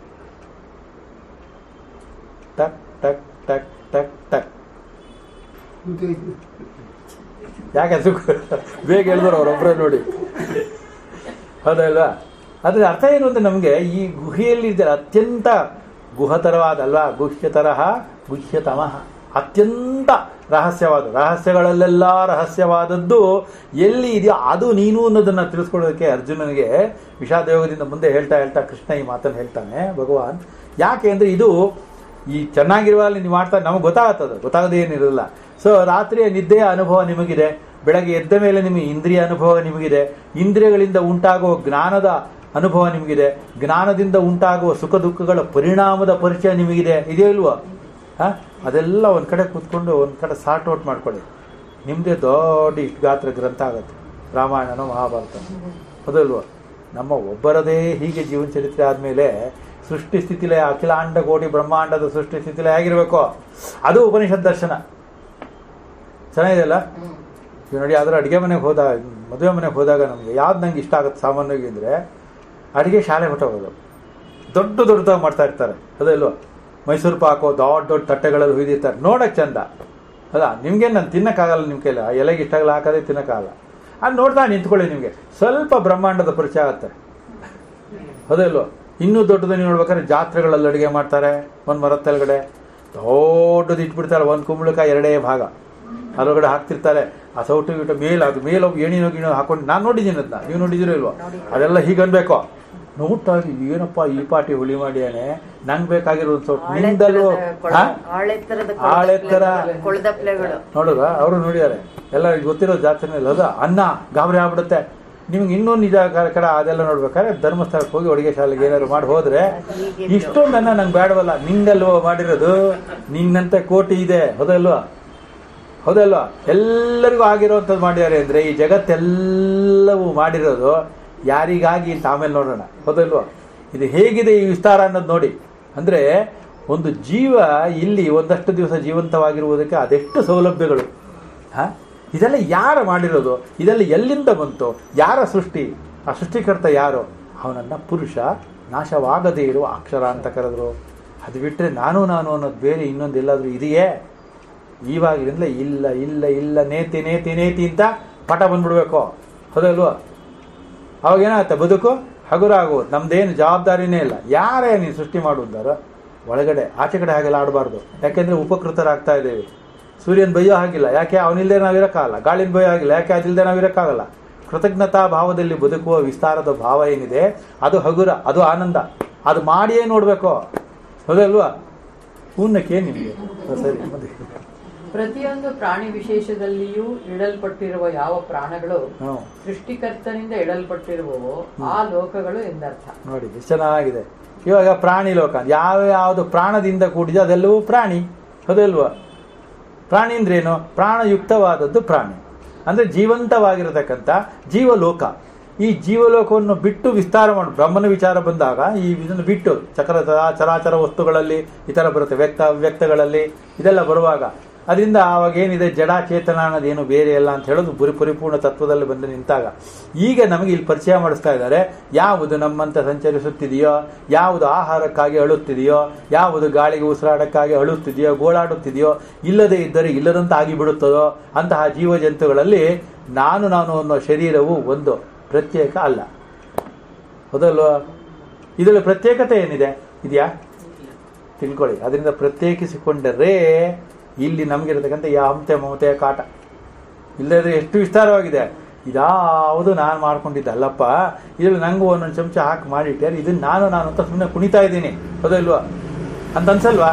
ಟಕ್ ಟಕ್ ಟಕ್ ಟಕ್ ಟಕ್ ಯಾಕೆ ಅದು ಬೇಗ ಹೇಳಿದ್ರು ಅವರೊಬ್ಬರೇ ನೋಡಿ ಹೌದಲ್ವಾ ಅದ್ರ ಅರ್ಥ ಏನು ಅಂತ ನಮಗೆ ಈ ಗುಹೆಯಲ್ಲಿ ಇದ್ದಾರೆ ಅತ್ಯಂತ ಗುಹತರವಾದ ಅಲ್ವಾ ಗುಹ್ಯ ತರಹ ಗುಹ್ಯತಮಃ ಅತ್ಯಂತ ರಹಸ್ಯವಾದ ರಹಸ್ಯಗಳಲ್ಲೆಲ್ಲ ರಹಸ್ಯವಾದದ್ದು ಎಲ್ಲಿ ಇದೆಯೋ ಅದು ನೀನು ಅನ್ನೋದನ್ನ ತಿಳಿಸ್ಕೊಳ್ಳೋದಕ್ಕೆ ಅರ್ಜುನನಿಗೆ ವಿಷಾದಯೋಗದಿಂದ ಮುಂದೆ ಹೇಳ್ತಾ ಹೇಳ್ತಾ ಕೃಷ್ಣ ಈ ಮಾತನ್ನು ಹೇಳ್ತಾನೆ ಭಗವಾನ್ ಯಾಕೆ ಅಂದ್ರೆ ಇದು ಈ ಚೆನ್ನಾಗಿರುವಲ್ಲಿ ನೀವು ಮಾಡ್ತಾ ನಮಗೆ ಗೊತ್ತಾಗತ್ತದು ಗೊತ್ತಾಗದೇ ಏನಿರಲ್ಲ ಸೊ ರಾತ್ರಿಯ ನಿದ್ದೆಯ ಅನುಭವ ನಿಮಗಿದೆ ಬೆಳಗ್ಗೆ ಎದ್ದ ಮೇಲೆ ನಿಮಗೆ ಇಂದ್ರಿಯ ಅನುಭವ ನಿಮಗಿದೆ ಇಂದ್ರಿಯಗಳಿಂದ ಉಂಟಾಗುವ ಜ್ಞಾನದ ಅನುಭವ ನಿಮಗಿದೆ ಜ್ಞಾನದಿಂದ ಉಂಟಾಗುವ ಸುಖ ದುಃಖಗಳ ಪರಿಣಾಮದ ಪರಿಚಯ ನಿಮಗಿದೆ ಇದೆಯೋ ಇಲ್ವೋ ಹಾ ಅದೆಲ್ಲ ಒಂದ್ ಕಡೆ ಕೂತ್ಕೊಂಡು ಒಂದ್ ಕಡೆ ಸಾರ್ಟ್ ಔಟ್ ಮಾಡ್ಕೊಳ್ಳಿ ನಿಮ್ದೇ ದೊಡ್ಡ ಇಷ್ಟು ಗಾತ್ರ ಗ್ರಂಥ ಆಗುತ್ತೆ ರಾಮಾಯಣನೋ ಮಹಾಭಾರತ ಹೌದಲ್ವ ನಮ್ಮ ಒಬ್ಬರದೇ ಹೀಗೆ ಜೀವನ ಚರಿತ್ರೆ ಆದ್ಮೇಲೆ ಸೃಷ್ಟಿ ಸ್ಥಿತಿಲೆ ಅಖಿಲಾಂಡ ಕೋಟಿ ಬ್ರಹ್ಮಾಂಡದ ಸೃಷ್ಟಿ ಸ್ಥಿತಿಲೆ ಆಗಿರ್ಬೇಕು ಅದು ಉಪನಿಷತ್ ದರ್ಶನ ಚೆನ್ನಾಗಿದೆಯಲ್ಲ ಈಗ ನೋಡಿ ಯಾವ್ದಾರು ಅಡುಗೆ ಮನೆಗೆ ಹೋದಾಗ ಮದುವೆ ಮನೆಗೆ ಹೋದಾಗ ನಮಗೆ ಯಾವ್ದು ನಂಗೆ ಇಷ್ಟ ಆಗುತ್ತೆ ಸಾಮಾನ್ಯವಾಗಿ ಅಂದರೆ ಅಡುಗೆ ಶಾಲೆ ಹೊಟ್ಟೋಗೋದು ದೊಡ್ಡ ದೊಡ್ಡದಾಗಿ ಮಾಡ್ತಾ ಇರ್ತಾರೆ ಅದಲ್ವ ಮೈಸೂರು ಪಾಕು ದೊಡ್ಡ ದೊಡ್ಡ ತಟ್ಟೆಗಳಲ್ಲಿ ಹುಯ್ದಿರ್ತಾರೆ ನೋಡಕ್ಕೆ ಚಂದ ಅಲ್ಲ ನಿಮ್ಗೆ ನಾನು ತಿನ್ನಕ್ಕಾಗಲ್ಲ ನಿಮ್ಮ ಕೈಲಿ ಆ ಎಲೆಗೆ ಇಷ್ಟಾಗಲ್ಲ ಹಾಕೋದೇ ತಿನ್ನಕ್ಕಾಗಲ್ಲ ಅಲ್ಲಿ ನೋಡ್ತಾ ನಿಂತ್ಕೊಳ್ಳಿ ನಿಮಗೆ ಸ್ವಲ್ಪ ಬ್ರಹ್ಮಾಂಡದ ಪರಿಚಯ ಆಗುತ್ತೆ ಹೌದಲ್ವ ಇನ್ನೂ ದೊಡ್ಡದು ನೀವು ನೋಡ್ಬೇಕಾದ್ರೆ ಜಾತ್ರೆಗಳಲ್ಲಿ ಅಡುಗೆ ಮಾಡ್ತಾರೆ ಒಂದು ಮರದ ತೆಳಗಡೆ ದೊಡ್ಡದು ಇಟ್ಬಿಡ್ತಾರೆ ಒಂದು ಕುಂಬಳಕಾಯಿ ಎರಡೇ ಭಾಗ ಅದ್ರೊಳಗಡೆ ಹಾಕ್ತಿರ್ತಾರೆ ಆ ಸೌಟು ಗಿಟ ಮೇಲ್ ಅದು ಮೇಲೆ ಹೋಗಿ ಏಣಿನೋ ಗಿಣೋ ಹಾಕೊಂಡು ನಾನು ನೋಡಿದ್ದೀನಿ ಅದನ್ನ ನೀವು ನೋಡಿದಿರೋ ಇಲ್ವೋ ಅದೆಲ್ಲ ಹೀಗೆ ಅನ್ಬೇಕು ನೋಡ್ತಾ ಇದ್ದೀವಿ ಏನಪ್ಪ ಈ ಪಾಟಿ ಹುಳಿ ಮಾಡಿಯಾನೆ ನಂಗೆ ಬೇಕಾಗಿರೋ ಒಂದು ಸ್ವಲ್ಪ ನಿಂದಲು ಹಾ? ಆಳೆತ್ತರದ ಆಳೆತ್ತರ ಕೊಳದಪ್ಲೆಗಳು ನೋಡಿದ್ರ ಅವರು ನೋಡಿದ್ದಾರೆ ಎಲ್ಲ ಗೊತ್ತಿರೋ ಜಾತ್ರೆನಲ್ಲಿ ಅದ ಅನ್ನ ಗಾಬರಿ ಆಗ್ಬಿಡುತ್ತೆ ನಿಮ್ಗೆ ಇನ್ನೂ ನಿಜ ಕ- ಕಡೆ ಅದೆಲ್ಲ ನೋಡ್ಬೇಕಾದ್ರೆ ಧರ್ಮಸ್ಥಳಕ್ಕೆ ಹೋಗಿ ಅಡುಗೆ ಶಾಲೆಗೆ ಏನಾದ್ರು ಮಾಡಿ ಹೋದ್ರೆ ಇಷ್ಟೊಂದು ಅನ್ನ ನಂಗೆ ಬೇಡವಲ್ಲ ನಿಂಗಲ್ವ ಮಾಡಿರೋದು ನಿನ್ನಂತೆ ಕೋಟಿ ಇದೆ ಹೌದಲ್ವಾ ಹೌದಲ್ವಾ ಎಲ್ಲರಿಗೂ ಆಗಿರೋಂಥದ್ದು ಮಾಡಿದ್ದಾರೆ ಅಂದ್ರೆ ಈ ಜಗತ್ತೆಲ್ಲವೂ ಮಾಡಿರೋದು ಯಾರಿಗಾಗಿ ಅಂತ ಆಮೇಲೆ ನೋಡೋಣ ಹೌದಲ್ವಾ ಇದು ಹೇಗಿದೆ ಈ ವಿಸ್ತಾರ ಅನ್ನೋದು ನೋಡಿ ಅಂದ್ರೆ ಒಂದು ಜೀವ ಇಲ್ಲಿ ಒಂದಷ್ಟು ದಿವಸ ಜೀವಂತವಾಗಿರುವುದಕ್ಕೆ ಅದೆಷ್ಟು ಸೌಲಭ್ಯಗಳು ಹ ಇದೆಲ್ಲ ಯಾರು ಮಾಡಿರೋದು ಇದೆಲ್ಲ ಎಲ್ಲಿಂದ ಬಂತು ಯಾರ ಸೃಷ್ಟಿ ಆ ಸೃಷ್ಟಿಕರ್ತ ಯಾರು ಅವನನ್ನ ಪುರುಷ ನಾಶವಾಗದೇ ಇರುವ ಅಕ್ಷರ ಅಂತ ಕರೆದ್ರು ಅದು ಬಿಟ್ಟರೆ ನಾನು ನಾನು ಅನ್ನೋದು ಬೇರೆ ಇನ್ನೊಂದು ಎಲ್ಲಾದ್ರೂ ಇದೆಯೇ ಇವಾಗಲಿಂದಲೇ ಇಲ್ಲ ಇಲ್ಲ ಇಲ್ಲ ನೇತಿ ನೇತಿ ನೇತಿ ಅಂತ ಪಟ ಬಂದ್ಬಿಡ್ಬೇಕು ಹೌದಲ್ವಾ ಅವಾಗ ಏನಾಗುತ್ತೆ ಬದುಕು ಹಗುರ ಆಗುವುದು ನಮ್ದೇನು ಜವಾಬ್ದಾರಿನೇ ಇಲ್ಲ ಯಾರೇ ನೀನು ಸೃಷ್ಟಿ ಮಾಡುವುದಾರ ಒಳಗಡೆ ಆಚೆ ಕಡೆ ಹಾಗೆಲ್ಲ ಆಡಬಾರ್ದು ಯಾಕೆಂದ್ರೆ ಉಪಕೃತರಾಗ್ತಾ ಇದ್ದೇವೆ ಸೂರ್ಯನ ಬೈಯೋ ಹಾಗಿಲ್ಲ ಯಾಕೆ ಅವನಿಲ್ಲದೆ ನಾವು ಇರೋಕ್ಕಾಗಲ್ಲ ಗಾಳಿನ ಬೈಯೋ ಹಾಗಿಲ್ಲ ಯಾಕೆ ಅದಿಲ್ಲದೆ ನಾವು ಇರೋಕ್ಕಾಗಲ್ಲ ಕೃತಜ್ಞತಾ ಭಾವದಲ್ಲಿ ಬದುಕುವ ವಿಸ್ತಾರದ ಭಾವ ಏನಿದೆ ಅದು ಹಗುರ ಅದು ಆನಂದ ಅದು ಮಾಡಿಯೇ ನೋಡಬೇಕು ಹೌದಲ್ವಾ ಪೂರ್ಣಕ್ಕೆ ನಿಮಗೆ ಸರಿ ಮತ್ತೆ ಪ್ರತಿಯೊಂದು ಪ್ರಾಣಿ ವಿಶೇಷದಲ್ಲಿಯೂ ಇಡಲ್ಪಟ್ಟಿರುವ ಯಾವ ಪ್ರಾಣಗಳು ಹ್ಞೂ ಸೃಷ್ಟಿಕರ್ತನಿಂದ ಇಡಲ್ಪಟ್ಟಿರುವವೋ ಆ ಲೋಕಗಳು ಎಂದರ್ಥ ನೋಡಿ ಎಷ್ಟು ಚೆನ್ನಾಗಿದೆ ಇವಾಗ ಪ್ರಾಣಿ ಲೋಕ ಯಾವ ಯಾವುದು ಪ್ರಾಣದಿಂದ ಕೂಡಿದೆ ಅದೆಲ್ಲವೂ ಪ್ರಾಣಿ ಹೌದಲ್ವಾ ಪ್ರಾಣಿ ಅಂದ್ರೇನು ಪ್ರಾಣಯುಕ್ತವಾದದ್ದು ಪ್ರಾಣಿ ಅಂದರೆ ಜೀವಂತವಾಗಿರತಕ್ಕಂಥ ಜೀವಲೋಕ ಈ ಜೀವಲೋಕವನ್ನು ಬಿಟ್ಟು ವಿಸ್ತಾರ ಮಾಡಿ ಬ್ರಹ್ಮನ ವಿಚಾರ ಬಂದಾಗ ಈ ಇದನ್ನು ಬಿಟ್ಟು ಚಕ್ರ ಚರಾಚರ ವಸ್ತುಗಳಲ್ಲಿ ಈ ಥರ ಬರುತ್ತೆ ವ್ಯಕ್ತ ವ್ಯಕ್ತಗಳಲ್ಲಿ ಇದೆಲ್ಲ ಬರುವಾಗ ಅದರಿಂದ ಆವಾಗ ಏನಿದೆ ಜಡ ಚೇತನ ಅನ್ನೋದೇನು ಬೇರೆ ಅಲ್ಲ ಅಂತ ಹೇಳೋದು ಪರಿ ಪರಿಪೂರ್ಣ ತತ್ವದಲ್ಲಿ ಬಂದು ನಿಂತಾಗ ಈಗ ನಮಗೆ ಇಲ್ಲಿ ಪರಿಚಯ ಮಾಡಿಸ್ತಾ ಇದ್ದಾರೆ ಯಾವುದು ನಮ್ಮಂತ ಸಂಚರಿಸುತ್ತಿದೆಯೋ ಯಾವುದು ಆಹಾರಕ್ಕಾಗಿ ಅಳುತ್ತಿದೆಯೋ ಯಾವುದು ಗಾಳಿಗೆ ಉಸಿರಾಡಕ್ಕಾಗಿ ಅಳುತ್ತಿದೆಯೋ ಗೋಳಾಡುತ್ತಿದೆಯೋ ಇಲ್ಲದೆ ಇದ್ದರೆ ಇಲ್ಲದಂತ ಆಗಿಬಿಡುತ್ತದೋ ಅಂತಹ ಜೀವ ಜಂತುಗಳಲ್ಲಿ ನಾನು ನಾನು ಅನ್ನೋ ಶರೀರವು ಒಂದು ಪ್ರತ್ಯೇಕ ಅಲ್ಲ ಹೌದಲ್ವಾ ಇದರಲ್ಲಿ ಪ್ರತ್ಯೇಕತೆ ಏನಿದೆ ಇದೆಯಾ ತಿಳ್ಕೊಳ್ಳಿ ಅದರಿಂದ ಪ್ರತ್ಯೇಕಿಸಿಕೊಂಡರೆ ಇಲ್ಲಿ ನಮಗಿರತಕ್ಕಂಥ ಯಾವ ಹಂತೆ ಮಮತೆಯ ಕಾಟ ಇಲ್ಲದ್ರೆ ಎಷ್ಟು ವಿಸ್ತಾರವಾಗಿದೆ ಇದಾವುದು ನಾನು ಮಾಡ್ಕೊಂಡಿದ್ದಲ್ಲಪ್ಪ ಇದ್ರಲ್ಲಿ ನಂಗೂ ಒಂದೊಂದು ಚಮಚ ಹಾಕಿ ಮಾಡಿಟ್ಟೆ ಇದನ್ನ ನಾನು ನಾನು ಅಂತ ಸುಮ್ಮನೆ ಕುಣಿತಾ ಇದ್ದೀನಿ ಹೌದಲ್ವಾ ಅಂತ ಅನ್ಸಲ್ವಾ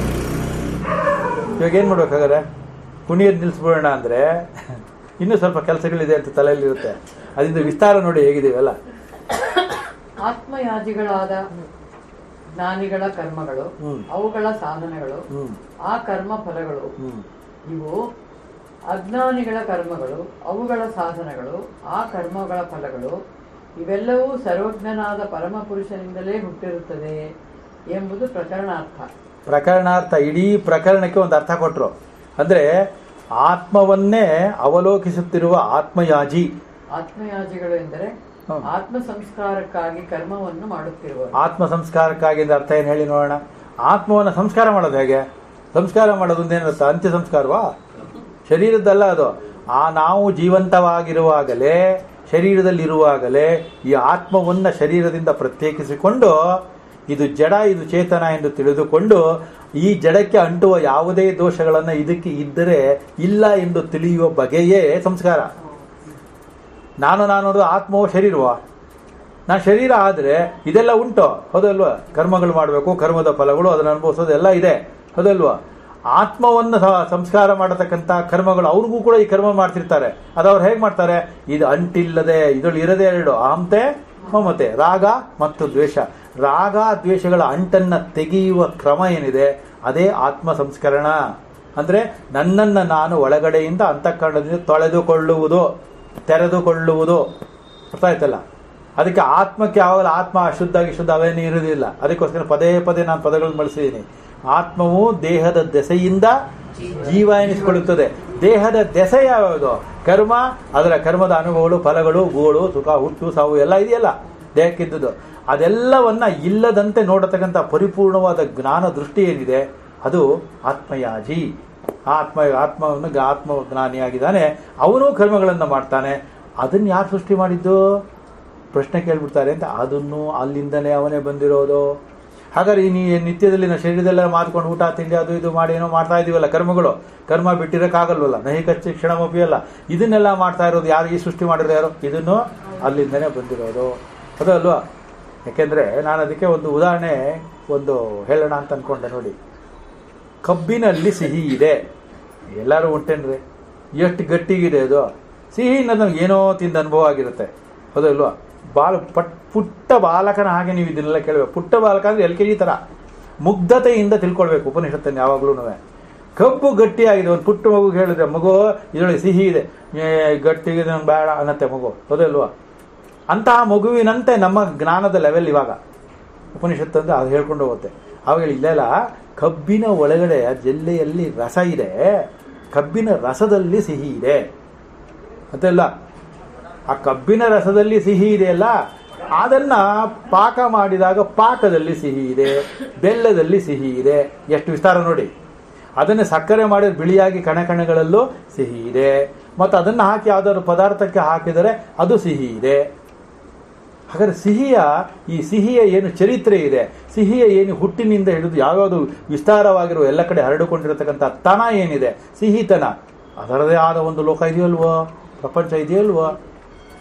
ಇವಾಗ ಏನು ಮಾಡ್ಬೇಕಾದ್ರೆ ಕುಣಿಯೋದು ನಿಲ್ಲಿಸ್ಬಿಡೋಣ ಅಂದರೆ ಇನ್ನೂ ಸ್ವಲ್ಪ ಕೆಲಸಗಳಿದೆ ಅಂತ ತಲೆಯಲ್ಲಿರುತ್ತೆ ಅದರಿಂದ ವಿಸ್ತಾರ ನೋಡಿ ಹೇಗಿದೆಯಲ್ಲ ಆತ್ಮಯಾಜಿಗಳಾದ ಜ್ಞಾನಿಗಳ ಕರ್ಮಗಳು ಹ್ಮ್. ಅವುಗಳ ಸಾಧನಗಳು ಹ್ಞೂ ಆ ಕರ್ಮ ಫಲಗಳು ಹ್ಞೂ ಇವು ಅಜ್ಞಾನಿಗಳ ಕರ್ಮಗಳು ಅವುಗಳ ಸಾಧನಗಳು ಆ ಕರ್ಮಗಳ ಫಲಗಳು ಇವೆಲ್ಲವೂ ಸರ್ವಜ್ಞನಾದ ಪರಮಪುರುಷನಿಂದಲೇ ಹುಟ್ಟಿರುತ್ತದೆ ಎಂಬುದು ಪ್ರಕರಣಾರ್ಥ ಪ್ರಕರಣಾರ್ಥ ಇಡೀ ಪ್ರಕರಣಕ್ಕೆ ಒಂದು ಅರ್ಥ ಕೊಟ್ಟರು ಅಂದರೆ ಆತ್ಮವನ್ನೇ ಅವಲೋಕಿಸುತ್ತಿರುವ ಆತ್ಮಯಾಜಿ ಆತ್ಮಯಾಜಿಗಳು ಎಂದರೆ ಹ್ಮ್. ಆತ್ಮ ಸಂಸ್ಕಾರಕ್ಕಾಗಿ ಕರ್ಮವನ್ನು ಮಾಡುತ್ತಿರುವರು ಆತ್ಮ ಸಂಸ್ಕಾರಕ್ಕಾಗಿ ಅಂತ ಅರ್ಥ ಏನು ಹೇಳಿ ನೋಡೋಣ ಆತ್ಮವನ್ನು ಸಂಸ್ಕಾರ ಮಾಡೋದು ಹೇಗೆ ಸಂಸ್ಕಾರ ಮಾಡೋದು ಅಂದೇನರ್ಥ ಅಂತ್ಯ ಸಂಸ್ಕಾರವಾ ಶರೀರದ್ದಲ್ಲ ಅದು ಆ ನಾವು ಜೀವಂತವಾಗಿರುವಾಗಲೇ ಶರೀರದಲ್ಲಿರುವಾಗಲೇ ಈ ಆತ್ಮವನ್ನ ಶರೀರದಿಂದ ಪ್ರತ್ಯೇಕಿಸಿಕೊಂಡು ಇದು ಜಡ ಇದು ಚೇತನ ಎಂದು ತಿಳಿದುಕೊಂಡು ಈ ಜಡಕ್ಕೆ ಅಂಟುವ ಯಾವುದೇ ದೋಷಗಳನ್ನು ಇದಕ್ಕೆ ಇದ್ದರೆ ಇಲ್ಲ ಎಂದು ತಿಳಿಯುವ ಬಗೆಯೇ ಸಂಸ್ಕಾರ ನಾನು ನಾನು ಅನ್ನೋದು ಆತ್ಮವೋ ಶರೀರವೋ ನಾನು ಶರೀರ ಆದರೆ ಇದೆಲ್ಲ ಉಂಟು ಹೌದಲ್ವಾ ಕರ್ಮಗಳು ಮಾಡಬೇಕು ಕರ್ಮದ ಫಲಗಳು ಅದನ್ನು ಅನುಭವಿಸೋದು ಎಲ್ಲ ಇದೆ ಹೌದಲ್ವಾ ಆತ್ಮವನ್ನು ಸಹ ಸಂಸ್ಕಾರ ಮಾಡತಕ್ಕಂಥ ಕರ್ಮಗಳು ಅವ್ರಿಗೂ ಕೂಡ ಈ ಕರ್ಮ ಮಾಡ್ತಿರ್ತಾರೆ ಅದು ಅವ್ರು ಹೇಗೆ ಮಾಡ್ತಾರೆ ಇದು ಅಂಟಿಲ್ಲದೆ ಇದರಲ್ಲಿ ಇರದೇ ಎರಡು ಅಹಂತೆ ಮಮತೆ ರಾಗ ಮತ್ತು ದ್ವೇಷ ರಾಗ ದ್ವೇಷಗಳ ಅಂಟನ್ನ ತೆಗೆಯುವ ಕ್ರಮ ಏನಿದೆ ಅದೇ ಆತ್ಮ ಸಂಸ್ಕರಣ ಅಂದ್ರೆ ನನ್ನನ್ನು ನಾನು ಒಳಗಡೆಯಿಂದ ಅಂತಃಕರಣದಿಂದ ತೊಳೆದುಕೊಳ್ಳುವುದು ತೆರೆದುಕೊಳ್ಳುವುದು ಅರ್ಥ ಆಯ್ತಲ್ಲ ಅದಕ್ಕೆ ಆತ್ಮಕ್ಕೆ ಯಾವಾಗಲೂ ಆತ್ಮ ಅಶುದ್ಧ ಶುದ್ಧ ಅವೇನೇ ಇರುವುದಿಲ್ಲ ಅದಕ್ಕೋಸ್ಕರ ಪದೇ ಪದೇ ನಾನು ಪದಗಳನ್ನು ಬಳಸಿದ್ದೀನಿ ಆತ್ಮವು ದೇಹದ ದೆಸೆಯಿಂದ ಜೀವ ಎನಿಸಿಕೊಳ್ಳುತ್ತದೆ ದೇಹದ ದೆಸೆ ಯಾವುದು ಕರ್ಮ ಅದರ ಕರ್ಮದ ಅನುಭವಗಳು ಫಲಗಳು ಗೋಳು ಸುಖ ಹುಟ್ಟು ಸಾವು ಎಲ್ಲ ಇದೆಯಲ್ಲ ದೇಹಕ್ಕಿದ್ದುದು ಅದೆಲ್ಲವನ್ನ ಇಲ್ಲದಂತೆ ನೋಡತಕ್ಕಂಥ ಪರಿಪೂರ್ಣವಾದ ಜ್ಞಾನ ದೃಷ್ಟಿ ಏನಿದೆ ಅದು ಆತ್ಮಯಾಜಿ ಆತ್ಮ ಆತ್ಮವನ್ನು ಆತ್ಮ ಜ್ಞಾನಿಯಾಗಿದ್ದಾನೆ ಅವನು ಕರ್ಮಗಳನ್ನು ಮಾಡ್ತಾನೆ ಅದನ್ನು ಯಾರು ಸೃಷ್ಟಿ ಮಾಡಿದ್ದು ಪ್ರಶ್ನೆ ಕೇಳ್ಬಿಡ್ತಾರೆ ಅಂತ ಅದನ್ನು ಅಲ್ಲಿಂದನೇ ಅವನೇ ಬಂದಿರೋದು ಹಾಗಾದ್ರೆ ಈ ನೀ- ನಿತ್ಯದಲ್ಲಿ ನಾವು ಶರೀರದೆಲ್ಲ ಮಾತ್ಕೊಂಡು ಊಟ ತಿಂಡಿ ಅದು ಇದು ಮಾಡಿ ಏನೋ ಮಾಡ್ತಾ ಇದೀವಲ್ಲ ಕರ್ಮಗಳು ಕರ್ಮ ಬಿಟ್ಟಿರೋಕ್ಕಾಗಲ್ವಲ್ಲ ನೈಕಚ್ಚ ಕ್ಷಣಮಪಿ ಅಲ್ಲ ಇದನ್ನೆಲ್ಲ ಮಾಡ್ತಾ ಇರೋದು ಯಾರು ಈ ಸೃಷ್ಟಿ ಮಾಡಿರೋ ಯಾರು ಇದನ್ನು ಅಲ್ಲಿಂದನೇ ಬಂದಿರೋದು ಅದು ಅಲ್ವಾ ಯಾಕೆಂದ್ರೆ ನಾನು ಅದಕ್ಕೆ ಒಂದು ಉದಾಹರಣೆ ಒಂದು ಹೇಳೋಣ ಅಂತ ಅನ್ಕೊಂಡೆ ನೋಡಿ ಕಬ್ಬಿನಲ್ಲಿ ಸಿಹಿ ಇದೆ ಎಲ್ಲರೂ ಉಂಟೇನ್ರಿ ಎಷ್ಟು ಗಟ್ಟಿಗಿದೆ ಅದು ಸಿಹಿ ಅನ್ನೋದು ನಮ್ಗೆ ಏನೋ ತಿಂದ ಅನುಭವ ಆಗಿರುತ್ತೆ ಹೌದಲ್ವಾ ಬಾಲ ಪಟ್ ಪುಟ್ಟ ಬಾಲಕನ ಹಾಗೆ ನೀವು ಇದನ್ನೆಲ್ಲ ಕೇಳಬೇಕು ಪುಟ್ಟ ಬಾಲಕ ಅಂದ್ರೆ ಎಲ್ ಕೆ ಜಿ ಥರ ಮುಗ್ಧತೆಯಿಂದ ತಿಳ್ಕೊಳ್ಬೇಕು ಉಪನಿಷತ್ತನ್ನು ಯಾವಾಗ್ಲೂ ಕಬ್ಬು ಗಟ್ಟಿಯಾಗಿದೆ ಒಂದು ಪುಟ್ಟ ಮಗು ಹೇಳಿದ್ರೆ ಮಗು ಇದರೊಳಗೆ ಸಿಹಿ ಇದೆ ಏ ಗಟ್ಟಿಗೆ ನಂಗೆ ಬೇಡ ಅನ್ನತ್ತೆ ಮಗು ಹೌದಲ್ವಾ ಅಂತಹ ಮಗುವಿನಂತೆ ನಮ್ಮ ಜ್ಞಾನದ ಲೆವೆಲ್ ಇವಾಗ ಉಪನಿಷತ್ತು ಅಂದ್ರೆ ಅದು ಹೇಳ್ಕೊಂಡು ಹೋಗುತ್ತೆ ಅವಾಗ ಇಲ್ಲೆಲ್ಲ ಕಬ್ಬಿನ ಒಳಗಡೆ ಜಲ್ಲೆಯಲ್ಲಿ ರಸ ಇದೆ ಕಬ್ಬಿನ ರಸದಲ್ಲಿ ಸಿಹಿ ಇದೆ ಅದೆಲ್ಲ ಆ ಕಬ್ಬಿನ ರಸದಲ್ಲಿ ಸಿಹಿ ಇದೆಯಲ್ಲ ಅದನ್ನ ಪಾಕ ಮಾಡಿದಾಗ ಪಾಕದಲ್ಲಿ ಸಿಹಿ ಇದೆ ಬೆಲ್ಲದಲ್ಲಿ ಸಿಹಿ ಇದೆ ಎಷ್ಟು ವಿಸ್ತಾರ ನೋಡಿ ಅದನ್ನು ಸಕ್ಕರೆ ಮಾಡಿ ಬಿಳಿಯಾಗಿ ಕಣಕಣಗಳಲ್ಲೂ ಸಿಹಿ ಇದೆ ಮತ್ತು ಅದನ್ನು ಹಾಕಿ ಯಾವ್ದಾದ್ರು ಪದಾರ್ಥಕ್ಕೆ ಹಾಕಿದರೆ ಅದು ಸಿಹಿ ಇದೆ ಹಾಗಾದ್ರೆ ಸಿಹಿಯ ಈ ಸಿಹಿಯ ಏನು ಚರಿತ್ರೆ ಇದೆ ಸಿಹಿಯ ಏನು ಹುಟ್ಟಿನಿಂದ ಹಿಡಿದು ಯಾವ್ಯಾವುದು ವಿಸ್ತಾರವಾಗಿರುವ ಎಲ್ಲ ಕಡೆ ಹರಡಿಕೊಂಡಿರತಕ್ಕಂಥ ತನ ಏನಿದೆ ಸಿಹಿತನ ಅದರದೇ ಆದ ಒಂದು ಲೋಕ ಇದೆಯಲ್ವೋ ಪ್ರಪಂಚ ಇದೆಯಲ್ವೋ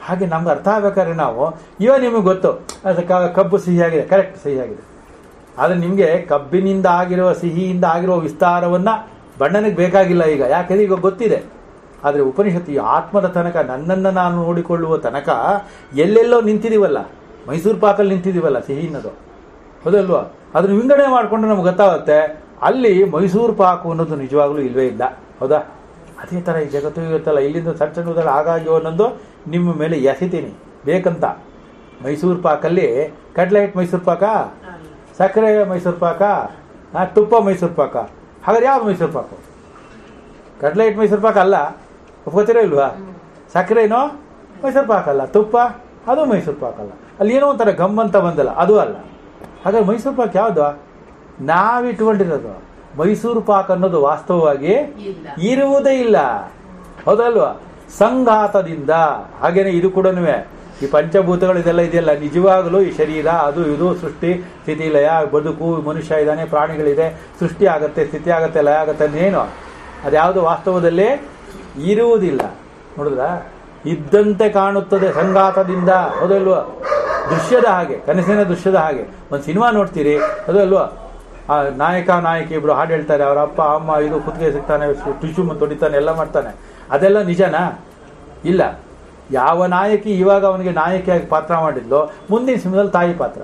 ಹಾಗೆ ನಮ್ಗೆ ಅರ್ಥ ಆಗ್ಬೇಕಾದ್ರೆ ನಾವು ಇವಾಗ ನಿಮಗೆ ಗೊತ್ತು ಅದು ಕ- ಕಬ್ಬು ಸಿಹಿಯಾಗಿದೆ ಕರೆಕ್ಟ್ ಸಿಹಿಯಾಗಿದೆ ಆದರೆ ನಿಮಗೆ ಕಬ್ಬಿನಿಂದ ಆಗಿರುವ ಸಿಹಿಯಿಂದ ಆಗಿರುವ ವಿಸ್ತಾರವನ್ನ ಬಣ್ಣನಿಗೆ ಬೇಕಾಗಿಲ್ಲ ಈಗ ಯಾಕೆಂದ್ರೆ ಈಗ ಗೊತ್ತಿದೆ ಆದರೆ ಉಪನಿಷತ್ತು ಈ ಆತ್ಮದ ತನಕ ನನ್ನನ್ನು ನಾನು ನೋಡಿಕೊಳ್ಳುವ ತನಕ ಎಲ್ಲೆಲ್ಲೋ ನಿಂತಿದೀವಲ್ಲ ಮೈಸೂರು ಪಾಕಲ್ಲಿ ನಿಂತಿದೀವಲ್ಲ ಸಿಹಿ ಅನ್ನೋದು ಹೌದಲ್ವಾ ಅದನ್ನು ವಿಂಗಡಣೆ ಮಾಡಿಕೊಂಡು ನಮ್ಗೆ ಗೊತ್ತಾಗುತ್ತೆ ಅಲ್ಲಿ ಮೈಸೂರು ಪಾಕು ಅನ್ನೋದು ನಿಜವಾಗ್ಲೂ ಇಲ್ವೇ ಇಲ್ಲ ಹೌದಾ ಅದೇ ಥರ ಈ ಜಗತ್ತು ಇರುತ್ತಲ್ಲ ಇಲ್ಲಿಂದ ಸಣ್ಣ ಸಣ್ಣ ಉದಾಹರಣೆ ಹಾಗಾಗಿ ಒಂದೊಂದು ನಿಮ್ಮ ಮೇಲೆ ಎಸಿತೀನಿ ಬೇಕಂತ ಮೈಸೂರು ಪಾಕಲ್ಲಿ ಕಡ್ಲೆ ಹಿಟ್ಟು ಮೈಸೂರು ಪಾಕ ಸಕ್ಕರೆ ಮೈಸೂರು ಪಾಕ ಆ, ತುಪ್ಪ ಮೈಸೂರು ಪಾಕ ಹಾಗಾದ್ರೆ ಯಾವ್ದು ಮೈಸೂರು ಪಾಕು ಕಡಲೆ ಹಿಟ್ಟು ಮೈಸೂರು ಪಾಕ ಅಲ್ಲ ಒಪ್ಕೋತೀರಾ ಇಲ್ವಾ ಸಕ್ಕರೆನೋ ಮೈಸೂರು ಪಾಕ ಅಲ್ಲ ತುಪ್ಪ ಅದು ಮೈಸೂರು ಪಾಕ ಅಲ್ಲ ಅಲ್ಲಿ ಏನೋ ಒಂಥರ ಗಮ್ ಅಂತ ಬಂದಲ್ಲ ಅದು ಅಲ್ಲ ಹಾಗಾದ್ರೆ ಮೈಸೂರು ಪಾಕ್ ಯಾವುದು ನಾವಿಟ್ಕೊಂಡಿರೋದು ಮೈಸೂರು ಪಾಕ್ ಅನ್ನೋದು ವಾಸ್ತವವಾಗಿ ಇಲ್ಲ ಇರುವುದೇ ಇಲ್ಲ ಹೌದಲ್ವಾ ಸಂಘಾತದಿಂದ ಹಾಗೇನೆ ಇದು ಕೂಡ ಈ ಪಂಚಭೂತಗಳು ಇದೆಲ್ಲ ಇದೆಯಲ್ಲ ನಿಜವಾಗಲೂ ಈ ಶರೀರ ಅದು ಇದು ಸೃಷ್ಟಿ ಸ್ಥಿತಿ ಲಯ ಬದುಕು ಮನುಷ್ಯ ಇದ್ದಾನೆ ಪ್ರಾಣಿಗಳಿದೆ ಸೃಷ್ಟಿ ಆಗತ್ತೆ ಸ್ಥಿತಿ ಆಗತ್ತೆ ಲಯ ಆಗತ್ತೆ ಏನು ಅದ್ಯಾವುದು ವಾಸ್ತವದಲ್ಲಿ ಇರುವುದಿಲ್ಲ ನೋಡಿದ್ರ ಇದ್ದಂತೆ ಕಾಣುತ್ತದೆ ಸಂಘಾತದಿಂದ ಹೌದಲ್ವಾ ದೃಶ್ಯದ ಹಾಗೆ ಕನಸಿನ ದೃಶ್ಯದ ಹಾಗೆ ಒಂದು ಸಿನಿಮಾ ನೋಡ್ತೀರಿ ಅದಲ್ವಾ ಆ ನಾಯಕ ನಾಯಕಿ ಇಬ್ರು ಹಾಡು ಹೇಳ್ತಾರೆ ಅವರ ಅಪ್ಪ ಅಮ್ಮ ಇದು ಕುತ್ತಿಗೆ ಸಿಗ್ತಾನೆ ಟಿಶ್ಯೂ ತೊಡಿತಾನೆ ಎಲ್ಲ ಮಾಡ್ತಾನೆ ಅದೆಲ್ಲ ನಿಜನಾ ಇಲ್ಲ ಯಾವ ನಾಯಕಿ ಇವಾಗ ಅವನಿಗೆ ನಾಯಕಿಯಾಗಿ ಪಾತ್ರ ಮಾಡಿದ್ಲೋ ಮುಂದಿನ ಸಿನಿಮಾದಲ್ಲಿ ತಾಯಿ ಪಾತ್ರ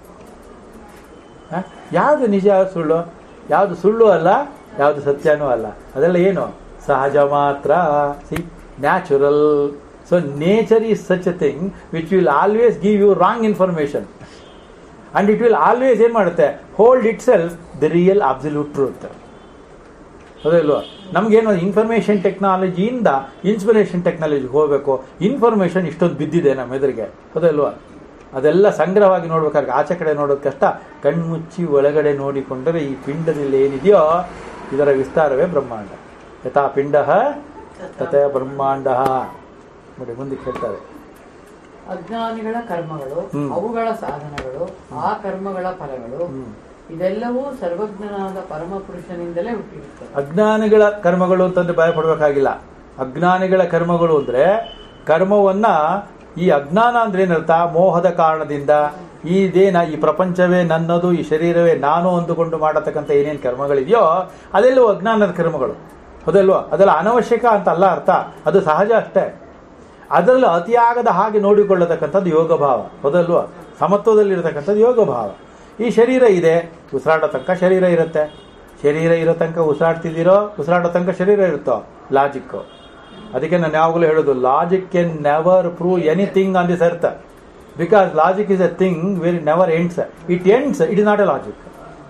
ಹ? ಯಾವುದು ನಿಜ ಯಾವ್ದು ಸುಳ್ಳು ಯಾವುದು ಸುಳ್ಳು ಅಲ್ಲ ಯಾವುದು ಸತ್ಯನೂ ಅಲ್ಲ ಅದೆಲ್ಲ ಏನು ಸಹಜ ಮಾತ್ರ ಸಿ natural so nature is such a thing which will always give you wrong information and it will always ಏನ್ ಮಾಡುತ್ತೆ hold itself the real absolute truth ಹೌದಲ್ವಾ ನಮ್ಗೇನು ಇನ್ಫಾರ್ಮೇಶನ್ ಟೆಕ್ನಾಲಜಿಯಿಂದ ಇನ್ಸ್ಪಿರೇಷನ್ ಟೆಕ್ನಾಲಜಿಗೆ ಹೋಗಬೇಕು ಇನ್ಫಾರ್ಮೇಶನ್ ಇಷ್ಟೊಂದು ಬಿದ್ದಿದೆ ನಮ್ಮ ಎದುರಿಗೆ ಹೌದಲ್ವಾ ಅದೆಲ್ಲ ಸಂಗ್ರಹವಾಗಿ ನೋಡ್ಬೇಕಾದ್ರೆ ಆಚೆ ಕಡೆ ನೋಡೋದು ಕಷ್ಟ ಕಣ್ಮುಚ್ಚಿ ಒಳಗಡೆ ನೋಡಿಕೊಂಡರೆ ಈ ಪಿಂಡದಲ್ಲಿ ಏನಿದೆಯೋ ಇದರ ವಿಸ್ತಾರವೇ ಬ್ರಹ್ಮಾಂಡ ಯಥಾ ಪಿಂಡ ತಥಾ ಬ್ರಹ್ಮಾಂಡ ನೋಡಿ ಮುಂದಕ್ಕೆ ಹೇಳ್ತಾರೆ ಅಜ್ಞಾನಿಗಳ ಕರ್ಮಗಳು ಹ್ಮ್. ಅವುಗಳ ಸಾಧನಗಳು ಆ ಕರ್ಮಗಳ ಫಲಗಳು ಹ್ಮ್. ಇದೆಲ್ಲವೂ ಸರ್ವಜ್ಞನಾದ ಪರಮ ಪುರುಷನಿಂದಲೇ ಹುಟ್ಟಿರುತ್ತದೆ ಅಜ್ಞಾನಿಗಳ ಕರ್ಮಗಳು ಅಂತಂದ್ರೆ ಭಯ ಪಡಬೇಕಾಗಿಲ್ಲ ಅಜ್ಞಾನಿಗಳ ಕರ್ಮಗಳು ಅಂದ್ರೆ ಕರ್ಮವನ್ನ ಈ ಅಜ್ಞಾನ ಅಂದ್ರೆ ಏನರ್ಥ ಮೋಹದ ಕಾರಣದಿಂದ ಈ ಇದೇನ ಈ ಪ್ರಪಂಚವೇ ನನ್ನದು ಈ ಶರೀರವೇ ನಾನು ಅಂದುಕೊಂಡು ಮಾಡತಕ್ಕಂಥ ಏನೇನು ಕರ್ಮಗಳಿದೆಯೋ ಅದೆಲ್ಲವೂ ಅಜ್ಞಾನದ ಕರ್ಮಗಳು ಹೌದಲ್ವಾ ಅದೆಲ್ಲ ಅನವಶ್ಯಕ ಅಂತ ಅಲ್ಲ ಅರ್ಥ ಅದು ಸಹಜ ಅಷ್ಟೇ ಅದರಲ್ಲೂ ಅತಿಯಾಗದ ಹಾಗೆ ನೋಡಿಕೊಳ್ಳತಕ್ಕಂಥದ್ದು ಯೋಗ ಭಾವ ಹೌದಲ್ವಾ ಸಮತ್ವದಲ್ಲಿರತಕ್ಕಂಥದ್ದು ಯೋಗ ಭಾವ ಈ ಶರೀರ ಇದೆ ಉಸಿರಾಡೋ ತನಕ ಶರೀರ ಇರುತ್ತೆ ಶರೀರ ಇರೋ ತನಕ ಉಸಿರಾಡ್ತಿದ್ದೀರೋ ಉಸಿರಾಡೋ ತನಕ ಶರೀರ ಇರುತ್ತೋ ಲಾಜಿಕ್ಕು ಅದಕ್ಕೆ ನಾನು ಯಾವಾಗಲೂ ಹೇಳೋದು logic can never prove anything on this earth because logic is a thing very never ends it ends it is not a logic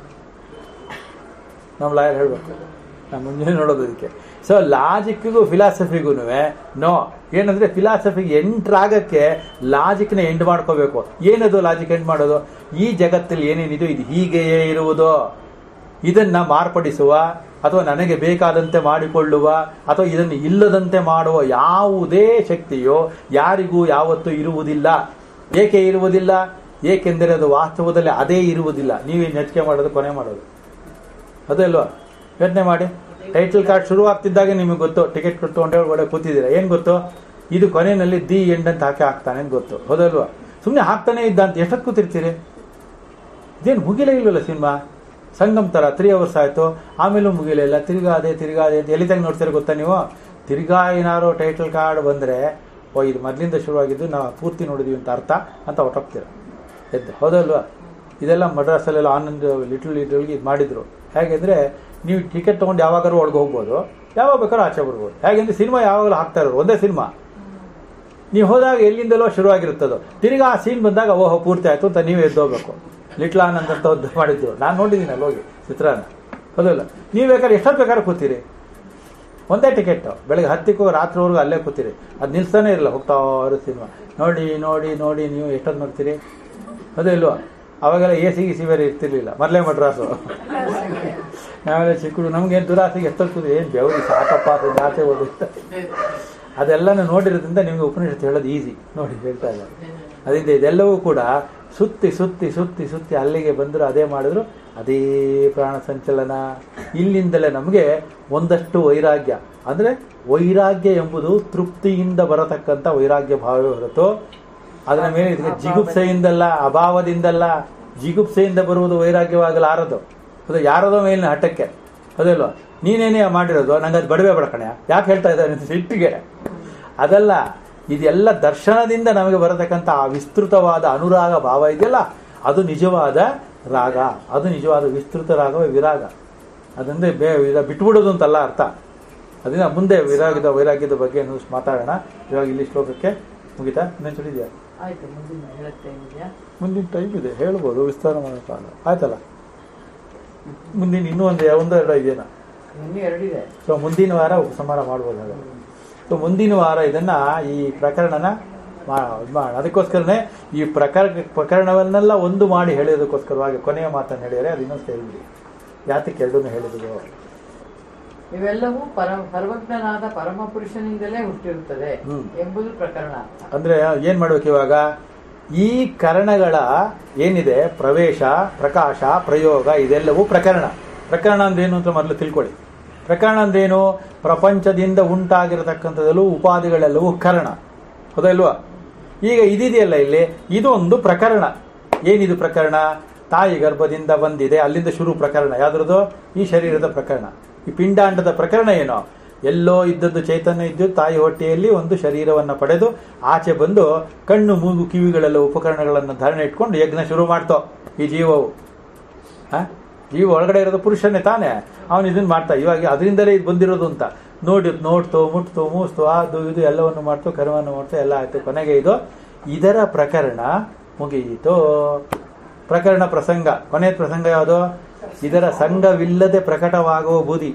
ನಮ್ಮ ಲಾಯರ್ ಹೇಳ್ಬೇಕು ನಾನು ಮುಂಜಾನೆ ನೋಡೋದು ಅದಕ್ಕೆ ಸೊ ಲಾಜಿಕ್ಗೂ ಫಿಲಾಸಫಿಗೂ ನೋ ಏನಂದ್ರೆ ಫಿಲಾಸಫಿಗೆ ಎಂಟ್ರಾಗಕ್ಕೆ ಲಾಜಿಕ್ನ ಎಂಡ್ ಮಾಡ್ಕೋಬೇಕು ಏನದು ಲಾಜಿಕ್ ಎಂಡ್ ಮಾಡೋದು ಈ ಜಗತ್ತಲ್ಲಿ ಏನೇನಿದೆಯೋ ಇದು ಹೀಗೆಯೇ ಇರುವುದು ಇದನ್ನ ಮಾರ್ಪಡಿಸುವ ಅಥವಾ ನನಗೆ ಬೇಕಾದಂತೆ ಮಾಡಿಕೊಳ್ಳುವ ಅಥವಾ ಇದನ್ನು ಇಲ್ಲದಂತೆ ಮಾಡುವ ಯಾವುದೇ ಶಕ್ತಿಯೋ ಯಾರಿಗೂ ಯಾವತ್ತೂ ಇರುವುದಿಲ್ಲ ಏಕೆ ಇರುವುದಿಲ್ಲ ಏಕೆಂದರೆ ಅದು ವಾಸ್ತವದಲ್ಲಿ ಅದೇ ಇರುವುದಿಲ್ಲ ನೀವೇ ನೆಚ್ಚಿಕೆ ಮಾಡೋದು ಕೊನೆ ಮಾಡೋದು ಅದೇ ಅಲ್ವಾ ಯೋಚನೆ ಮಾಡಿ ಟೈಟಲ್ ಕಾರ್ಡ್ ಶುರು ಆಗ್ತಿದ್ದಾಗ ನಿಮಗೆ ಗೊತ್ತು ಟಿಕೆಟ್ ತೊಗೊಂಡೆ ಒಳಗಡೆ ಕೂತಿದ್ದೀರಾ ಏನು ಗೊತ್ತು ಇದು ಕೊನೆಯಲ್ಲಿ ದಿ ಎಂಡ್ ಅಂತ ಹಾಕಿ ಹಾಕ್ತಾನೆ ಅಂತ ಗೊತ್ತು ಹೌದಲ್ವಾ ಸುಮ್ಮನೆ ಹಾಕ್ತಾನೆ ಇದ್ದ ಅಂತ ಎಷ್ಟೊತ್ತು ಕೂತಿರ್ತೀರಿ ಇದೇನು ಮುಗಿಲೇ ಇಲ್ವಲ್ಲ ಸಿನಿಮಾ ಸಂಗಮ್ ತರ ತ್ರೀ ಅವರ್ಸ್ ಆಯ್ತು ಆಮೇಲೂ ಮುಗಿಲೇ ಇಲ್ಲ ತಿರ್ಗಾ ಅದೇ ತಿರ್ಗಾ ಅದೇ ಅಂತ ಎಲ್ಲಿ ತಂಗ ನೋಡ್ತೀರ ಗೊತ್ತಾ ನೀವು ತಿರ್ಗಾ ಏನಾರು ಟೈಟಲ್ ಕಾರ್ಡ್ ಬಂದ್ರೆ ಓ ಇದು ಮೊದಲಿಂದ ಶುರುವಾಗಿದ್ದು ನಾವು ಪೂರ್ತಿ ನೋಡಿದೀವಿ ಅಂತ ಅರ್ಥ ಅಂತ ಹೊಟ್ಟೋಗ್ತೀರ ಎದ್ದು ಹೌದಲ್ವಾ ಇದೆಲ್ಲ ಮಡ್ರಾಸಲ್ಲೆಲ್ಲ ಆನಂದ್ ಲಿಟಲ್ ಲಿಟಲ್ಗೆ ಇದು ಮಾಡಿದ್ರು ಹೇಗೆಂದ್ರೆ ನೀವು ಟಿಕೆಟ್ ತೊಗೊಂಡು ಯಾವಾಗಾರು ಒಳಗೆ ಹೋಗ್ಬೋದು ಯಾವಾಗ ಬೇಕಾದ್ರೂ ಆಚೆ ಬರ್ಬೋದು ಹೇಗೆಂದ್ರೆ ಸಿನಿಮಾ ಯಾವಾಗಲೂ ಹಾಕ್ತಾ ಇರೋರು ಒಂದೇ ಸಿನಿಮಾ ನೀವು ಹೋದಾಗ ಎಲ್ಲಿಂದಲೋ ಶುರುವಾಗಿರುತ್ತದೋ ತಿರ್ಗಾ ಆ ಸೀನ್ ಬಂದಾಗ ಓಹೋ ಪೂರ್ತಿ ಆಯ್ತು ಅಂತ ನೀವೇ ಎದ್ದೋಗ್ಬೇಕು ಲಿಟ್ಲ್ ಆನಂದ್ ಅಂತ ಒಂದು ಮಾಡಿದ್ರು ನಾನು ನೋಡಿದ್ದೀನಿ ಅಲ್ಲಿ ಹೋಗಿ ಚಿತ್ರಾನ್ನ ಹೌದಲ್ಲ ನೀವು ಬೇಕಾದ್ರೆ ಎಷ್ಟೊತ್ತು ಬೇಕಾದ್ರೆ ಕೂತೀರಿ ಒಂದೇ ಟಿಕೆಟ್ ಬೆಳಗ್ಗೆ ಹತ್ತಿಕ್ಕೂ ರಾತ್ರಿವರೆಗೂ ಅಲ್ಲೇ ಕೂತೀರಿ ಅದು ನಿಲ್ಸ್ತಾನೆ ಇರಲ್ಲ ಹೋಗ್ತಾ ಇರೋ ಸಿನಿಮಾ ನೋಡಿ ನೋಡಿ ನೋಡಿ ನೀವು ಎಷ್ಟೊತ್ತು ನೋಡ್ತೀರಿ ಅದೇ ಇಲ್ವಾ ಅವಾಗೆಲ್ಲ ಎ ಸಿ ಗಿಸಿ ಬೇರೆ ಇರ್ತಿರ್ಲಿಲ್ಲ ಮೊದಲೇ ಮಡ್ರಾಸು ನಾವೆಲ್ಲ ಚಿಕ್ಕಡು ನಮ್ಗೇನು ದುರಾಸೆಗೆ ಎಷ್ಟೊತ್ತು ಕೂತಿ ಏನು ಬೆವರಿ ಸಾಕಪ್ಪ ಅದು ಜಾಸ್ತಿ ಓದಿತ್ತು ಅದೆಲ್ಲನೂ ನೋಡಿರೋದ್ರಿಂದ ನಿಮಗೆ ಉಪನಿಷತ್ತು ಹೇಳೋದು ಈಸಿ ನೋಡಿ ಹೇಳ್ತಾ ಇಲ್ಲ ಅದರಿಂದ ಇದೆಲ್ಲವೂ ಕೂಡ ಸುತ್ತಿ ಸುತ್ತಿ ಸುತ್ತಿ ಸುತ್ತಿ ಅಲ್ಲಿಗೆ ಬಂದರು ಅದೇ ಮಾಡಿದ್ರು ಅದೇ ಪ್ರಾಣ ಸಂಚಲನ ಇಲ್ಲಿಂದಲೇ ನಮಗೆ ಒಂದಷ್ಟು ವೈರಾಗ್ಯ ಅಂದರೆ ವೈರಾಗ್ಯ ಎಂಬುದು ತೃಪ್ತಿಯಿಂದ ಬರತಕ್ಕಂಥ ವೈರಾಗ್ಯ ಭಾವವೇ ಹೊರತು ಅದರ ಮೇಲೆ ಇದಕ್ಕೆ ಜಿಗುಪ್ಸೆಯಿಂದಲ್ಲ ಅಭಾವದಿಂದಲ್ಲ ಜಿಗುಪ್ಸೆಯಿಂದ ಬರುವುದು ವೈರಾಗ್ಯವಾಗಲಾರದು ಅದು ಯಾರದೋ ಮೇಲಿನ ಹಠಕ್ಕೆ ಅದಲ್ವಾ ನೀನೇನೇ ಮಾಡಿರೋದು ನಂಗೆ ಅದು ಬಡವೆ ಬಡಕಣೆ ಯಾಕೆ ಹೇಳ್ತಾ ಇದ್ದಾರೆ ಅಂತ ಸಿಟ್ಟಿಗೆ ಅದಲ್ಲ ಇದೆಲ್ಲ ದರ್ಶನದಿಂದ ನಮಗೆ ಬರತಕ್ಕಂಥ ಆ ವಿಸ್ತೃತವಾದ ಅನುರಾಗ ಭಾವ ಇದೆಯಲ್ಲ ಅದು ನಿಜವಾದ ರಾಗ ಅದು ನಿಜವಾದ ವಿಸ್ತೃತ ರಾಗವೇ ವಿರಾಗ ಅದಂದ್ರೆ ಬೇ ಈಗ ಬಿಟ್ಬಿಡೋದು ಅಂತಲ್ಲ ಅರ್ಥ ಅದರಿಂದ ಮುಂದೆ ವಿರಾಗದ ವೈರಾಗ್ಯದ ಬಗ್ಗೆ ನಾವು ಮಾತಾಡೋಣ ಇವಾಗ ಇಲ್ಲಿ ಶ್ಲೋಕಕ್ಕೆ ಮುಗಿತಾ ಇನ್ನೊಂದು ಇದೆಯಾ ಆಯ್ತು ಮುಂದಿನ ಹೇಳುತ್ತೆ ಇದೆಯಾ ಮುಂದಿನ ಟೈಮ್ ಇದೆ ಹೇಳ್ಬೋದು ವಿಸ್ತಾರ ಮಾಡೋಕ್ಕಾಗಲ್ಲ ಆಯ್ತಲ್ಲ ಮುಂದಿನ ಇನ್ನೂ ಒಂದು ಒಂದು ಎರಡು ಇದೆಯಾ ಇನ್ನೂ ಎರಡಿದೆ ಸೊ ಮುಂದಿನ ವಾರ ಉಪಸಂಹಾರ ಮಾಡ್ಬೋದು ಹಾಗಾದ್ರೆ ಸೊ ಮುಂದಿನ ವಾರ ಇದನ್ನ ಈ ಪ್ರಕರಣನ ಮಾ- ಇದ್ ಮಾಡೋಣ ಅದಕ್ಕೋಸ್ಕರನೇ ಈ ಪ್ರಕರ ಪ್ರಕರಣವನ್ನೆಲ್ಲ ಒಂದು ಮಾಡಿ ಹೇಳೋದಕ್ಕೋಸ್ಕರವಾಗಿ ಕೊನೆಯ ಮಾತನ್ನು ಹೇಳಿದರೆ ಅದು ಇನ್ನೊಂದು ಹೇಳ್ಬಿಡಿ ಯಾತಕ್ಕೆ ಎರಡನ್ನೂ ಹೇಳಿದ್ರು ಇವೆಲ್ಲವೂ ಪರ ಸರ್ವಜ್ಞನಾದ ಪರಮ ಪುರುಷನಿಂದಲೇ ಹುಟ್ಟಿರುತ್ತದೆ ಹ್ಮ್. ಎಂಬುದು ಪ್ರಕರಣ ಅಂದ್ರೆ ಏನ್ ಮಾಡ್ಬೇಕು ಇವಾಗ ಈ ಕರಣಗಳ ಏನಿದೆ ಪ್ರವೇಶ ಪ್ರಕಾಶ ಪ್ರಯೋಗ ಇದೆಲ್ಲವೂ ಪ್ರಕರಣ ಪ್ರಕರಣ ಅಂದ್ರೆ ಏನು ಅಂತ ಮೊದಲು ತಿಳ್ಕೊಳ್ಳಿ ಪ್ರಕರಣ ಅಂದ್ರೇನು ಪ್ರಪಂಚದಿಂದ ಉಂಟಾಗಿರತಕ್ಕಂಥದ್ದೆಲ್ಲೂ ಉಪಾಧಿಗಳೆಲ್ಲವೂ ಕರಣ ಹೌದಲ್ವಾ ಈಗ ಇದಿದೆಯಲ್ಲ ಇಲ್ಲಿ ಇದು ಒಂದು ಪ್ರಕರಣ ಏನಿದು ಪ್ರಕರಣ ತಾಯಿ ಗರ್ಭದಿಂದ ಬಂದಿದೆ ಅಲ್ಲಿಂದ ಶುರು ಪ್ರಕರಣ ಯಾವ್ದ್ರದ್ದು ಈ ಶರೀರದ ಪ್ರಕರಣ ಈ ಪಿಂಡಾಂಡದ ಪ್ರಕರಣ ಏನು ಎಲ್ಲೋ ಇದ್ದದ್ದು ಚೈತನ್ಯ ಇದ್ದು ತಾಯಿ ಹೊಟ್ಟೆಯಲ್ಲಿ ಒಂದು ಶರೀರವನ್ನು ಪಡೆದು ಆಚೆ ಬಂದು ಕಣ್ಣು ಮೂಗು ಕಿವಿಗಳೆಲ್ಲ ಉಪಕರಣಗಳನ್ನು ಧಾರಣೆ ಇಟ್ಕೊಂಡು ಯಜ್ಞ ಶುರು ಮಾಡ್ತೋ ಈ ಜೀವವು ಆ? ಜೀವ ಒಳಗಡೆ ಇರೋದು ಪುರುಷನೇ ತಾನೇ ಅವನು ಇದನ್ನ ಮಾಡ್ತಾ ಇವಾಗ ಅದರಿಂದಲೇ ಇದು ಬಂದಿರೋದು ಅಂತ ನೋಡಿ ನೋಡ್ತು ಮುಟ್ತು ಮೂಸ್ತು ಅದು ಇದು ಎಲ್ಲವನ್ನು ಮಾಡ್ತು ಕರ್ಮವನ್ನು ಮಾಡ್ತು ಎಲ್ಲ ಆಯ್ತು ಕೊನೆಗೆ ಇದು ಇದರ ಪ್ರಕರಣ ಮುಗಿಯಿತು ಪ್ರಕರಣ ಪ್ರಸಂಗ ಕೊನೆಯ ಪ್ರಸಂಗ ಯಾವುದು ಇದರ ಸಂಘವಿಲ್ಲದೆ ಪ್ರಕಟವಾಗುವ ಬೂದಿ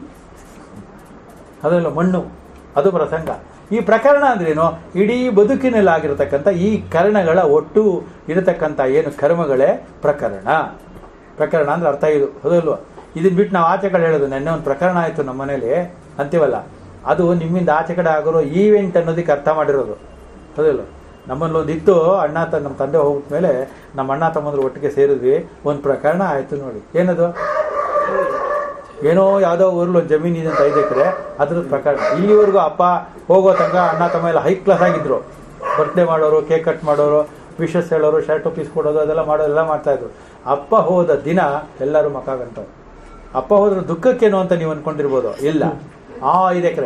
ಅದಲ್ಲ ಮಣ್ಣು ಅದು ಪ್ರಸಂಗ ಈ ಪ್ರಕರಣ ಅಂದ್ರೇನು ಇಡೀ ಬದುಕಿನಲ್ಲಾಗಿರತಕ್ಕಂಥ ಈ ಕರ್ಣಗಳ ಒಟ್ಟು ಇರತಕ್ಕಂಥ ಏನು ಕರ್ಮಗಳೇ ಪ್ರಕರಣ ಪ್ರಕರಣ ಅಂದ್ರೆ ಅರ್ಥ ಇದು ಹೌದಲ್ವ ಇದನ್ನ ಬಿಟ್ಟು ನಾವು ಆಚೆ ಕಡೆ ಹೇಳೋದು ನೆನ್ನೆ ಒಂದು ಪ್ರಕರಣ ಆಯಿತು ನಮ್ಮ ಮನೇಲಿ ಅಂತೀವಲ್ಲ ಅದು ನಿಮ್ಮಿಂದ ಆಚೆ ಕಡೆ ಆಗಿರೋ ಈವೆಂಟ್ ಅನ್ನೋದಕ್ಕೆ ಅರ್ಥ ಮಾಡಿರೋದು ಹೌದಲ್ವ ನಮ್ಮಲ್ಲಿ ಒಂದು ಇತ್ತು ಅಣ್ಣ ತ ನಮ್ಮ ತಂದೆ ಹೋಗಿದ ಮೇಲೆ ನಮ್ಮ ಅಣ್ಣ ತಮ್ಮಂದ್ರು ಒಟ್ಟಿಗೆ ಸೇರಿದ್ವಿ ಒಂದು ಪ್ರಕರಣ ಆಯಿತು ನೋಡಿ ಏನದು ಏನೋ ಯಾವುದೋ ಊರಲ್ಲಿ ಒಂದು ಜಮೀನು ಇದೆ ಅಂತ ಐದು ಎಕರೆ ಅದ್ರದ್ದು ಪ್ರಕರಣ ಇಲ್ಲಿವರೆಗೂ ಅಪ್ಪ ಹೋಗೋ ತನಕ ಅಣ್ಣ ತಮ್ಮ ಎಲ್ಲ ಹೈ ಕ್ಲಾಸ್ ಆಗಿದ್ರು ಬರ್ತ್ಡೇ ಮಾಡೋರು ಕೇಕ್ ಕಟ್ ಮಾಡೋರು ವಿಶಸ್ ಹೇಳೋರು ಶರ್ಟ್ ಪೀಸ್ ಕೊಡೋದು ಅದೆಲ್ಲ ಮಾಡೋದೆಲ್ಲ ಮಾಡ್ತಾ ಇದ್ರು ಅಪ್ಪ ಹೋದ ದಿನ ಎಲ್ಲರೂ ಮಕ ಗಂಟವು ಅಪ್ಪ ಹೋದ್ರ ದುಃಖಕ್ಕೇನು ಅಂತ ನೀವು ಅನ್ಕೊಂಡಿರ್ಬೋದು ಇಲ್ಲ ಆ ಐದು ಎಕರೆ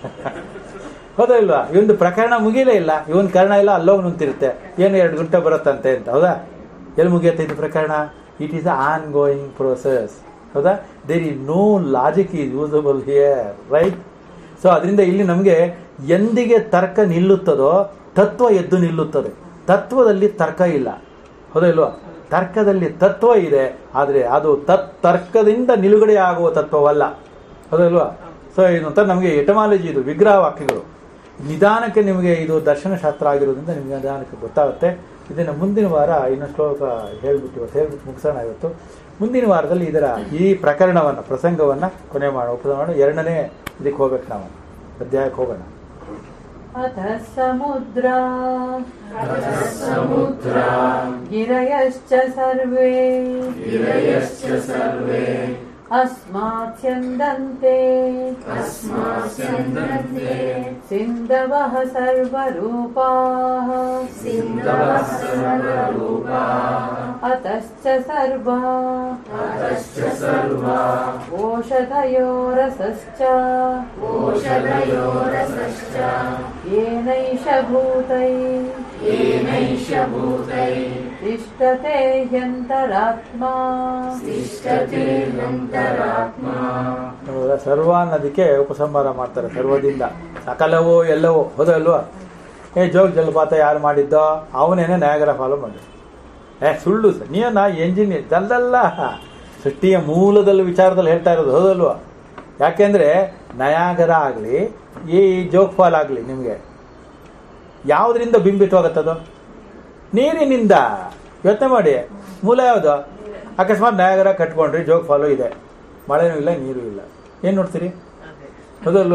ಹೌದಾ ಇಲ್ವಾ ಇವೊಂದು ಪ್ರಕರಣ ಮುಗಿಯಲೇ ಇಲ್ಲ ಇವನ್ ಕಾರಣ ಇಲ್ಲ ಅಲ್ಲೋಗಿ ನಿಂತಿರುತ್ತೆ ಏನು ಎರಡು ಗಂಟೆ ಬರುತ್ತಂತೆ ಅಂತ ಹೌದಾ ಎಲ್ಲಿ ಮುಗಿಯುತ್ತೆ ಇದು ಪ್ರಕರಣ it is ongoing process ಹೌದಾ there is no logic is usable here right so ಅದರಿಂದ ಇಲ್ಲಿ ನಮಗೆ ಎಂದಿಗೆ ತರ್ಕ ನಿಲ್ಲುತ್ತದೋ ತತ್ವ ಎದ್ದು ನಿಲ್ಲುತ್ತದೆ ತತ್ವದಲ್ಲಿ ತರ್ಕ ಇಲ್ಲ ಹೌದಾ ಇಲ್ವಾ ತರ್ಕದಲ್ಲಿ ತತ್ವ ಇದೆ ಆದರೆ ಅದು ತತ್ ತರ್ಕದಿಂದ ನಿಲುಗಡೆ ಆಗುವ ತತ್ವವಲ್ಲ ಹೌದಲ್ವಾ ಸೊ ಇದು ಒಂಥರ ನಮಗೆ ಎಟಮಾಲಜಿ ಇದು ವಿಗ್ರಹ ವಾಕ್ಯಗಳು ನಿಧಾನಕ್ಕೆ ನಿಮಗೆ ಇದು ದರ್ಶನಶಾಸ್ತ್ರ ಆಗಿರೋದ್ರಿಂದ ನಿಮಗೆ ನಿಧಾನಕ್ಕೆ ಗೊತ್ತಾಗುತ್ತೆ ಇದನ್ನು ಮುಂದಿನ ವಾರ ಇನ್ನೊಂದು ಶ್ಲೋಕ ಹೇಳ್ಬಿಟ್ಟು ಇವತ್ತು ಹೇಳ್ಬಿಟ್ಟು ಮುಗಿಸೋಣ ಇವತ್ತು ಮುಂದಿನ ವಾರದಲ್ಲಿ ಇದರ ಈ ಪ್ರಕರಣವನ್ನು ಪ್ರಸಂಗವನ್ನು ಕೊನೆ ಮಾಡೋಣ ಉಪದ ಮಾಡೋಣ ಎರಡನೇ ಇದಕ್ಕೆ ಹೋಗ್ಬೇಕು ನಾವು ಅಧ್ಯಾಯಕ್ಕೆ ಹೋಗೋಣ ಅಥ ಸಮುದ್ರ समुद्रा ಗಿರಯಶ್ಚ ಸರ್ವೇ गिरयश्च सर्वे ಅಸ್ಮಾತ್ ಸ್ಯಂದಂತೆ अस्मास्यन्दन्ते ಸಿಂಧವಃ ಸರ್ವರೂಪಾಃ सिन्धवः सर्वरूपाः ಅತಶ್ಚ ಸರ್ವಾ अतश्च सर्वा ಓಷಧಯೋರಸಶ್ಚ ओषधयोरसश्च येनैष भूतै येनैष भूतैः तिष्ठते ह्यन्तरात्मा तिष्ठते यन्तरात्मा ನೋಡಿದ್ರೆ ಸರ್ವ ಅನ್ನೋದಕ್ಕೆ ಉಪಸಂಹಾರ ಮಾಡ್ತಾರೆ ಸರ್ವದಿಂದ ಸಕಲವೋ ಎಲ್ಲವೋ ಹೌದಲ್ವಾ ಏ ಜೋಗ್ ಜಲಪಾತ ಯಾರು ಮಾಡಿದ್ದೋ ಅವನೇನೆ ನ್ಯಾಯಗರ ಫಾಲೋ ಮಾಡಿ ಏ ಸುಳ್ಳು ಸರ್ ನೀನ ಎಂಜಿನಿಯರ್ ದಲ್ದಲ್ಲ ಸೃಷ್ಟಿಯ ಮೂಲದಲ್ಲಿ ವಿಚಾರದಲ್ಲಿ ಹೇಳ್ತಾ ಇರೋದು ಹೌದಲ್ವಾ ಯಾಕೆಂದ್ರೆ ನಯಾಗರ ಆಗಲಿ ಈ ಜೋಗ್ ಫಾಲ್ ಆಗಲಿ ನಿಮಗೆ ಯಾವುದರಿಂದ ಬಿಂಬಿತವಾಗತ್ತದು ನೀರಿನಿಂದ ಯೋಚನೆ ಮಾಡಿ ಮೂಲ ಯಾವುದು ಅಕಸ್ಮಾತ್ ನಯಾಗರ ಕಟ್ಕೊಂಡ್ರಿ ಜೋಗ್ ಫಾಲು ಇದೆ ಮಳೆನೂ ಇಲ್ಲ ನೀರು ಇಲ್ಲ ಏನು ನೋಡ್ತೀರಿ ಹೌದಲ್ವಾ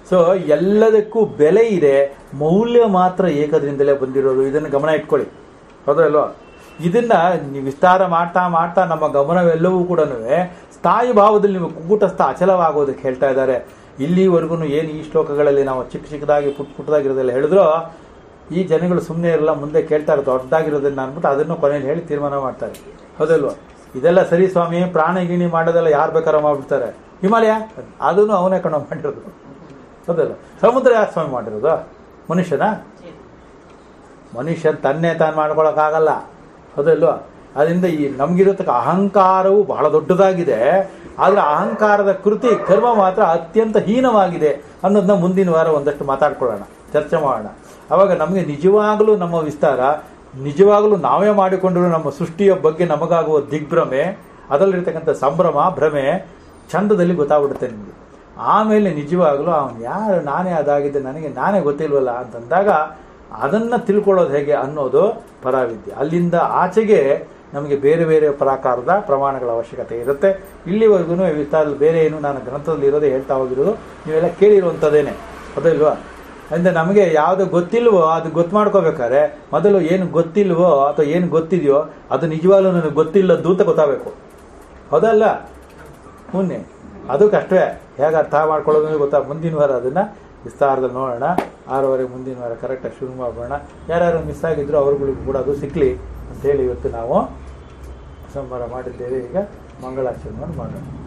ಸೊ ಎಲ್ಲದಕ್ಕೂ ಬೆಲೆ ಇದೆ ಮೌಲ್ಯ ಮಾತ್ರ ಏಕದಿಂದಲೇ ಬಂದಿರೋದು ಇದನ್ನು ಗಮನ ಇಟ್ಕೊಳ್ಳಿ ಹೌದಲ್ವಾ ಇದನ್ನ ನೀವು ವಿಸ್ತಾರ ಮಾಡ್ತಾ ಮಾಡ್ತಾ ನಮ್ಮ ಗಮನವೆಲ್ಲವೂ ಕೂಡ ಸ್ಥಾಯಿ ಭಾವದಲ್ಲಿ ನೀವು ಕೂಟಸ್ಥ ಅಚಲವಾಗೋದಕ್ಕೆ ಹೇಳ್ತಾ ಇದ್ದಾರೆ ಇಲ್ಲಿವರೆಗೂ ಏನು ಈ ಶ್ಲೋಕಗಳಲ್ಲಿ ನಾವು ಚಿಕ್ಕ ಚಿಕ್ಕದಾಗಿ ಪುಟ್ ಪುಟ್ಟದಾಗಿರೋದೆಲ್ಲ ಹೇಳಿದ್ರು ಈ ಜನಗಳು ಸುಮ್ಮನೆ ಇರಲ್ಲ ಮುಂದೆ ಕೇಳ್ತಾರೆ ದೊಡ್ಡದಾಗಿರೋದನ್ನ ಅಂದ್ಬಿಟ್ಟು ಅದನ್ನು ಕೊನೆಯಲ್ಲಿ ಹೇಳಿ ತೀರ್ಮಾನ ಮಾಡ್ತಾರೆ ಹೌದಲ್ವಾ ಇದೆಲ್ಲ ಸರಿ ಸ್ವಾಮಿ ಪ್ರಾಣ ಗಿಣಿ ಮಾಡೋದೆಲ್ಲ ಯಾರು ಬೇಕಾರೋ ಮಾಡ್ಬಿಡ್ತಾರೆ ಹಿಮಾಲಯ ಅದನ್ನು ಅವನೇ ಕಣ ಮಾಡಿರೋದು ಹೌದಲ್ಲ ಸಮುದ್ರ ಯಾರು ಸ್ವಾಮಿ ಮಾಡಿರೋದು ಮನುಷ್ಯನ ಮನುಷ್ಯ ತನ್ನೇ ತಾನು ಮಾಡ್ಕೊಳಕ್ಕಾಗಲ್ಲ ಹೌದಲ್ವಾ ಅದರಿಂದ ಈ ನಮಗಿರತಕ್ಕ ಅಹಂಕಾರವು ಬಹಳ ದೊಡ್ಡದಾಗಿದೆ ಆದರೆ ಅಹಂಕಾರದ ಕೃತಿ ಕರ್ಮ ಮಾತ್ರ ಅತ್ಯಂತ ಹೀನವಾಗಿದೆ ಅನ್ನೋದನ್ನ ಮುಂದಿನ ವಾರ ಒಂದಷ್ಟು ಮಾತಾಡ್ಕೊಳ್ಳೋಣ ಚರ್ಚೆ ಮಾಡೋಣ ಅವಾಗ ನಮಗೆ ನಿಜವಾಗಲೂ ನಮ್ಮ ವಿಸ್ತಾರ ನಿಜವಾಗಲೂ ನಾವೇ ಮಾಡಿಕೊಂಡಿರೋ ನಮ್ಮ ಸೃಷ್ಟಿಯ ಬಗ್ಗೆ ನಮಗಾಗುವ ದಿಗ್ಭ್ರಮೆ ಅದರಲ್ಲಿರ್ತಕ್ಕಂಥ ಸಂಭ್ರಮ ಭ್ರಮೆ ಚಂದದಲ್ಲಿ ಗೊತ್ತಾಗ್ಬಿಡುತ್ತೆ ನಿಮಗೆ ಆಮೇಲೆ ನಿಜವಾಗ್ಲೂ ಅವನು ಯಾರು ನಾನೇ ಅದಾಗಿದ್ದೆ ನನಗೆ ನಾನೇ ಗೊತ್ತಿಲ್ವಲ್ಲ ಅಂತಂದಾಗ ಅದನ್ನ ತಿಳ್ಕೊಳ್ಳೋದು ಹೇಗೆ ಅನ್ನೋದು ಪರಾವಿದ್ಯೆ ಅಲ್ಲಿಂದ ಆಚೆಗೆ ನಮಗೆ ಬೇರೆ ಬೇರೆ ಪ್ರಕಾರದ ಪ್ರಮಾಣಗಳ ಅವಶ್ಯಕತೆ ಇರುತ್ತೆ ಇಲ್ಲಿವರೆಗೂ ವಿಸ್ತಾರದಲ್ಲಿ ಬೇರೆ ಏನು ನಾನು ಗ್ರಂಥದಲ್ಲಿ ಇರೋದೇ ಹೇಳ್ತಾ ಹೋಗಿರೋದು ನೀವೆಲ್ಲ ಕೇಳಿರುವಂಥದ್ದೇನೆ ಅದಲ್ವಾ ಅಂದ್ರೆ ನಮಗೆ ಯಾವುದು ಗೊತ್ತಿಲ್ವೋ ಅದು ಗೊತ್ತು ಮಾಡ್ಕೋಬೇಕಾದ್ರೆ ಮೊದಲು ಏನು ಗೊತ್ತಿಲ್ವೋ ಅಥವಾ ಏನು ಗೊತ್ತಿದೆಯೋ ಅದು ನಿಜವಾಗ್ಲೂ ನನಗೆ ಗೊತ್ತಿಲ್ಲದ್ದು ಅಂತ ಗೊತ್ತಾಗಬೇಕು ಹೌದಲ್ಲ ಮುನ್ನೆ ಅದು ಕಷ್ಟವೇ ಹೇಗೆ ಅರ್ಥ ಮಾಡ್ಕೊಳ್ಳೋದು ಅಂತ ಗೊತ್ತಾ ಮುಂದಿನ ವಾರ ಅದನ್ನ ವಿಸ್ತಾರದಲ್ಲಿ ನೋಡೋಣ ಆರೂವರೆಗೆ ಮುಂದಿನ ವಾರ ಕರೆಕ್ಟಾಗಿ ಶುರು ಮಾಡೋಣ ಯಾರ್ಯಾರು ಮಿಸ್ ಆಗಿದ್ರು ಅವ್ರುಗಳಿಗೂ ಕೂಡ ಅದು ಸಿಕ್ಕಲಿ ಅಂತೇಳಿ ಇವತ್ತು ನಾವು ಸಂಬಾರ ಮಾಡಿದ್ದೇವೆ ಈಗ ಮಂಗಳಾಚರಣೆ ಮಾಡೋಣ